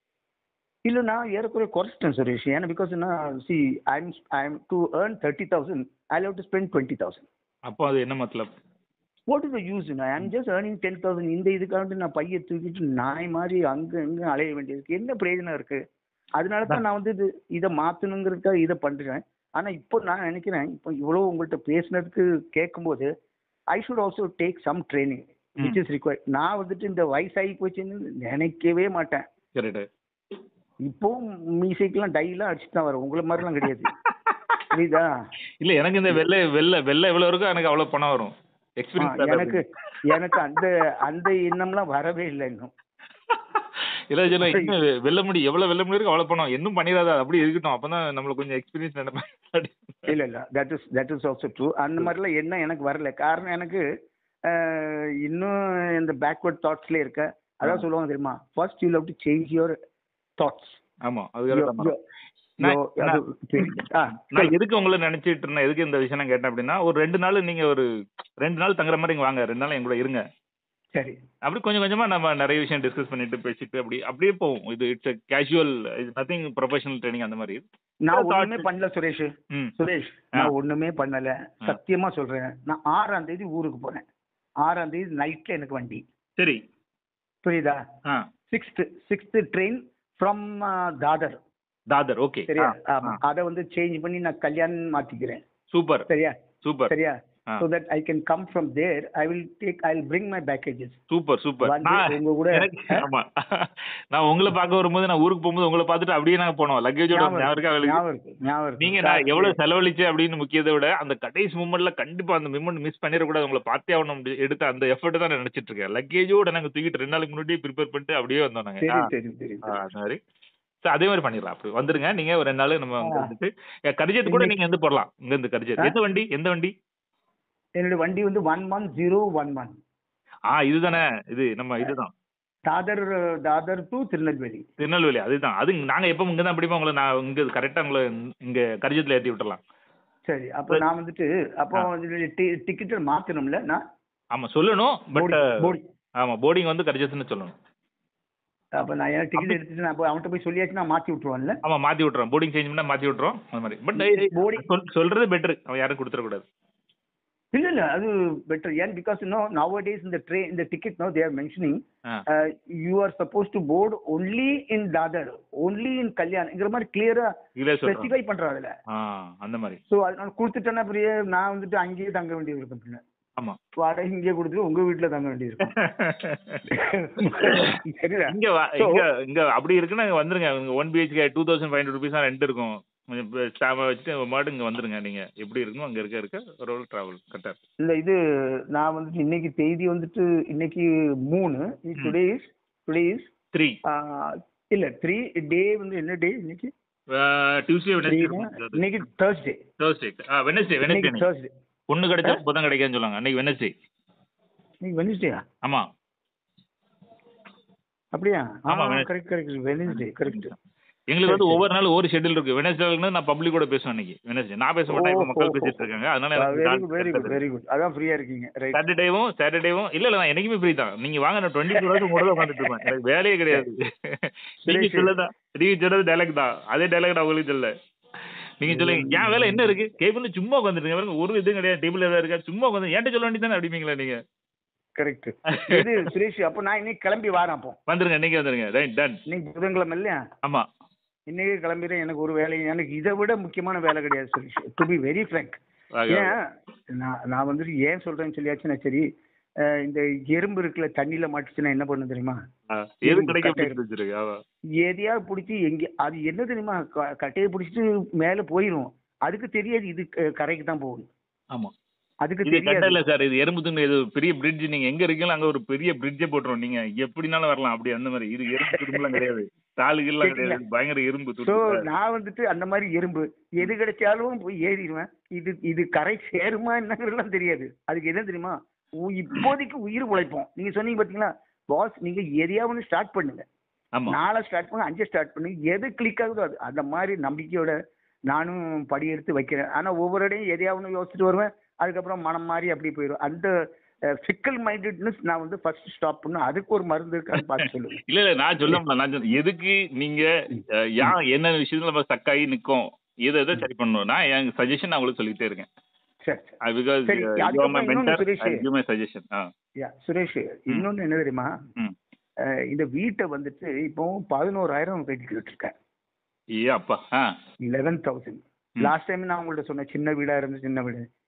இல்ல நான் ஏறக்குறைய குறைச்சிட்டேன் சுரேஷ் ஏன்னா பிகாஸ் நான் see I'm I'm to earn thirty thousand I love to spend twenty thousand அப்போ அது என்ன மத்தலப் what is the use I am just earning ten thousand இந்த இதுக்காக நான் பைய தூக்கிட்டு நாய் மாதிரி அங்க இங்க அலைய வேண்டியதுக்கு என்ன பிரயோஜனம் இருக்கு அதனால தான் நான் வந்து இது இதை மாத்தணுங்கிறதுக்காக இதை பண்றேன் ஆனா இப்போ நான் நினைக்கிறேன் இப்போ இவ்வளவு உங்கள்கிட்ட பேசுனதுக்கு கேட்கும்போது I should also take some training which is required நான் வந்துட்டு இந்த வயசாகி போச்சுன்னு நினைக்கவே மாட்டேன் கரெக்ட் இப்போவும் மியூசிக்லாம் டைலாம் அடிச்சுட்டு தான் வரும் உங்களை மாதிரிலாம் கிடையாது புரியுதா இல்ல எனக்கு இந்த வெள்ளை வெள்ளை வெள்ளை எவ்வளவு இருக்கோ எனக்கு அவ்வளவு பணம் வரும் ஆ, எக்ஸ்பீரியன்ஸ் எனக்கு எனக்கு அந்த அந்த எண்ணம்லாம் வரவே இல்லை இன்னும் இல்ல சொல்ல இன்னும் வெள்ள முடி எவ்வளவு வெள்ள முடி இருக்கு அவ்வளவு பணம் இன்னும் பண்ணிடாத அப்படி இருக்கட்டும் அப்பதான் நம்மளுக்கு கொஞ்சம் எக்ஸ்பீரியன்ஸ் நினைப்பேன் இல்ல இல்ல that is that is also true அந்த மாதிரிலாம் எண்ணம் எனக்கு வரல காரணம் எனக்கு அஹ், இன்னும் இந்த பேக்வர்ட் தாட்ஸ்ல இருக்க அதான் சொல்லுவாங்க தெரியுமா first you love to change your thoughts ஆமா அது correct தான். நான்- நான் எதுக்கு உங்களை நினைச்சிட்டு இருந்தேன் எதுக்கு இந்த விஷயம் நான் கேட்டேன் அப்படின்னா ஒரு ரெண்டு நாள் நீங்க ஒரு ரெண்டு நாள் தங்குற மாதிரி இங்க வாங்க ரெண்டு நாள் என் கூட இருங்க சரி அப்படி கொஞ்சம் கொஞ்சமா நம்ம நிறைய விஷயம் டிஸ்கஸ் பண்ணிட்டு பேசிட்டு அப்படி அப்படியே போவோம் இது இட்ஸ் கேஷுவல் இது நத்திங் ப்ரொஃபஷனல் ட்ரைனிங் அந்த மாதிரி நான் ஒண்ணுமே பண்ணல சுரேஷ் ம் சுரேஷ் நான் ஒண்ணுமே பண்ணல சத்தியமா சொல்றேன் நான் ஆறாம் தேதி ஊருக்கு போனேன் ஆறாம் தேதி நைட்ல எனக்கு வண்டி சரி புரியுதா ஆ sixth sixth train from Dadar Dadar okay சரியா ஆமா அதை வந்து சேஞ்ச் பண்ணி நான் கல்யாணம் மாத்திக்கிறேன் சூப்பர் சரியா சூப்பர் சரியா ஆ. so that i can come from there i will take i will bring my packages super super வந்து நான் உங்க கூட- எனக்கு- ஆமா நான் உங்களை பார்க்க வரும்போது நான் ஊருக்கு போகும்போது உங்களை பார்த்துட்டு அப்படியே நாங்க போனோம் லக்கேஜோட ஞாபகம் ஞாபகம் இருக்கா இருக்கு, அவளுக்கு? ஞாபகம் இருக்கு, ஞாபகம் இருக்கு. நீங்க நான் எவ்வளவு செலவழிச்சேன் அப்படின்னு முக்கியத்தை விட அந்த கடைசி மூமெண்ட்ல கண்டிப்பா அந்த மூமெண்ட் மிஸ் பண்ணிடக்கூடாது உங்களை பார்த்தே ஆகணும் அப்படி எடுத்த அந்த எஃபர்ட் தான் நான் நினைச்சிட்டு இருக்கேன் லக்கேஜோட நாங்க தூக்கிட்டு ரெண்டு நாளைக்கு முன்னாடியே ப்ரிப்பேர் பண்ணிட்டு அப்படியே வந்தோம் நாங்க தெரியும் ஆ, தெரியும் தெரியும் ஆ, அந்த மாதிரி So, அதே மாதிரி பண்ணிடலாம் அப்படி வந்துருங்க நீங்க ஒரு ரெண்டு நாள் நம்ம அங்க ஆ. வந்துட்டு எ, கரிஜத் கூட நீங்க வந்து போடலாம் இங்க இருந்து கரிஜத் ஆ? எந்த வண்டி எந்த வண்டி என்னோட வண்டி வந்து one one zero one one ஆ இதுதானே இது நம்ம இதுதான் தாதர் தாதர் டு திருநெல்வேலி திருநெல்வேலி அதுதான் அது நாங்க எப்போ இங்க தான் பிடிப்போம் உங்களை நான் இங்க கரெக்டா உங்களை இங்க கரிஜத்துல ஏத்தி விட்டுறலாம் சரி அப்போ நான் வந்துட்டு அப்போ டிக்கெட் மாத்தணும்ல நான் ஆமா சொல்லணும் பட் போர்டிங் போர்டிங் ஆமா போர்டிங் வந்து கரிஜத்துன்னு சொல்லணும் அப்போ நான் ஏன் டிக்கெட் எடுத்துட்டு நான் போய் அவன்கிட்ட போய் சொல்லியாச்சு நான் மாத்தி விட்டுருவான்ல ஆமா மாத்தி விட்டுறோம் போர்டிங் சேஞ்ச் பண்ணா மாத்தி விட்டுறோம் அந்த மாதிரி பட் Boarding- சொல்றது பெட்டர் அவன் யாரும் கொடுத்துட கூடாது இல்ல இல்ல அது பெட்டர் ஏன் பிகாஸ் நோ நவ டேஸ் இந்த ட்ரெயின் இந்த ticket no they are mentioning ah. You are supposed to board only in Dadar only in கல்யாண்ங்கிற மாதிரி கிளியரா இதுல சொல்றேன் ஸ்பெசிஃபை பண்றா அதுல ஆ அந்த மாதிரி ஸோ அதனால கொடுத்துட்டேன்னா பெரிய நான் வந்துட்டு அங்கேயே தங்க வேண்டியது இருக்கும் பின்ன ஆமா வாடகை இங்கே கொடுத்துட்டு உங்க வீட்டுல தங்க வேண்டியது இருக்கும் சரியா இங்க வா- So- இங்க இங்க அப்படி இருக்குன்னா இங்க வந்துருங்க one BHK two thousand five hundred rupees தான் ரெண்ட் இருக்கும் கொஞ்சம் ஸ்டாஃபை வச்சுட்டு மாட்டு இங்க வந்துருங்க நீங்க எப்படி இருக்கணும் அங்க இருக்க இருக்க ரோல் டிராவல் கரெக்டா இல்ல இது நான் வந்துட்டு இன்னைக்கு தேதி வந்துட்டு இன்னைக்கு மூணு today is today is three இல்ல த்ரீ டே வந்து என்ன டே இன்னைக்கு டியூஸ்டே Three வெனஸ்டே னா, இன்னைக்கு தேர்ஸ்டே தேர்ஸ்டே ஆ வெனஸ்டே வெனஸ்டே இன்னைக்கு தேர்ஸ்டே பொண்ணு கிடைச்சா புதன் கிடைக்காதுன்னு சொல்லுவாங்க அன்னைக்கு வெனஸ்டே இன்னைக்கு வெனிஸ்டேயா ஆமா அப்படியா ஆமா, ஆமா Wednesday. Correct correct Wednesday correct எங்களுக்கு வந்து சரி, ஒவ்வொரு நாள் ஒவ்வொரு ஷெட்யூல் இருக்கு வெனஸ்டே நான் பப்ளிக் கூட பேசுவேன் அன்னைக்கு வெனஸ்டே நான் பேச மாட்டேன் இப்ப மக்கள் பேசிட்டு இருக்காங்க அதனால வெரி குட் வெரி குட் எனக்கு வெரி குட் அதான் ஃப்ரீயா இருக்கீங்க ரைட் சாட்டர்டேவும் சாட்டர்டேவும் இல்ல இல்ல நான் என்னைக்குமே ஃப்ரீ தான் நீங்க வாங்க நான் டுவெண்ட்டி ஃபோர் ஹவர்ஸ் கூட உட்காந்துட்டு இருப்பேன் எனக்கு வேலையே கிடையாது நீங்க சரி. சொல்லதான் நீங்க சொல்றது டைலாக் தான் அதே டைலாக் நான் உங்களுக்கு சொல்ல நீங்க சொல்லுங்க என் வேலை என்ன இருக்கு கேபிள் சும்மா உட்காந்துருங்க பாருங்க ஒரு இதுவும் கிடையாது டேபிள் ஏதாவது இருக்கா சும்மா உட்காந்து என்கிட்ட சொல்ல வேண்டியதானே அப்படிங்களா நீங்க கரெக்ட் இது சுரேஷ் அப்போ நான் இன்னைக்கு கிளம்பி வரேன் அப்போ வந்துருங்க இன்னைக்கு வந்துருங்க ரைட் டன் இன்னைக்கு புதன்கிழமை இல்லையா ஆமா இன்னைக்கு கிளம்பிடுறேன் எனக்கு ஒரு வேலை எனக்கு இதை விட முக்கியமான வேலை கிடையாது Suresh to be very frank வாங்க, வாங்க. ஏன் நான் நான் வந்துட்டு ஏன் சொல்றேன்னு சொல்லியாச்சுன்னா சரி அஹ் இந்த எறும்பு இருக்குல்ல தண்ணியில மாட்டுச்சுன்னா என்ன பண்ணு தெரியுமா ஆ, எது இரும்பு கிடைக்க கட்டை பிடிச்சி வச்சிருக்கு ஆமா எதையாவது பிடிச்சி எங்க அது என்ன தெரியுமா க- கட்டையை பிடிச்சிட்டு மேலே போயிடும் அதுக்கு தெரியாது இது க- கரைக்கு தான் போகுது ஆமா அதுக்கு இது கட்ட தெரியாது இல்ல சார் இது எறும்பு துண்டு இது பெரிய பிரிட்ஜ் நீங்க எங்க இருக்கீங்களோ அங்க ஒரு பெரிய பிரிட்ஜே போட்டுரும் நீங்க எப்படினாலும் வரலாம் அப்படி அந்த மாதிரி இது எறும்பு துண்டுலாம் கிடையாது தாளுகள்லாம் கிடையாது பயங்கர எறும்பு ஸோ துண்டு நான் வந்துட்டு அந்த மாதிரி எறும்பு எது கிடைச்சாலும் போய் ஏறிடுவேன் இது இது கரை சேருமா என்னங்கிறதுலாம் தெரியாது அதுக்கு என்ன தெரியுமா உ- இப்போதைக்கு உயிர் உழைப்போம் நீங்க சொன்னீங்க பாத்தீங்களா பாஸ் நீங்க எதையாவது ஒன்று ஸ்டார்ட் பண்ணுங்க ஆமா நாளை ஸ்டார்ட் பண்ணு அஞ்சு ஸ்டார்ட் பண்ணு எது கிளிக் ஆகுதோ அது அந்த மாதிரி நம்பிக்கையோட நானும் படி எடுத்து வைக்கிறேன் ஆனா ஒவ்வொரு இடையும் எதையாவது ஒண்ணு யோசிச்சுட்டு வருவேன் அதுக்கப்புறம் மனம் மாறி அப்படி போயிடும் அந்த ஃபிக்கல் மைண்டட்னஸ் நான் வந்து ஃபர்ஸ்ட் ஸ்டாப் பண்ணு அதுக்கு ஒரு மருந்து இருக்கான்னு பார்த்து சொல்லுவேன் இல்ல இல்ல நான் சொல்ல முடியல நான் சொல்ல எதுக்கு நீங்க அஹ், யா என்ன விஷயத்துல நம்ம ஸ்டக்காகி நிக்கோம் எதை எதை சரி பண்ணணும் நான் என் சஜஷன் நான் உங்களுக்கு சொல்லிட்டே இருக்கேன் சரி சரி பிகாஸ் சரி, யூ மை அதுக்கப்புறம் இன்னொன்னு mentor Suresh. I give my suggestion ah yeah Suresh இன்னொன்னு என்ன தெரியுமா ம் அஹ் இந்த வீட்டை வந்துட்டு இப்போ பதினோராயிரம் கட்டிக்கிட்டு இருக்கேன் ஏ அப்பா ஆ லெவன் தௌசண்ட் ம். லாஸ்ட் டைம் நான் உங்கள்ட்ட சொன்னேன் சின்ன வீடா இருந்து சின்ன வீடு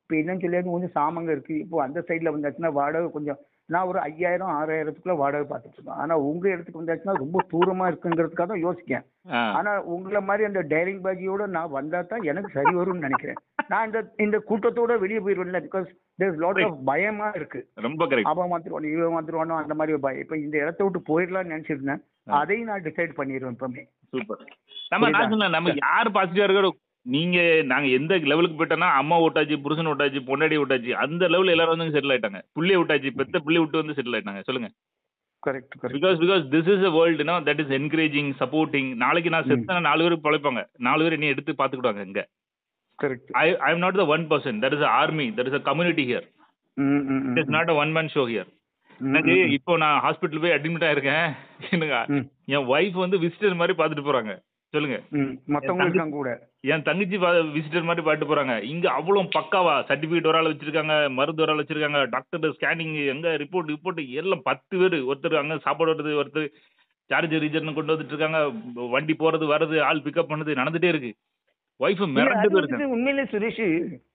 இப்போ என்னன்னு சொல்லி கொஞ்சம் சாமங்க இருக்கு இப்போ அந்த சைடில் வந்தாச்சுன்னா வாடகை கொஞ்சம் நான் ஒரு ஐயாயிரம் ஆறாயிரத்துக்குள்ள வாடகை பார்த்துட்டு இருக்கேன் ஆனால் உங்க இடத்துக்கு வந்தாச்சுன்னா ரொம்ப தூரமா இருக்குங்கிறதுக்காக தான் யோசிக்கேன் ஆ. ஆனா உங்களை மாதிரி அந்த டேரிங் பாஜியோட நான் வந்தா தான் எனக்கு சரி வரும்னு நினைக்கிறேன் நான் இந்த இந்த கூட்டத்தோட வெளியே போயிடுவேன்ல பிகாஸ் தேர் லாட் ஆஃப் பயமா இருக்கு ரொம்ப கரெக்ட் அவன் மாத்திருவானோ இவன் மாத்திருவானோ அந்த மாதிரி ஒரு பயம் இப்போ இந்த இடத்த விட்டு போயிடலாம்னு நினைச்சிருந்தேன் அதையும் நான் டிசைட் பண்ணிடுவேன் இப்பவுமே சூப்பர் நம்ம நான் புரியுதா? சொன்னேன் நம்ம யார் பாசிட்டிவா இருக்கோ நீங்க நாங்க எந்த லெவலுக்கு போயிட்டோம்னா அம்மா விட்டாச்சு புருஷன் விட்டாச்சு பொண்டாடி விட்டாச்சு அந்த லெவல்ல எல்லாரும் வந்து செட்டில் ஆயிட்டாங்க புள்ளைய விட்டாச்சு பெத்த புள்ளி விட்டு வந்து செட்டில் ஆயிட்டாங்க சொல்லுங்க correct correct because because this is a world no that is encouraging supporting நாளைக்கு நான் செத்தா நாலு பேருக்கு பழைப்பாங்க நாலு பேர் நீ எடுத்து பாத்துக்கிடுவாங்க இங்க correct I I am not the one person that is army that is a community here hmm hmm it is not a one man show here எனக்கு இப்போ நான் ஹாஸ்பிட்டல் போய் அட்மிட் ஆயிருக்கேன் எனக்கு ம் என் ஒய்ஃப் வந்து விசிட்டர் மாதிரி பார்த்துட்டு போறாங்க சொல்லுங்க ம் மற்றவங்க இருக்காங்க கூட என் தங்கச்சி விசிட்டர் மாதிரி பாட்டு போறாங்க இங்க அவ்வளோ பக்காவா சர்டிபிகேட் ஒரு ஆள் வச்சிருக்காங்க மருந்து ஒரு ஆள் வச்சிருக்காங்க டாக்டர் ஸ்கேனிங் எங்க ரிப்போர்ட் ரிப்போர்ட் எல்லாம் பத்து பேர் ஒருத்தர் அங்க சாப்பாடு வருது ஒருத்தர் சார்ஜர் ரீஜர்னு கொண்டு வந்துட்டு இருக்காங்க வண்டி போறது வர்றது ஆள் பிக்கப் பண்ணுது நடந்துட்டே இருக்கு ஒய்ஃப் இல்ல, மிரண்டு அது போயிருக்காங்க வந்துட்டு உண்மையிலே Suresh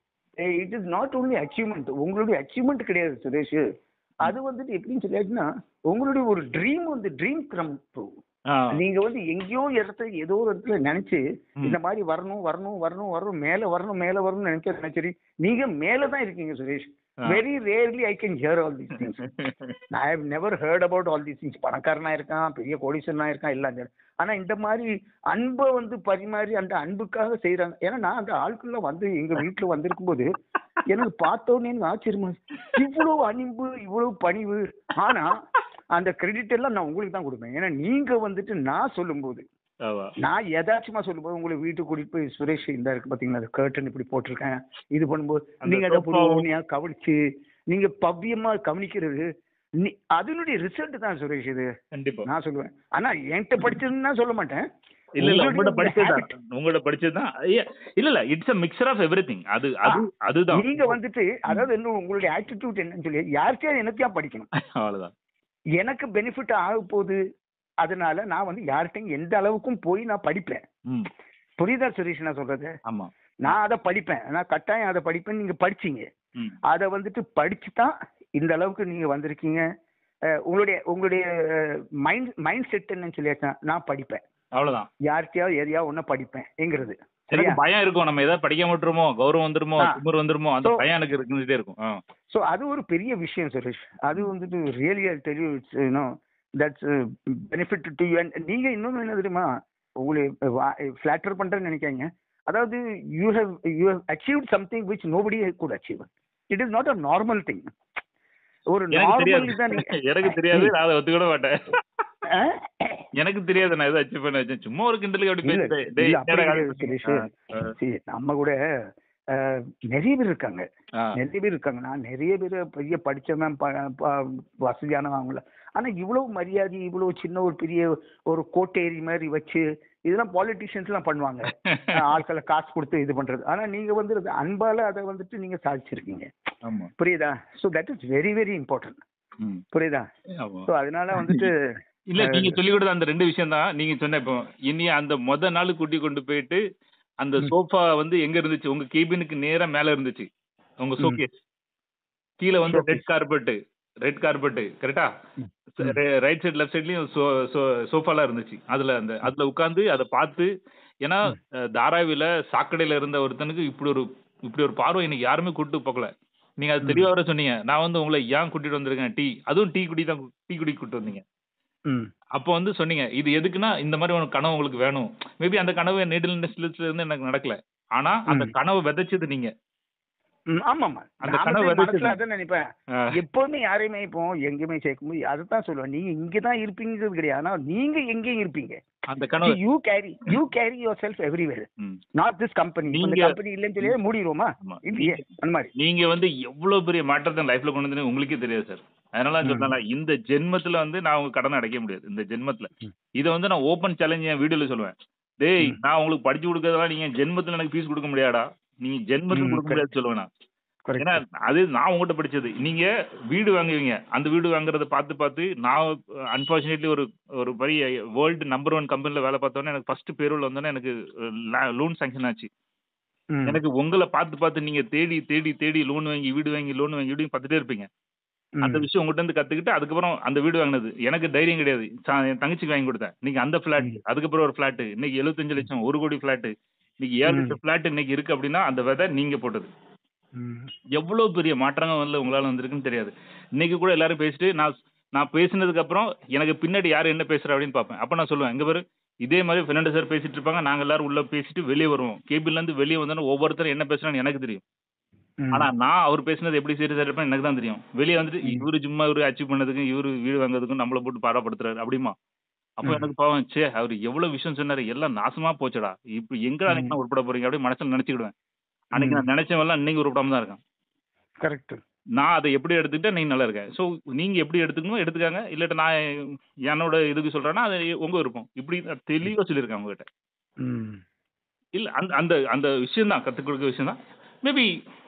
it is not only achievement உங்களுடைய அச்சீவ்மெண்ட் கிடையாது சுரேஷ் அது வந்துட்டு எப்படின்னு சொல்லியாச்சுன்னா உங்களுடைய ஒரு ட்ரீம் வந்து ட்ரீம் கம் ட்ரூ ஆ, நீங்க வந்து எங்கேயோ இடத்துல ஏதோ ஒரு இடத்துல நினைச்சு ம். இந்த மாதிரி வரணும் வரணும் வரணும் வரணும் மேல வரணும் மேல வரணும்னு நினைச்ச நினைச்சரி நீங்க மேல தான் இருக்கீங்க சுரேஷ் ஆ. Very rarely I can hear all these things I have never heard about all these things பணக்காரனா இருக்கான் பெரிய கோடீஸ்வரனா இருக்கான் எல்லாம் சரி. ஆனா இந்த மாதிரி அன்பை வந்து பரிமாறி அந்த அன்புக்காக செய்றாங்க ஏன்னா நான் அந்த ஆட்கள்ல வந்து எங்க வீட்டுல வந்திருக்கும் போது எனக்கு பார்த்தோன்னே எனக்கு ஆச்சரியமா இருந்துச்சு. இவ்வளவு அன்பு இவ்வளவு பணிவு ஆனா அந்த கிரெடிட் எல்லாம் நான் உங்களுக்கு தான் கொடுப்பேன் ஏன்னா நீங்க வந்துட்டு நான் சொல்லும்போது ஆமா. நான் எதாச்சுமா சொல்லும்போது உங்களை வீட்டுக்கு கூட்டிட்டு போய் சுரேஷ் இந்த இருக்கு பாத்தீங்களா அந்த கர்டன் இப்படி போட்டிருக்கேன் இது பண்ணும்போது அந்த நீங்க அதை sofa- பொறுமையா கவனிச்சு நீங்க பவ்யமா கவனிக்கிறது நீ அதனுடைய ரிசல்ட் தான் சுரேஷ் இது கண்டிப்பா நான் சொல்லுவேன் ஆனா என்கிட்ட படிச்சதுன்னு நான் சொல்ல மாட்டேன் இல்ல இல்ல உங்களுடைய உங்கள்ட்ட படிச்சதுதான் habit. உங்கள்ட்ட படிச்சதுதான் ஐயா, இல்ல இல்ல it's a mixture of everything அது அது அதுதான் நீங்க வந்துட்டு அதாவது என்ன உங்களுடைய ஆட்டிடியூட் என்னன்னு சொல்லி யார்கிட்டயும் என்னத்தையா படிக்கணும் அவ்வளவுதான் எனக்கு பெனிஃபிட் ஆக போகுது அதனால நான் வந்து யார்கிட்டயும் எந்த அளவுக்கும் போய் நான் படிப்பேன் ம் புரியுதா சுரேஷ் நான் சொல்றது ஆமா நான் அதை படிப்பேன் நான் கட்டாயம் அதை படிப்பேன் நீங்க படிச்சீங்க ம் அதை வந்துட்டு படிச்சு தான் இந்த அளவுக்கு நீங்க வந்திருக்கீங்க அஹ் உங்களுடைய உங்களுடைய மைண்ட் மைண்ட் செட் என்னன்னு சொல்லியாச்சா நான் படிப்பேன் அவ்வளவுதான் யார்கிட்டயாவது எதையாவது ஒண்ணு படிப்பேன்ங்கிறது எனக்கு சரியா பயம் இருக்கும் நம்ம ஏதாவது படிக்க மாட்டோமோ கௌரவம் வந்துருமோ ஆ. திமிர் வந்துருமோ அந்த So- பயம் எனக்கு இருந்துட்டே இருக்கும் ஆ. ஸோ அது ஒரு பெரிய விஷயம் சுரேஷ் அது வந்துட்டு ரியலி தெரிய you know that's benefit to you நீங்க இன்னொன்று என்ன தெரியுமா உங்களை ஃபிளாட்டர் பண்றேன்னு நினைக்காங்க அதாவது you have you have achieve something which nobody could achieve it is not a normal thing ஒரு எனக்கு தெரியாது நார்மல் தான் நீங்க எனக்கு தெரியாது நான் அதை ஒத்துக்கிட மாட்டேன் ஆ? எனக்கு தெரியாது நான் எதை அச்சீவ் பண்ண வச்சேன் சும்மா ஒரு கிண்டலுக்கு அப்படி இல்ல, பேசிட்டேன் டேய், இல்ல, அப்படி என்னடா கிடையாது காசு சுரேஷ். ஆ, ஆ, See, நம்ம கூட அஹ், நிறைய பேர் இருக்காங்க ஆ. நிறைய பேர் இருக்காங்க நான் நிறைய பேர் பெரிய படிச்சவன் ப- ப- வசதியானவங்கள ஆனா இவ்வளவு மரியாதை இவ்வளவு சின்ன ஒரு பெரிய ஒரு கோட்டேரி மாதிரி வச்சு இதெல்லாம் பாலிட்டிஷியன்ஸ் எல்லாம் பண்ணுவாங்க அஹ், ஆட்களை காசு கொடுத்து இது பண்றது ஆனா நீங்க வந்து அது அன்பால அதை வந்துட்டு நீங்க சாதிச்சிருக்கீங்க ஆமா புரியுதா so that is very very important ம். புரியுதா ஆமா ஸோ அதனால வந்துட்டு இல்ல நீங்க சொல்லி கொடுத்த அந்த ரெண்டு விஷயம் தான் நீங்க சொன்ன இப்போ இனி அந்த முத நாள் கூட்டி கொண்டு போயிட்டு அந்த ம். சோஃபா வந்து எங்க இருந்துச்சு உங்க கேபினுக்கு நேரா மேல இருந்துச்சு உங்க ம். ஷோகேஸ் கீழே வந்து Showcase. Red carpet red carpet கரெக்டா ம். ரைட் சைடு லெஃப்ட் சைட்லயும் சோஃபாலாம் இருந்துச்சு அதுல அந்த அதுல உட்கார்ந்து அதை பார்த்து ஏன்னா ம். அஹ், தாராவில சாக்கடையில இருந்த ஒருத்தனுக்கு இப்படி ஒரு இப்படி ஒரு பார்வை எனக்கு யாருமே கூட்டு போகல நீங்க அது ம். தெளிவா வர சொன்னீங்க நான் வந்து உங்களை ஏன் கூட்டிட்டு வந்திருக்கேன் டீ அதுவும் டீ குடி தான் டீ குடி கூட்டு வந்தீங்க ம் அப்போ வந்து சொன்னீங்க இது எதுக்குன்னா இந்த மாதிரி ஒரு கனவு உங்களுக்கு வேணும் மேபி அந்த கனவு நெடில் இண்டஸ்ட்ரியில இருந்து எனக்கு நடக்கல ஆனா அந்த ம். கனவு விதைச்சது நீங்க ம், ஆமாமா அந்த நான் கனவு வந்து விதைச்சது. மனசுல அதான் நினைப்பேன் ஆ, எப்பவுமே யாரையுமே இப்போ எங்கேயுமே சேர்க்கும்போது அதுதான் சொல்லுவேன் நீங்க இங்க தான் இருப்பீங்கிறது கிடையாது ஆனா நீங்க எங்கேயும் இருப்பீங்க அந்த கனவு you carry you carry yourself everywhere ம். நாட் திஸ் கம்பெனி இந்த நீங்க- கம்பெனி இல்லைன்னு சொல்லி மூடிடுவோமா ஆமா. இல்லையே அந்த மாதிரி நீங்க வந்து எவ்வளவு பெரிய மாற்றத்தை லைஃப்ல கொண்டு வந்து உங்களுக்கே தெரியாது சார் அதனால ம். சொன்னால இந்த ஜென்மத்துல வந்து நான் உங்க கடனை அடைக்க முடியாது இந்த ஜென்மத்துல ம். இதை வந்து நான் ஓப்பன் சேலஞ்ச் என் வீடியோல சொல்லுவேன் டேய் ம். நான் உங்களுக்கு படிச்சு கொடுக்கறதெல்லாம் நீங்க ஜென்மத்துல எனக்கு ஃபீஸ் கொடுக்க முடியாடா நீங்க ஜென்மத்துல ம், கொடுக்க முடியாது சொல்லுவேன் நான் Correct. ஏன்னா அது நான் உங்ககிட்ட படிச்சது நீங்க வீடு வாங்குவீங்க அந்த வீடு வாங்குறத பார்த்து பார்த்து நான் அன்பார்ச்சுனேட்லி ஒரு ஒரு பெரிய வேர்ல்டு நம்பர் ஒன் கம்பெனில வேலை பார்த்தோன்னே எனக்கு ஃபர்ஸ்ட் பேரோல் வந்தோன்னே எனக்கு லோன் சாங்ஷன் ஆச்சு ம். எனக்கு உங்கள பார்த்து பார்த்து நீங்க தேடி தேடி தேடி லோன் வாங்கி வீடு வாங்கி லோன் வாங்கி வீடு வாங்கி பார்த்துட்டே இருப்பீங்க ம். அந்த விஷயம் உங்ககிட்ட இருந்து கத்துக்கிட்டு அதுக்கப்புறம் அந்த வீடு வாங்கினது எனக்கு தைரியம் கிடையாது சா- என் தங்கச்சிக்கு வாங்கி கொடுத்தேன் இன்னைக்கு அந்த பிளாட் ம். அதுக்கப்புறம் ஒரு பிளாட் இன்னைக்கு 75 லட்சம் ஒரு கோடி பிளாட் இன்னைக்கு ஏழு ம். லட்சம் பிளாட் இன்னைக்கு இருக்கு அப்படின்னா அந்த விதை நீங்க போட்டது ம். எவ்வளவு பெரிய மாற்றங்கள் வந்து உங்களால வந்திருக்குன்னு தெரியாது இன்னைக்கு கூட எல்லாரும் பேசிட்டு நான் நான் பேசினதுக்கு அப்புறம் எனக்கு பின்னாடி யார் என்ன பேசுறா அப்படின்னு பார்ப்பேன் அப்ப நான் சொல்லுவேன் எங்க பாரு இதே மாதிரி பெர்னாண்டோ சார் பேசிட்டு இருப்பாங்க நாங்க எல்லாரும் உள்ள பேசிட்டு வெளியே வருவோம் கேபிள்ல இருந்து வெளியே வந்தோன்னா ஒவ்வொருத்தரும் என்ன பேசுறான்னு எனக்கு தெரியும் ம். ஆனா நான் அவர் பேசினது எப்படி சீரியஸா இருப்பேன் எனக்கு தான் தெரியும் வெளியே வந்துட்டு ம். இவரு சும்மா இவரு அச்சீவ் பண்ணதுக்கும் இவரு வீடு வாங்குறதுக்கும் நம்மள போட்டு பாடப்படுத்துறாரு அப்படிமா அப்போ ம். எனக்கு பாவம் சே அவர் எவ்வளவு விஷயம் சொன்னாரு எல்லாம் நாசமா போச்சுடா இப்போ எங்கடா அன்னைக்கு நான் உருப்பட போறீங்க அப்படி மனசுல நினைச்சுக்கிடுவேன் அன்னைக்கு ம். நான் நினைச்சவெல்லாம் இன்னைக்கு உருப்படாம தான் இருக்கேன் கரெக்ட் நான் அதை எப்படி எடுத்துக்கிட்டா நீங்க நல்லா இருக்கேன் ஸோ நீங்க எப்படி எடுத்துக்கணும் எடுத்துக்காங்க இல்லாட்ட நான் என்னோட இதுக்கு சொல்றேன்னா அது உங்க விருப்பம் இப்படி நான் தெளிவா சொல்லியிருக்கேன் உங்ககிட்ட ம். இல்ல அந்த அந்த அந்த விஷயம் தான் கற்றுக் கொடுக்க விஷயம் தான் மேபி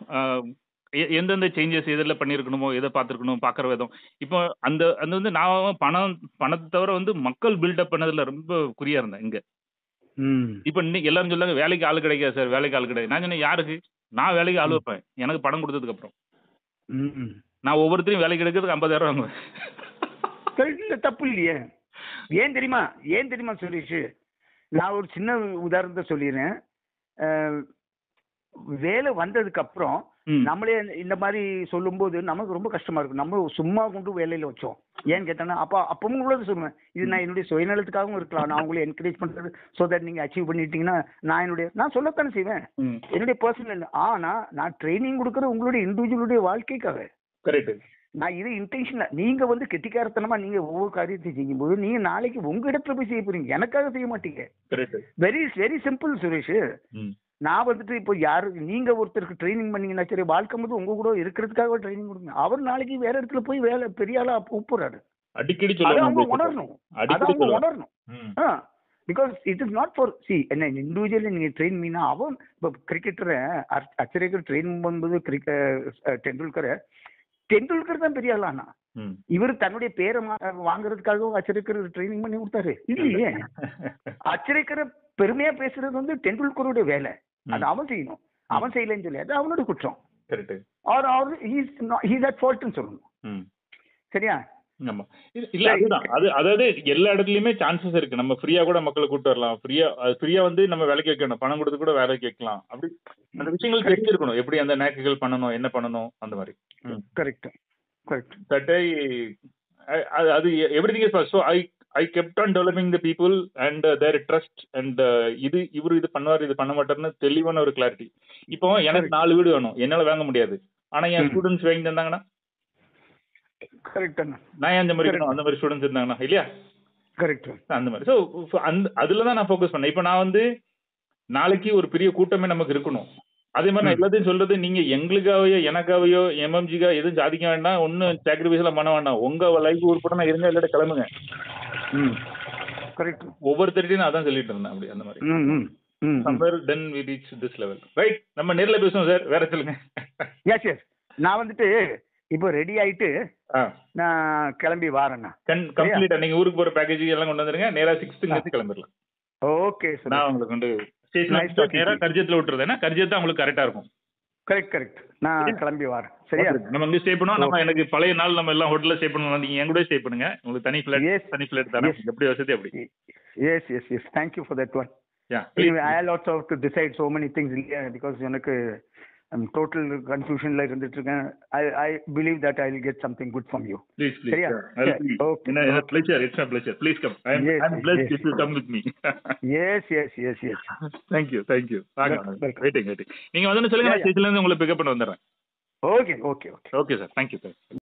எந்தெந்த சேஞ்சஸ் எதில் பண்ணியிருக்கணுமோ எதை பார்த்துருக்கணும் பார்க்குற விதம் இப்போ அந்த அந்த வந்து நான் பணம் பணத்தை தவிர வந்து மக்கள் பில்டப் பண்ணதுல ரொம்ப குறியா இருந்தேன் இங்க ம். இப்போ இன்னைக்கு எல்லாரும் சொல்லாங்க வேலைக்கு ஆள் கிடைக்காது சார் வேலைக்கு ஆள் கிடையாது நான் சொன்னேன் யாருக்கு நான் வேலைக்கு ஆள் வைப்பேன் எனக்கு பணம் கொடுத்ததுக்கு அப்புறம் ம். நான் ஒவ்வொருத்தரையும் வேலைக்கு எடுக்கிறதுக்கு ஐம்பதாயிரம் வாங்குவேன் கரெக்ட் இல்ல தப்பு இல்லையே ஏன் தெரியுமா ஏன் தெரியுமா சுரேஷ் நான் ஒரு சின்ன உதாரணத்தை சொல்லிடுறேன் அஹ், வேலை வந்ததுக்கு அப்புறம் ம். நம்மளே இந்த மாதிரி சொல்லும்போது நமக்கு ரொம்ப கஷ்டமா இருக்கும் நம்ம சும்மா கொண்டு வேலையில வச்சோம் ஏன்னு கேட்டேன்னா அப்போ அப்பவும் உள்ளது சொல்லுவேன் இது நான் என்னுடைய சுயநலத்துக்காகவும் இருக்கலாம் நான் உங்களை என்கரேஜ் பண்றது ஸோ தட் நீங்க அச்சீவ் பண்ணிட்டீங்கன்னா நான் என்னுடைய நான் சொல்லத்தானே செய்வேன் ம் என்னுடைய பர்சனல் ஆனா நான் ட்ரைனிங் கொடுக்குறது உங்களுடைய இண்டிவிஜுவலுடைய வாழ்க்கைக்காக கரெக்ட் நான் இது இன்டென்ஷன்ல நீங்க வந்து கெட்டிக்காரத்தனமா நீங்க ஒவ்வொரு காரியத்தை செய்யும்போது நீங்க நாளைக்கு உங்க இடத்துல போய் செய்ய போறீங்க எனக்காக செய்ய மாட்டீங்க correct very very simple Suresh ம் நான் வந்துட்டு இப்போ யாரு நீங்க ஒருத்தருக்கு ட்ரைனிங் பண்ணீங்கன்னா சரி வாழ்க்கை போது உங்க கூட இருக்கிறதுக்காக ட்ரைனிங் கொடுங்க அவர் நாளைக்கு வேற இடத்துல போய் வேலை பெரிய ஆளா போறாரு அடிக்கடி அதை அவங்க சொல்லுவாங்க உணரணும் அதை அடிக்கடி அவங்க சொல்லுவாங்க உணரணும் ம் ஆ because it is not for சி என்ன இண்டிவிஜுவலி நீங்க ட்ரெயின் மீனா அவன் இப்போ கிரிக்கெட்டரை அச்சரேக்கர் ட்ரெயின் பண்ணும்போது கிரிக்க டெண்டுல்கரை டெண்டுல்கர் தான் பெரிய ஆளானா ம் இவர் தன்னுடைய பேரை மா- வாங்குறதுக்காகவும் அச்சரேக்கர் ட்ரைனிங் பண்ணி கொடுத்தாரு இல்லையே அச்சரேக்கரை பெருமையா பேசுறது வந்து டெண்டுல்கருடைய வேலை அது அவன் செய்யணும் அவன் செய்யலைன்னு சொல்லி அது அவனோட குற்றம் கரெக்ட் அவர் அவர் ஹீஸ் ஹீஸ் அட் ஃபால்ட்னு சொல்லணும் ம் சரியா ஆமா இல்ல இல்ல அதுதான் அது அதாவது எல்லா இடத்துலயுமே சான்சஸ் இருக்கு நம்ம ஃப்ரீயா கூட மக்களை கூட்டு வரலாம் ஃப்ரீயா ஃப்ரீயா வந்து நம்ம வேலைக்கு வைக்கணும் பணம் கொடுத்து கூட வேலைக்கு வைக்கலாம் அப்படி அந்த விஷயங்கள் தெரிஞ்சிருக்கணும் எப்படி அந்த நேக்குகள் பண்ணணும் என்ன பண்ணணும் அந்த மாதிரி கரெக்ட் கரெக்ட் தட் ஐ அது everything is so I I kept on developing the people and their trust and இது இவரு இது பண்ணுவார் இது பண்ண மாட்டார்னு தெளிவான ஒரு கிளாரிட்டி இப்போ எனக்கு Correct. நாலு வீடு வேணும் என்னால வாங்க முடியாது ஆனா என் ம். ஸ்டூடெண்ட்ஸ் வாங்கி தந்தாங்கன்னா கரெக்ட் அண்ணா நான் ஏன் அந்த மாதிரி Correct. இருக்கணும்? அந்த மாதிரி ஸ்டூடெண்ட்ஸ் இருந்தாங்கன்னா இல்லையா கரெக்ட் அந்த மாதிரி ஸோ அந்த அதில் தான் நான் ஃபோக்கஸ் பண்ணேன் இப்போ நான் வந்து நாளைக்கு ஒரு பெரிய கூட்டமே நமக்கு இருக்கணும் அதே மாதிரி நான் ம். எல்லாத்தையும் சொல்றது நீங்க எங்களுக்காகவோ எனக்காகவோ எம்எம்ஜிக்கா எதுவும் சாதிக்க வேண்டாம் ஒன்றும் சாக்ரிஃபைஸ் எல்லாம் பண்ண வேண்டாம் உங்க லைஃப் உருப்படனா இருங்க இல்லாட்ட கிளம்புங்க ம் கரெக்ட் ஒவ்வொருத்தர்கிட்டையும் நான் அதான் சொல்லிட்டு இருந்தேன் அப்படி அந்த மாதிரி ம் ம் ம் somewhere then we reach this level right நம்ம நேர்ல பேசுவோம் சார் வேற சொல்லுங்க எஸ் எஸ் நான் வந்துட்டு இப்போ ரெடி ஆயிட்டு ஆ நான் கிளம்பி வாரேண்ணா கன் கம்ப்ளீட்டா நீங்க ஊருக்கு போற பேக்கேஜ் எல்லாம் கொண்டு வந்துருங்க நேரா சிக்ஸ்த்துங்க இருந்து கிளம்பிடலாம் ஓகே சார் நான் உங்களுக்கு கொண்டு Nice ஸ்டேஷன் talking நேரா to you. கர்ஜத்துல விட்டுறது ஏன்னா கர்ஜத் தான் உங்களுக்கு கரெக்டா இருக்கும் கரெக்ட் கரெக்ட் நான் கிளம்பி வரேன் சரியா நம்ம இங்க ஸ்டே பண்ணுவோம் நம்ம எனக்கு பழைய நாள் நம்ம எல்லாம் ஹோட்டல்ல ஸ்டே பண்ணுவோம் நீங்க என் கூட ஸ்டே பண்ணுங்க உங்களுக்கு தனி ஃபிளாட் Yes. தனி ஃபிளாட் தானே Yes. எப்படி வசதி அப்படி yes yes yes thank you for that one yeah I also to decide so many things இல்லையா பிகாஸ் எனக்கு டோட்டல் கன்ஃபியூஷன்ல இருந்துட்டு இருக்கேன் I I believe that I will get something good from you please please சரியா? Okay. Pleasure it's pleasure please come I Yes, am blessed yes. If you come with me yes yes yes yes thank you thank you வாங்க Welcome, welcome. Waiting waiting நீங்க வந்து சொல்லுங்க Yeah, நான் yeah. ஸ்டேஷன்ல இருந்து உங்களை pick up பண்ண வந்துடுறேன் okay okay okay okay sir thank you sir